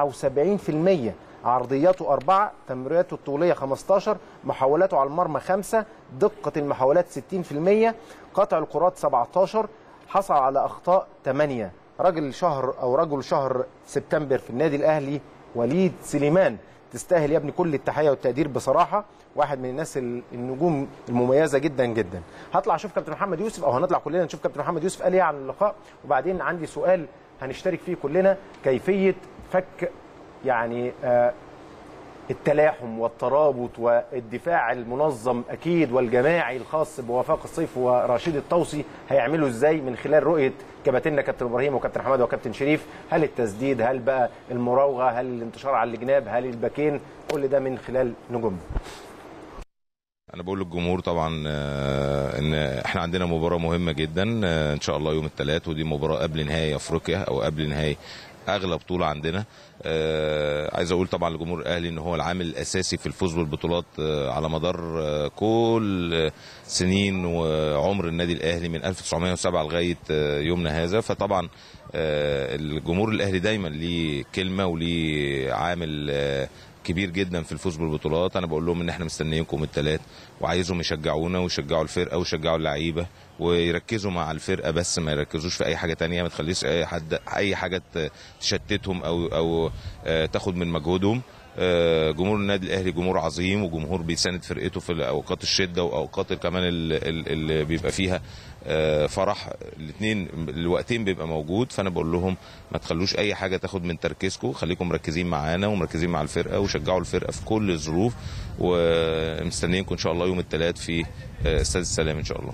77% عرضياته أربعة تمريراته الطولية 15 محاولاته على المرمى خمسة دقة المحاولات 60% قطع الكرات 17 حصل على أخطاء 8 راجل شهر أو رجل شهر سبتمبر في النادي الأهلي وليد سليمان تستاهل يا ابني كل التحية والتقدير بصراحة واحد من الناس ال- النجوم المميزة جدا جدا هطلع أشوف كابتن محمد يوسف أو هنطلع كلنا نشوف كابتن محمد يوسف قال إيه عن اللقاء وبعدين عندي سؤال هنشترك فيه كلنا كيفية فك يعني آه التلاحم والترابط والدفاع المنظم اكيد والجماعي الخاص بوفاق الصيف ورشيد الطوسي هيعملوا ازاي من خلال رؤيه كباتننا كابتن ابراهيم وكابتن حماده وكابتن شريف هل التسديد هل بقى المراوغه هل الانتشار على الجناب هل الباكين كل ده من خلال نجومنا انا بقول للجمهور طبعا آه، ان احنا عندنا مباراه مهمه جدا آه، ان شاء الله يوم الثلاث ودي مباراه قبل نهائي افريقيا او قبل نهائي اغلى بطوله عندنا آه، عايز اقول طبعا لجمهور الاهلي ان هو العامل الاساسي في الفوز بالبطولات آه، على مدار آه، كل آه، سنين وعمر النادي الاهلي من 1907 لغايه آه، يومنا هذا فطبعا آه، الجمهور الاهلي دايما ليه كلمه وليه عامل آه، كبير جدا في الفوز بالبطولات انا بقول لهم ان احنا مستنيينكم الثلاث وعايزهم يشجعونا ويشجعوا الفرقه ويشجعوا اللعيبه ويركزوا مع الفرقه بس ما يركزوش في اي حاجه تانية ما تخليش اي حد اي حاجه ت- تشتتهم او او آه، تاخد من مجهودهم آه، جمهور النادي الاهلي جمهور عظيم وجمهور بيساند فرقته في اوقات الشده واوقات كمان ال- ال- اللي بيبقى فيها آه، فرح الاثنين الوقتين بيبقى موجود فانا بقول لهم ما تخلوش اي حاجه تاخد من تركيزكم خليكم مركزين معانا ومركزين مع الفرقه وشجعوا الفرقه في كل الظروف ومستنيينكم ان شاء الله يوم الثلاث في آه، استاد السلام ان شاء الله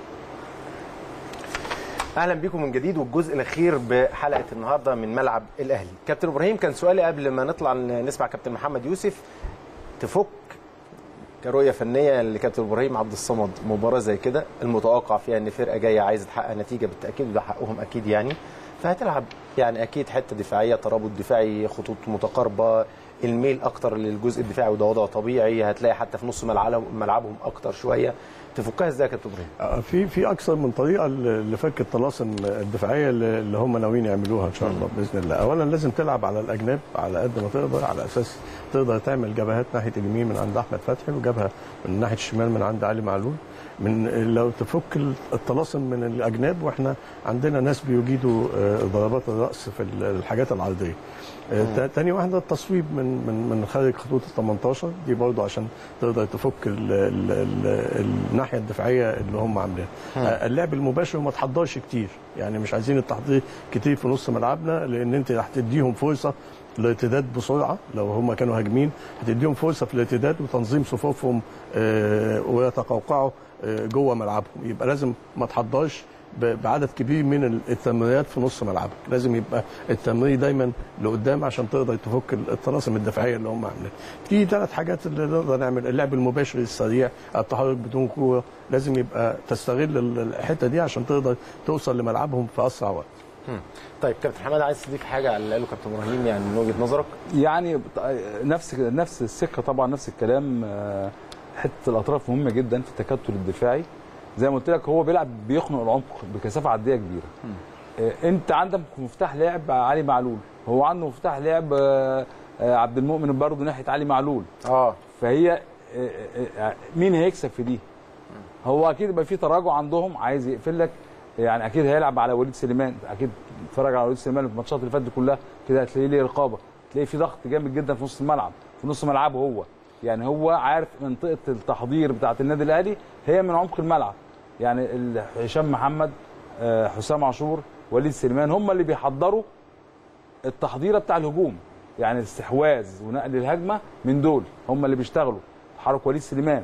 اهلا بكم من جديد والجزء الاخير بحلقه النهارده من ملعب الاهلي كابتن ابراهيم كان سؤالي قبل ما نطلع نسمع كابتن محمد يوسف تفك كرؤيه فنيه لكابتن ابراهيم عبد الصمد مباراه زي كده المتوقع فيها ان فرقه جايه عايزه تحقق نتيجه بالتاكيد وده حقهم اكيد يعني فهتلعب يعني اكيد حته دفاعيه ترابط دفاعي خطوط متقاربه الميل اكتر للجزء الدفاعي وده وضع طبيعي هتلاقي حتى في نص ملعب- ملعبهم اكتر شويه تفكها ازاي يا كابتن ابراهيم آه، في في اكثر من طريقه ل- لفك الطلاسم الدفاعيه اللي اللي هم ناويين يعملوها ان شاء الله باذن الله اولا لازم تلعب على الاجناب على قد ما تقدر على اساس تقدر تعمل جبهات ناحيه اليمين من عند احمد فتحي وجبهه من ناحيه الشمال من عند علي معلول من لو تفك الطلاسم من الاجناب واحنا عندنا ناس بيجيدوا آه، ضربات الراس في الحاجات العرضيه آه، تا- تاني واحده التصويب من من من خارج خطوط ال 18 دي برضو عشان تقدر تفك ال ال ال الناحيه الدفاعيه اللي هم عاملينها آه، اللعب المباشر وما تحضرش كتير يعني مش عايزين التحضير كتير في نص ملعبنا لان انت هتديهم فرصه الارتداد بسرعه لو هم كانوا هاجمين هتديهم فرصه في الارتداد وتنظيم صفوفهم آه، ويتقوقعوا آه، جوه ملعبهم يبقى لازم ما تحضرش ب- بعدد كبير من التمريرات في نص ملعبك لازم يبقى التمرير دايما لقدام عشان تقدر تفك الطلاسم الدفاعيه اللي هم عاملينها في ثلاث حاجات اللي نقدر نعمل اللعب المباشر السريع التحرك بدون كوره لازم يبقى تستغل ال- الحته دي عشان تقدر توصل لملعبهم في اسرع وقت مم. طيب كابتن حماد عايز تضيف حاجه على اللي قاله كابتن ابراهيم يعني من وجهه نظرك يعني نفس نفس السكه طبعا نفس الكلام آه، حته الاطراف مهمه جدا في التكتل الدفاعي زي ما قلت لك هو بيلعب بيخنق العمق بكثافه عدديه كبيره آه، انت عندك مفتاح لعب علي معلول هو عنده مفتاح لعب آه، آه، عبد المؤمن برضه ناحيه علي معلول اه فهي آه، آه، آه، مين هيكسب في دي هو اكيد يبقى في تراجع عندهم عايز يقفل لك يعني اكيد هيلعب على وليد سليمان اكيد اتفرج على وليد سليمان في الماتشات اللي فاتت دي كلها كده هتلاقيه ليه رقابه تلاقيه في ضغط جامد جدا في نص الملعب في نص ملعبه هو يعني هو عارف منطقه التحضير بتاعه النادي الاهلي هي من عمق الملعب يعني ال- هشام محمد آه، حسام عاشور وليد سليمان هم اللي بيحضروا التحضيره بتاع الهجوم يعني الاستحواذ ونقل الهجمه من دول هم اللي بيشتغلوا تحرك وليد سليمان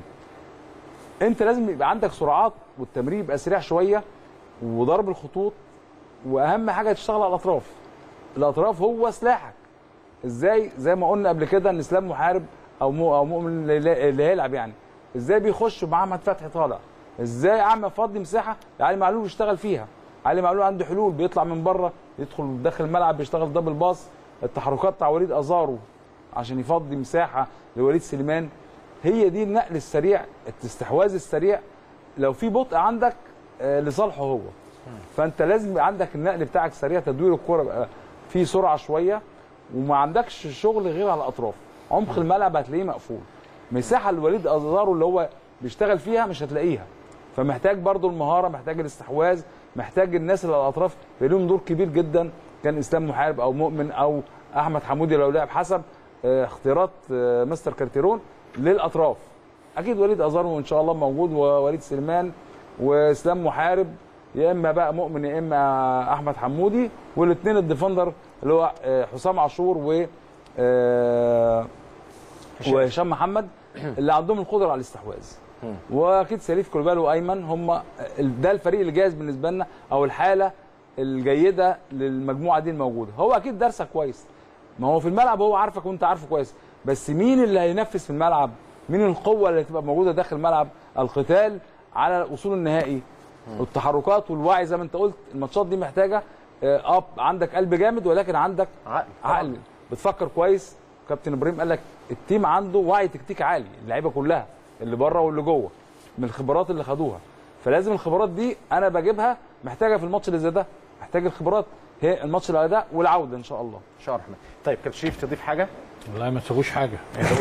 انت لازم يبقى عندك سرعات والتمرير يبقى سريع شويه وضرب الخطوط واهم حاجه تشتغل على الاطراف الاطراف هو سلاحك ازاي زي ما قلنا قبل كده ان اسلام محارب او مو او مؤمن اللي اللي هيلعب يعني ازاي بيخش مع احمد فتحي طالع ازاي اعمل افضي مساحه علي معلول يشتغل فيها علي معلول عنده حلول بيطلع من بره يدخل داخل الملعب بيشتغل دبل باص التحركات بتاع وليد ازارو عشان يفضي مساحه لوليد سليمان هي دي النقل السريع الاستحواذ السريع لو في بطء عندك آه، لصالحه هو فانت لازم يبقى عندك النقل بتاعك سريع تدوير الكوره بقى فيه سرعه شويه وما عندكش شغل غير على الاطراف عمق الملعب هتلاقيه مقفول مساحه لوليد ازارو اللي هو بيشتغل فيها مش هتلاقيها فمحتاج برضو المهاره محتاج الاستحواذ محتاج الناس اللي على الاطراف يبقى لهم دور كبير جدا كان اسلام محارب او مؤمن او احمد حمودي لو لعب حسب آه، اختيارات آه، مستر كارتيرون للاطراف اكيد وليد ازارو ان شاء الله موجود ووليد سليمان واسلام محارب يا اما بقى مؤمن يا اما احمد حمودي والاثنين الديفندر اللي هو آه، حسام عاشور و آه، وهشام محمد اللي عندهم القدره على الاستحواذ واكيد سليف كولوبالي وايمن هم ده الفريق اللي جاهز بالنسبه لنا او الحاله الجيده للمجموعه دي الموجوده هو اكيد درسك كويس ما هو في الملعب هو عارفك وانت عارفه كويس بس مين اللي هينفذ في الملعب مين القوه اللي تبقى موجوده داخل الملعب القتال على وصول النهائي والتحركات والوعي زي ما انت قلت الماتشات دي محتاجه اه آه، عندك قلب جامد ولكن عندك عقل عقل بتفكر كويس كابتن ابراهيم قال لك التيم عنده وعي تكتيك عالي اللعيبه كلها اللي بره واللي جوه من الخبرات اللي خدوها فلازم الخبرات دي انا بجيبها محتاجه في الماتش اللي زي ده محتاج الخبرات هي الماتش اللي ده والعوده ان شاء الله ان شاء الله الرحمن طيب كابتن شريف تضيف حاجه والله ما تسووش حاجه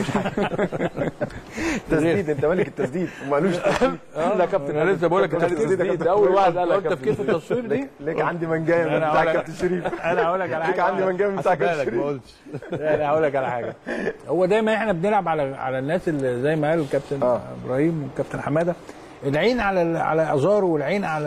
تسديد انت مالك التسديد وما قالوش تسديد لا كابتن انا لسه بقول لك قلت التفكير تسديد. ده اول واحد قال لك قلت تفكير في التصوير دي ليك عندي منجايه من أنا بتاع هقول لك- كابتن شريف انا هقول لك على ليك حاجه عندي منجايه من بتاع هسيبها كابتن لك، ما شريف قلتش انا هقول لك على حاجه هو دايما احنا بنلعب على على الناس اللي زي ما قال الكابتن آه. ابراهيم والكابتن حماده العين على ال- على ازارو والعين على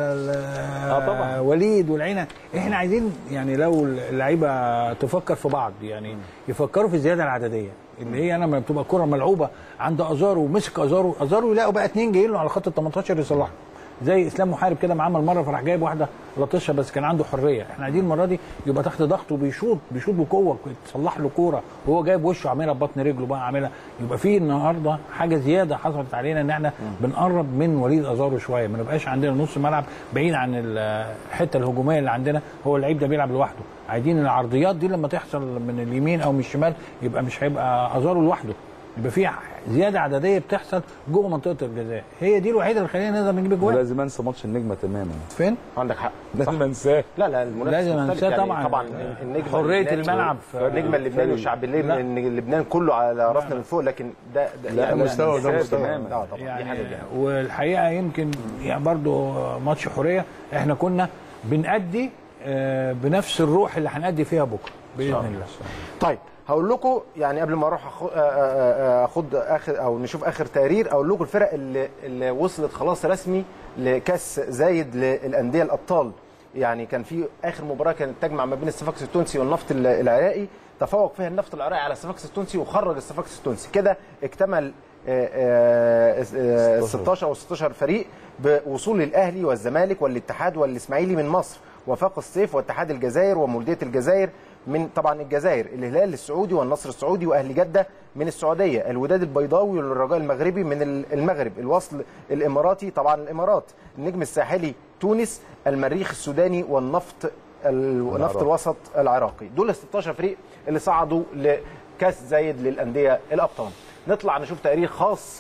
اه طبعا. وليد والعين احنا عايزين يعني لو اللعيبه تفكر في بعض يعني يفكروا في الزياده العدديه اللي هي انا لما بتبقى الكره ملعوبه عند ازارو ومسك ازارو ازارو يلاقوا بقى اتنين جايين له على خط ال 18 يصلحوا زي اسلام محارب كده ما عمل مره فراح جايب واحده لطشها بس كان عنده حريه احنا عايزين المره دي يبقى تحت ضغط وبيشوط بيشوط بقوه تصلح له كوره وهو جايب وشه عاملها ببطن رجله بقى عاملها يبقى في النهارده حاجه زياده حصلت علينا ان احنا بنقرب من وليد ازارو شويه ما نبقاش عندنا نص ملعب بعيد عن الحته الهجوميه اللي عندنا هو اللعيب ده بيلعب لوحده عايزين العرضيات دي لما تحصل من اليمين او من الشمال يبقى مش هيبقى ازارو لوحده يبقى في زياده عدديه بتحصل جوه منطقه الجزاء هي دي الوحيده اللي خلينا نقدر نجيب اجوان ولازم انسى ماتش النجمه تماما فين عندك حق لازم انساه لا لا المنافس لازم مختلف أنساه يعني طبعاً. طبعا النجم حرية اللبناني الملعب في- النجم اللبناني والشعب اللبناني إن لبنان كله على راسنا من فوق لكن ده, ده لا، يعني مستوى وده ده مستوى. تماما اه طبعا دي يعني حاجه جامده والحقيقه يمكن يعني برضو ماتش حوريه احنا كنا بنأدي آه، بنفس الروح اللي هنأدي فيها بكره باذن الله طيب هقول لكم يعني قبل ما اروح أخ- آه، آه، آه، اخد اخر او نشوف اخر تقرير اقول لكم الفرق اللي, اللي وصلت خلاص رسمي لكاس زايد للانديه الابطال يعني كان في اخر مباراه كانت تجمع ما بين الصفاقس التونسي والنفط ال- العراقي تفوق فيها النفط العراقي على الصفاقس التونسي وخرج الصفاقس التونسي كده اكتمل آه، آه، آه، 16 او 16 فريق بوصول الاهلي والزمالك والاتحاد والاسماعيلي من مصر وفاق الصيف واتحاد الجزائر ومولوديه الجزائر من طبعا الجزائر الهلال السعودي والنصر السعودي واهلي جده من السعوديه الوداد البيضاوي والرجاء المغربي من ال- المغرب الوصل الاماراتي طبعا الامارات النجم الساحلي تونس المريخ السوداني والنفط النفط الوسط العراقي دول ال 16 فريق اللي صعدوا لكاس زايد للانديه الابطال نطلع نشوف تقرير خاص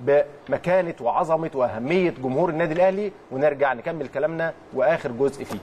بمكانه وعظمه واهميه جمهور النادي الاهلي ونرجع نكمل كلامنا واخر جزء فيه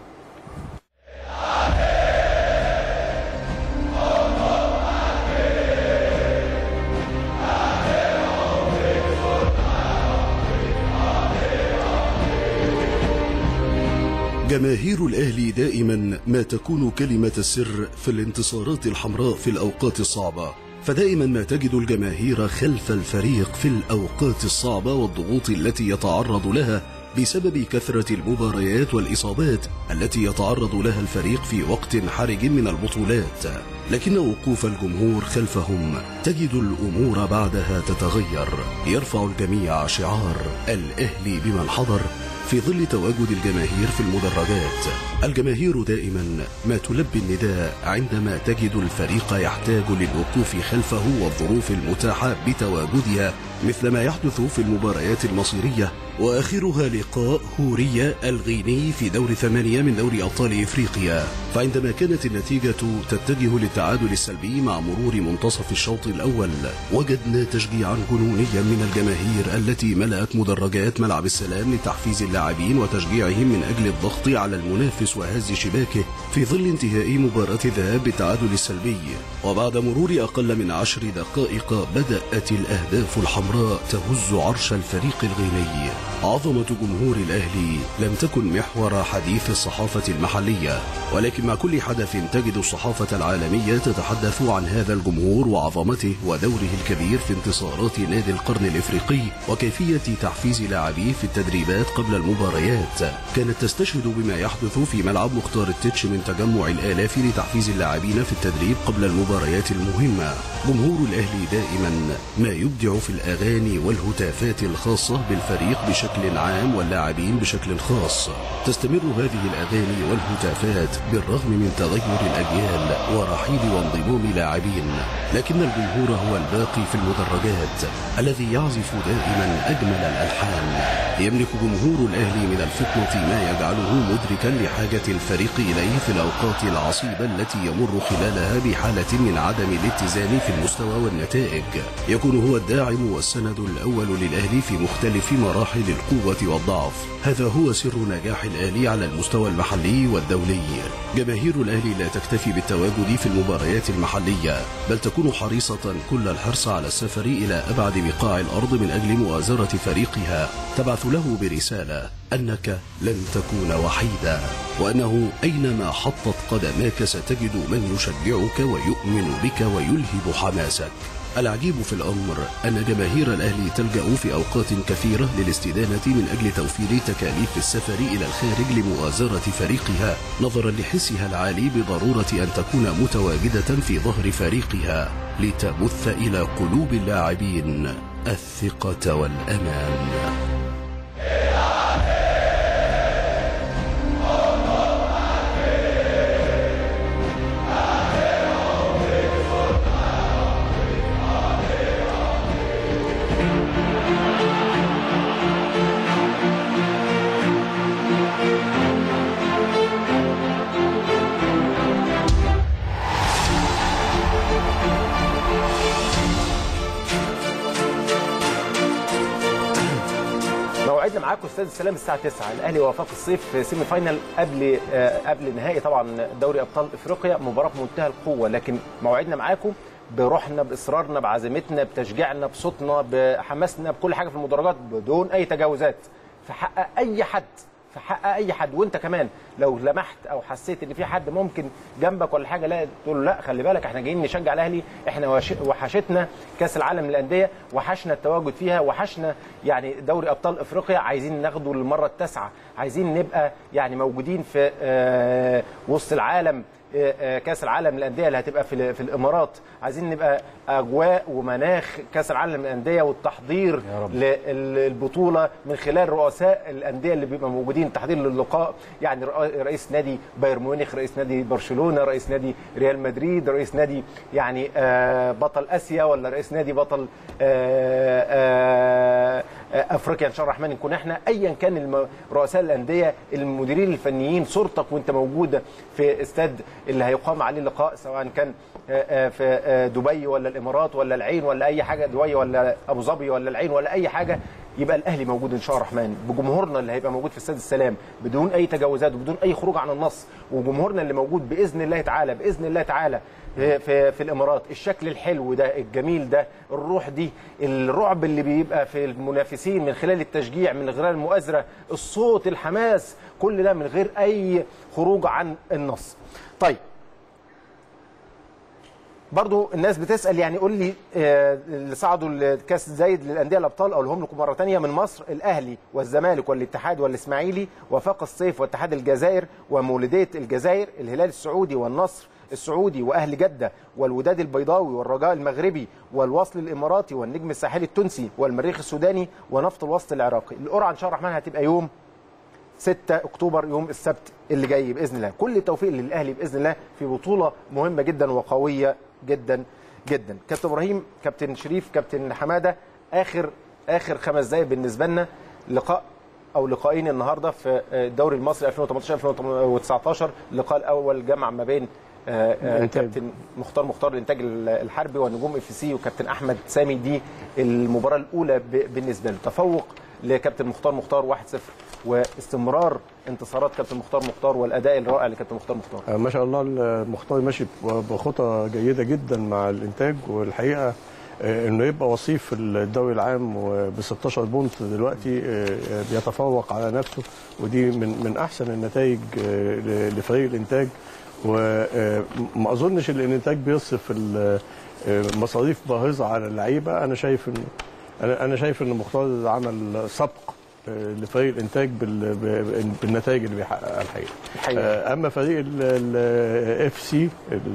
جماهير الأهلي دائما ما تكون كلمة السر في الانتصارات الحمراء في الأوقات الصعبة فدائما ما تجد الجماهير خلف الفريق في الأوقات الصعبة والضغوط التي يتعرض لها بسبب كثرة المباريات والإصابات التي يتعرض لها الفريق في وقت حرج من البطولات لكن وقوف الجمهور خلفهم تجد الأمور بعدها تتغير يرفع الجميع شعار الأهلي بمن حضر في ظل تواجد الجماهير في المدرجات الجماهير دائما ما تلبي النداء عندما تجد الفريق يحتاج للوقوف خلفه والظروف المتاحة بتواجدها مثل ما يحدث في المباريات المصيرية وآخرها لقاء هورية الغيني في دور ثمانية من دوري أبطال إفريقيا فعندما كانت النتيجة تتجه للتعادل السلبي مع مرور منتصف الشوط الأول وجدنا تشجيعا جنونيا من الجماهير التي ملأت مدرجات ملعب السلام لتحفيز اللاعبين وتشجيعهم من أجل الضغط على المنافس وهز شباكه في ظل انتهاء مباراة الذهاب بالتعادل السلبي وبعد مرور أقل من عشر دقائق بدأت الأهداف الحمراء تهز عرش الفريق الغيني عظمة جمهور الأهلي لم تكن محور حديث الصحافة المحلية ولكن مع كل حدث تجد الصحافة العالمية الإفريقية تتحدث عن هذا الجمهور وعظمته ودوره الكبير في انتصارات نادي القرن الإفريقي وكيفية تحفيز لاعبيه في التدريبات قبل المباريات كانت تستشهد بما يحدث في ملعب مختار التتش من تجمع الآلاف لتحفيز اللاعبين في التدريب قبل المباريات المهمة جمهور الأهلي دائما ما يبدع في الأغاني والهتافات الخاصة بالفريق بشكل عام واللاعبين بشكل خاص تستمر هذه الأغاني والهتافات بالرغم من تغير الأجيال ورحيل وانضمام لاعبين لكن الجمهور هو الباقي في المدرجات الذي يعزف دائما أجمل الألحان يملك جمهور الأهلي من الفطنة ما يجعله مدركا لحاجة الفريق إليه في الأوقات العصيبة التي يمر خلالها بحالة من عدم الاتزان في المستوى والنتائج يكون هو الداعم والسند الأول للأهلي في مختلف مراحل القوة والضعف هذا هو سر نجاح الأهلي على المستوى المحلي والدولي جماهير الأهلي لا تكتفي بالتواجد في المباريات المحلية بل تكون حريصة كل الحرص على السفر إلى أبعد بقاع الأرض من أجل مؤازرة فريقها تبعث له برسالة أنك لن تكون وحيدا وأنه أينما حطت قدماك ستجد من يشجعك ويؤمن بك ويلهب حماسك العجيب في الأمر أن جماهير الأهلي تلجأ في أوقات كثيرة للاستدانة من أجل توفير تكاليف السفر إلى الخارج لمؤازرة فريقها نظرا لحسها العالي بضرورة أن تكون متواجدة في ظهر فريقها لتبث إلى قلوب اللاعبين الثقة والأمان موعدنا معاكم استاذ السلام الساعه 9 الاهلي وفاق الصيف في سيمي فاينال قبل آه، قبل نهائي طبعا دوري ابطال افريقيا مباراه في منتهى القوه لكن موعدنا معاكم بروحنا باصرارنا بعزيمتنا بتشجيعنا بصوتنا بحماسنا بكل حاجه في المدرجات بدون اي تجاوزات في حق اي حد في حق اي حد وانت كمان لو لمحت او حسيت ان في حد ممكن جنبك ولا حاجه لا تقول له لا خلي بالك احنا جايين نشجع الاهلي احنا وش- وحشتنا كاس العالم للانديه وحشنا التواجد فيها وحشنا يعني دوري ابطال افريقيا عايزين ناخده للمره التاسعه عايزين نبقى يعني موجودين في آه، وسط العالم آه، آه، كاس العالم للانديه اللي هتبقى في ال- في الامارات عايزين نبقى اجواء ومناخ كاس العالم للانديه والتحضير للبطوله من خلال رؤساء الانديه اللي بيبقى موجودين تحضير للقاء يعني رئ- رئيس نادي بايرن ميونخ رئيس نادي برشلونه رئيس نادي ريال مدريد رئيس نادي يعني آه، بطل اسيا ولا رئيس نادي بطل آه، آه، آه، افريقيا ان شاء الله الرحمن نكون احنا ايا كان الم- رؤساء الانديه المديرين الفنيين صورتك وانت موجوده في استاد اللي هيقام عليه اللقاء سواء كان آه، آه، في آه، دبي ولا الامارات ولا العين ولا اي حاجه دبي ولا ابو ظبي ولا العين ولا اي حاجه يبقى الاهلي موجود ان شاء الله الرحمن بجمهورنا اللي هيبقى موجود في استاد السلام بدون اي تجاوزات وبدون اي خروج عن النص وجمهورنا اللي موجود باذن الله تعالى باذن الله تعالى في في, في الامارات الشكل الحلو ده الجميل ده الروح دي الرعب اللي بيبقى في المنافسين من خلال التشجيع من خلال المؤازره الصوت الحماس كل ده من غير اي خروج عن النص طيب برضو الناس بتسال يعني قول لي آه، اللي صعدوا الكاس زايد للانديه الابطال اقولهم لكم مره ثانيه من مصر الاهلي والزمالك والاتحاد والاسماعيلي وفاق الصيف واتحاد الجزائر ومولوديه الجزائر الهلال السعودي والنصر السعودي واهل جده والوداد البيضاوي والرجاء المغربي والوصل الاماراتي والنجم الساحلي التونسي والمريخ السوداني ونفط الوسط العراقي القرعه ان شاء الله الرحمن هتبقى يوم 6 اكتوبر يوم السبت اللي جاي باذن الله كل التوفيق للاهلي باذن الله في بطوله مهمه جدا وقويه جدا جدا كابتن ابراهيم كابتن شريف كابتن حماده اخر اخر خمس دقايق بالنسبه لنا لقاء او لقاءين النهارده في الدوري المصري 2018 2019 اللقاء الاول جمع ما بين آه، آه، الإنتاج. كابتن مختار مختار الانتاج الحربي ونجوم اف سي وكابتن احمد سامي دي المباراه الاولى ب- بالنسبه له تفوق لكابتن مختار مختار 1-0 واستمرار انتصارات كابتن مختار مختار والاداء الرائع لكابتن مختار مختار آه، ما شاء الله المختار ماشي بخطى جيده جدا مع الانتاج والحقيقه آه، انه يبقى وصيف في الدوري العام ب 16 بونت دلوقتي آه، آه، بيتفوق على نفسه ودي من من احسن النتائج آه، ل- لفريق الانتاج وما اظنش ان الانتاج بيصرف ال- آه، مصاريف باهظه على اللعيبه انا شايف ان انا انا شايف ان مختار عمل سبق آه، لفريق الانتاج بال- ب- بالنتائج اللي بيحققها الحقيقه الحقيقة. آه، اما فريق الاف سي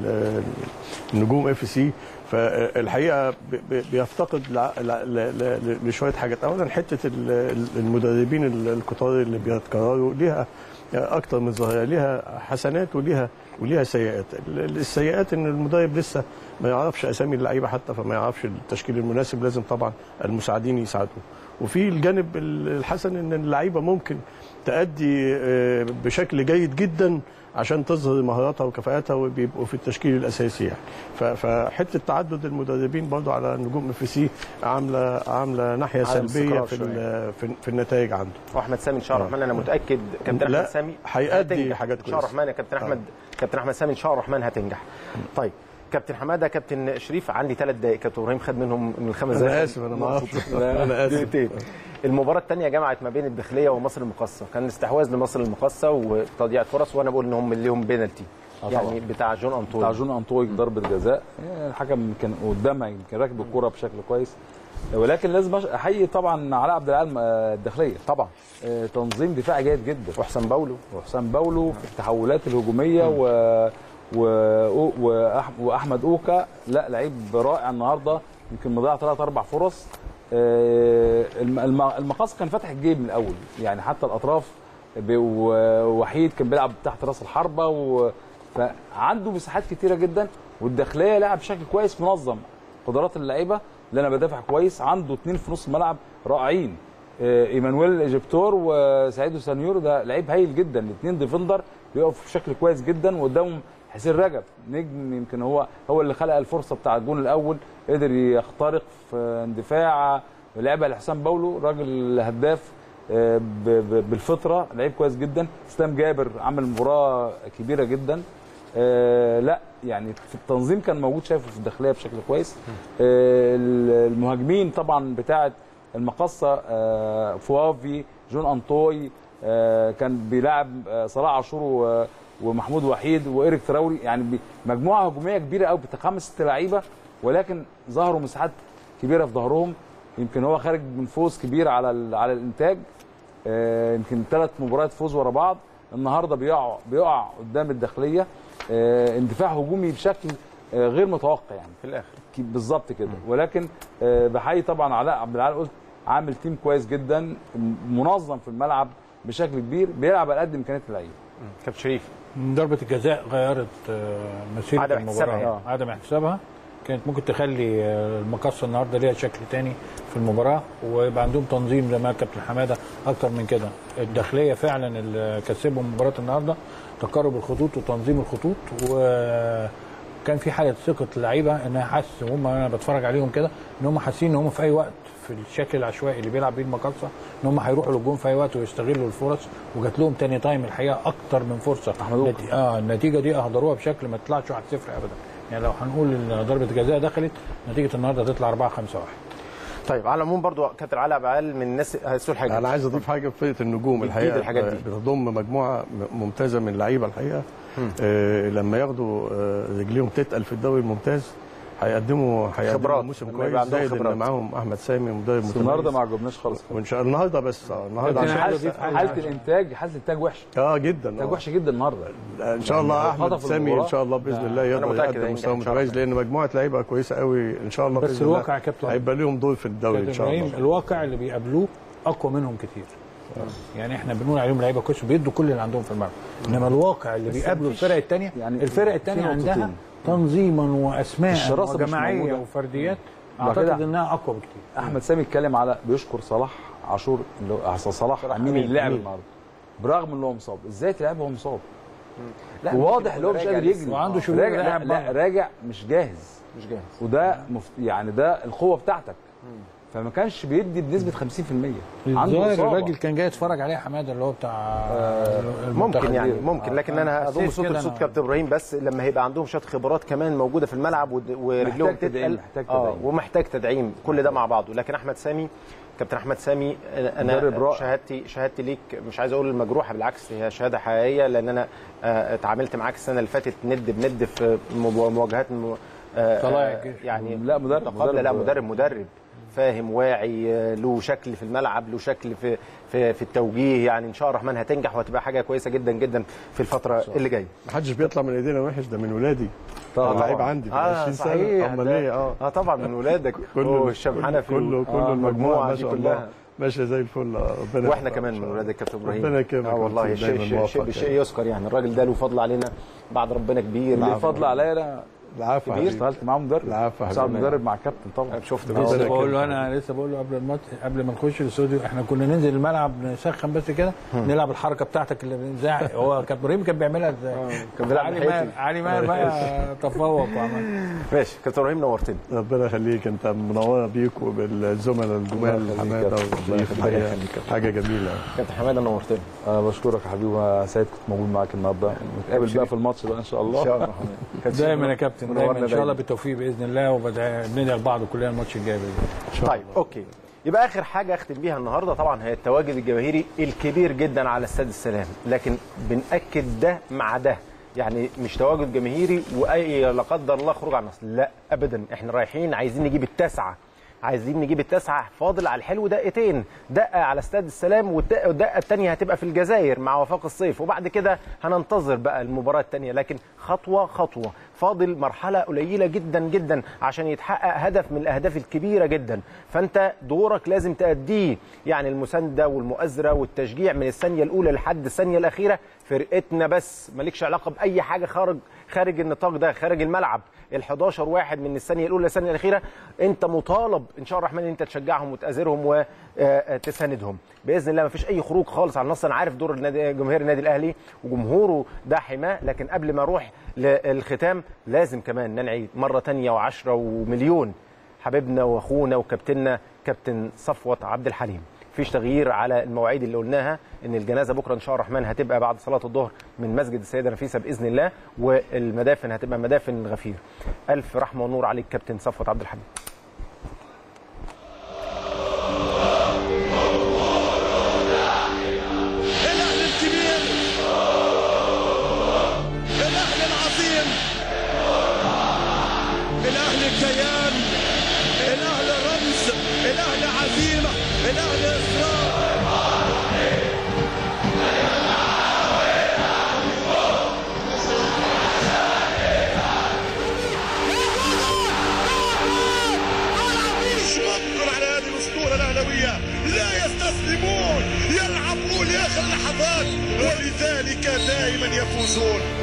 النجوم اف سي فالحقيقه ب- ب- بيفتقد لع- ل- ل- ل- لشويه حاجات اولا حته ال- ال- المدربين ال- الكتار اللي بيتكرروا ليها اكتر من ظاهره ليها حسنات وليها وليها سيئات ال- السيئات ان المدرب لسه ما يعرفش اسامي اللعيبه حتى فما يعرفش التشكيل المناسب لازم طبعا المساعدين يساعدوه وفي الجانب الحسن ان اللعيبه ممكن تأدي آه، بشكل جيد جدا عشان تظهر مهاراتها وكفاءاتها وبيبقوا في التشكيل الاساسي يعني ف- فحته تعدد المدربين برضو على نجوم اف سي عامله عامله ناحيه عدم سلبيه استقرار في شوية. ال- في, في النتائج عنده واحمد سامي ان شاء الله الرحمن انا متاكد كابتن لا، احمد سامي هيأدي هتنجح. حاجات ان شاء الله كويسة. الرحمن يا كابتن احمد كابتن احمد سامي ان شاء الله الرحمن هتنجح طيب كابتن حماده كابتن شريف عندي ثلاث دقائق كابتن ابراهيم خد منهم من الخمس أنا دقائق آسف، أنا ما أعرفش. أنا آسف. دقيقتين المباراه الثانيه جمعت ما بين الداخليه ومصر المقاصه كان استحواذ لمصر المقاصه وتضييع فرص وانا بقول ان هم اللي لهم بينالتي آه يعني طبعاً. بتاع جون انطوي بتاع جون انطوي ضربه جزاء يعني الحكم كان قدامها يمكن راكب الكوره بشكل كويس ولكن لازم أش- احيي طبعا علاء عبد العال آه، الداخليه طبعا آه، تنظيم دفاعي جيد جدا وحسام باولو وحسام باولو في التحولات الهجوميه و... و... وأح... واحمد اوكا لا لعيب رائع النهارده يمكن مضيع ثلاث اربع فرص آه، الم- الم- المقاص كان فاتح الجيم من الاول يعني حتى الاطراف ب- ووحيد كان بيلعب تحت راس الحربه و... فعنده مساحات كتيره جدا والداخليه لعب بشكل كويس منظم قدرات اللعيبه اللي انا بدافع كويس عنده اثنين في نص الملعب رائعين آه، ايمانويل ايجيبتور وسعيد سانيور ده لعيب هايل جدا الاثنين ديفندر بيقفوا بشكل كويس جدا وقدامهم حسين رجب نجم يمكن هو هو اللي خلق الفرصه بتاع الجون الاول قدر يخترق في اندفاع لعبها لحسام باولو راجل هداف آه، ب- ب- بالفطره لعيب كويس جدا اسلام جابر عمل مباراه كبيره جدا آه لا يعني في التنظيم كان موجود شايفه في الداخليه بشكل كويس آه المهاجمين طبعا بتاعه المقصه آه فوافي جون انطوي آه كان بيلعب آه صلاح عاشور و- ومحمود وحيد وايريك تراوري يعني بي- مجموعه هجوميه كبيره قوي بتاع خمس ست لعيبه ولكن ظهروا مساحات كبيره في ظهرهم يمكن هو خارج من فوز كبير على ال- على الانتاج آه، يمكن ثلاث مباريات فوز ورا بعض النهارده بيقع بيقع قدام الداخليه آه، اندفاع هجومي بشكل آه، غير متوقع يعني في الاخر ك- بالظبط كده ولكن آه، بحيي طبعا علاء عبد العال قلت عامل تيم كويس جدا م- منظم في الملعب بشكل كبير بيلعب على قد امكانيات اللعيبه كابتن شريف ضربة الجزاء غيرت آه، مسيرة عدم احتسابها المباراة يعني. عدم احتسابها كانت ممكن تخلي آه، المقصة النهارده ليها شكل تاني في المباراة ويبقى عندهم تنظيم زي ما قال كابتن حمادة أكتر من كده الداخلية فعلا اللي كسبهم مباراة النهارده تقارب الخطوط وتنظيم الخطوط وكان في حالة ثقة اللعيبة انها حاسس هم انا بتفرج عليهم كده ان هم حاسين ان هم في اي وقت في الشكل العشوائي اللي بيلعب بيه المقصة ان هم هيروحوا للجون في اي وقت ويستغلوا الفرص وجات لهم تاني تايم الحقيقة اكتر من فرصة أحمد أوكا. نتي- اه النتيجه دي اهدروها بشكل ما تطلعش 1-0 ابدا يعني لو هنقول ان ضربه جزاء دخلت نتيجه النهارده هتطلع 4 5 1 طيب على العموم برضو كابتن علاء عبد العال من الناس هتقول حاجه انا عايز اضيف حاجه في فرقه النجوم جديد الحقيقه الحاجات دي. بتضم مجموعه م- ممتازه من اللعيبه الحقيقه آه لما ياخدوا آه رجليهم تتقل في الدوري الممتاز هيقدموا هيقدموا خبرات. موسم لما كويس يبقى عندهم زائد خبرات. ان معاهم احمد سامي مدرب بس النهارده ما متميز عجبناش خالص وان شاء الله النهارده بس اه النهارده لكن عشان عايز حاله أضيف حاجة حاله عشان- الانتاج حاله الانتاج وحشه اه جدا الانتاج آه. وحشه جدا النهارده ان شاء الله يعني احمد خطف سامي المباراة. ان شاء الله باذن الله أنا يقدر متأكد يقدم هينجح مستوى إن شاء الله. متميز لان مجموعه لعيبه كويسه قوي ان شاء الله بس باذن الله الواقع يا كابتن هيبقى لهم دور في الدوري ان كابتن شاء ابراهيم الله الواقع اللي بيقابلوه اقوى منهم كتير يعني احنا بنقول عليهم لعيبه كويس وبيدوا كل اللي عندهم في الملعب انما الواقع اللي بيقابلوا الفرق الثانيه يعني يعني الفرق الثانيه في عندها نقطتين. تنظيما واسماء الشراسة مش وجماعيه موجودة. وفرديات بعد اعتقد كده انها اقوى بكتير احمد سامي اتكلم على بيشكر صلاح عاشور اللي هو أحسن صلاح امين أمين. اللي لعب أمين. النهارده برغم ان هو مصاب ازاي تلعب وهو مصاب لا واضح ان هو مش راجع قادر لسه. يجري وعنده شغل راجع لا, لاعب لا بره. راجع مش جاهز مش جاهز وده مف... يعني ده القوه بتاعتك فما كانش بيدي بنسبه 50% الظاهر إصابة. الراجل كان جاي يتفرج عليه حماده اللي هو بتاع ممكن يعني تحديد. ممكن آه، لكن أنا انا اضم حسيت صوت كده لصوت أنا. كابتن ابراهيم بس لما هيبقى عندهم شويه خبرات كمان موجوده في الملعب ود- ورجلهم محتاج تدعيم، تتقل محتاج اه تدعيم. ومحتاج تدعيم كل ده مع بعضه لكن احمد سامي كابتن احمد سامي انا مدرب رائع. شهادتي شهادتي ليك مش عايز اقول المجروحه بالعكس هي شهاده حقيقيه لان انا آه، اتعاملت معاك السنه اللي فاتت ند بند في مو- مواجهات م- آه، طلائع آه، الجيش. يعني لا، مدرب- متقابلة. لا مدرب. مدرب مدرب فاهم واعي آه، له شكل في الملعب له شكل في في في التوجيه يعني ان شاء الله الرحمن هتنجح وهتبقى حاجه كويسه جدا جدا في الفتره اللي جايه محدش بيطلع من ايدينا وحش ده من ولادي طبعاً. لعيب عندي في اه 20 سنه صحيح امال ده- ايه اه اه طبعا من ولادك كله الشام حنفي كله كله آه، المجموعه ما دي شاء كلها الله ماشيه زي الفل آه، ربنا واحنا يوفقك كمان إن من شاء ولاد الله. الكابتن ابراهيم ربنا يكرمك اه والله ويكون شيء دايماً شيء شيء, موفق شيء يعني. يذكر يعني الراجل ده له فضل علينا بعد ربنا كبير ليه ليه فضل عليا انا العفو يا كبير. حبيبي. اشتغلت معاه مدرب العفو يا صعب حبيبي. مدرب مع كابتن طبعا شفت ربنا لسه يكرمك. بقول له انا لسه بقول له قبل الماتش قبل ما نخش الاستوديو احنا كنا ننزل الملعب نسخن بس كده نلعب الحركه بتاعتك اللي بنزاع هو كان ابراهيم كان بيعملها ازاي؟ كان بيلعب علي ناحيتي. ماهر علي ماهر بقى تفوق وعمل ماشي كابتن ابراهيم نورتني ربنا يخليك انت منوره بيك وبالزملاء الجمال يخليك حماده يا كابتن. والضيف ربنا الحقيقه يخليك. حاجه جميله كابتن حماده نورتني انا بشكرك يا حبيبي وانا سعيد كنت موجود معاك النهارده نتقابل بقى في الماتش بقى ان شاء الله ان شاء الله كابتن دايما يا كابتن دايما منورنا ان شاء الله دايماً. بالتوفيق باذن الله وبندعي لبعض كلنا الماتش الجاي باذن الله طيب اوكي يبقى اخر حاجه اختم بيها النهارده طبعا هي التواجد الجماهيري الكبير جدا على استاد السلام لكن بناكد ده مع ده يعني مش تواجد جماهيري واي لا قدر الله خروج عن النص لا ابدا احنا رايحين عايزين نجيب التاسعه عايزين نجيب التاسعه فاضل على الحلو دقيقتين دقه على استاد السلام والدقه والدقة الثانيه هتبقى في الجزائر مع وفاق الصيف وبعد كده هننتظر بقى المباراه الثانيه لكن خطوه خطوه فاضل مرحله قليله جدا جدا عشان يتحقق هدف من الاهداف الكبيره جدا فانت دورك لازم تأديه يعني المسانده والمؤازره والتشجيع من الثانيه الاولى لحد الثانيه الاخيره فرقتنا بس مالكش علاقه باي حاجه خارج خارج النطاق ده خارج الملعب ال11 واحد من الثانيه الاولى للثانيه الاخيره انت مطالب ان شاء الله الرحمن ان انت تشجعهم وتآزرهم وتساندهم باذن الله ما فيش اي خروج خالص على النص انا عارف دور النادي جماهير النادي الاهلي وجمهوره ده حماه لكن قبل ما اروح للختام لازم كمان ننعي مره ثانيه وعشرة ومليون حبيبنا واخونا وكابتننا كابتن صفوت عبد الحليم مفيش تغيير على المواعيد اللي قلناها ان الجنازه بكره ان شاء الله الرحمن هتبقى بعد صلاه الظهر من مسجد السيده نفيسه باذن الله والمدافن هتبقى مدافن غفير الف رحمه ونور عليك كابتن صفوت عبد الحليم الاهلي الكبير الاهلي العظيم الاهلي الكيان الاهلي رمز الاهلي عزيمه الاهلي اصرار شكرا على هذه الاسطوره الاهلاويه لا يستسلمون يلعبون لاخر لحظات ولذلك دائما يفوزون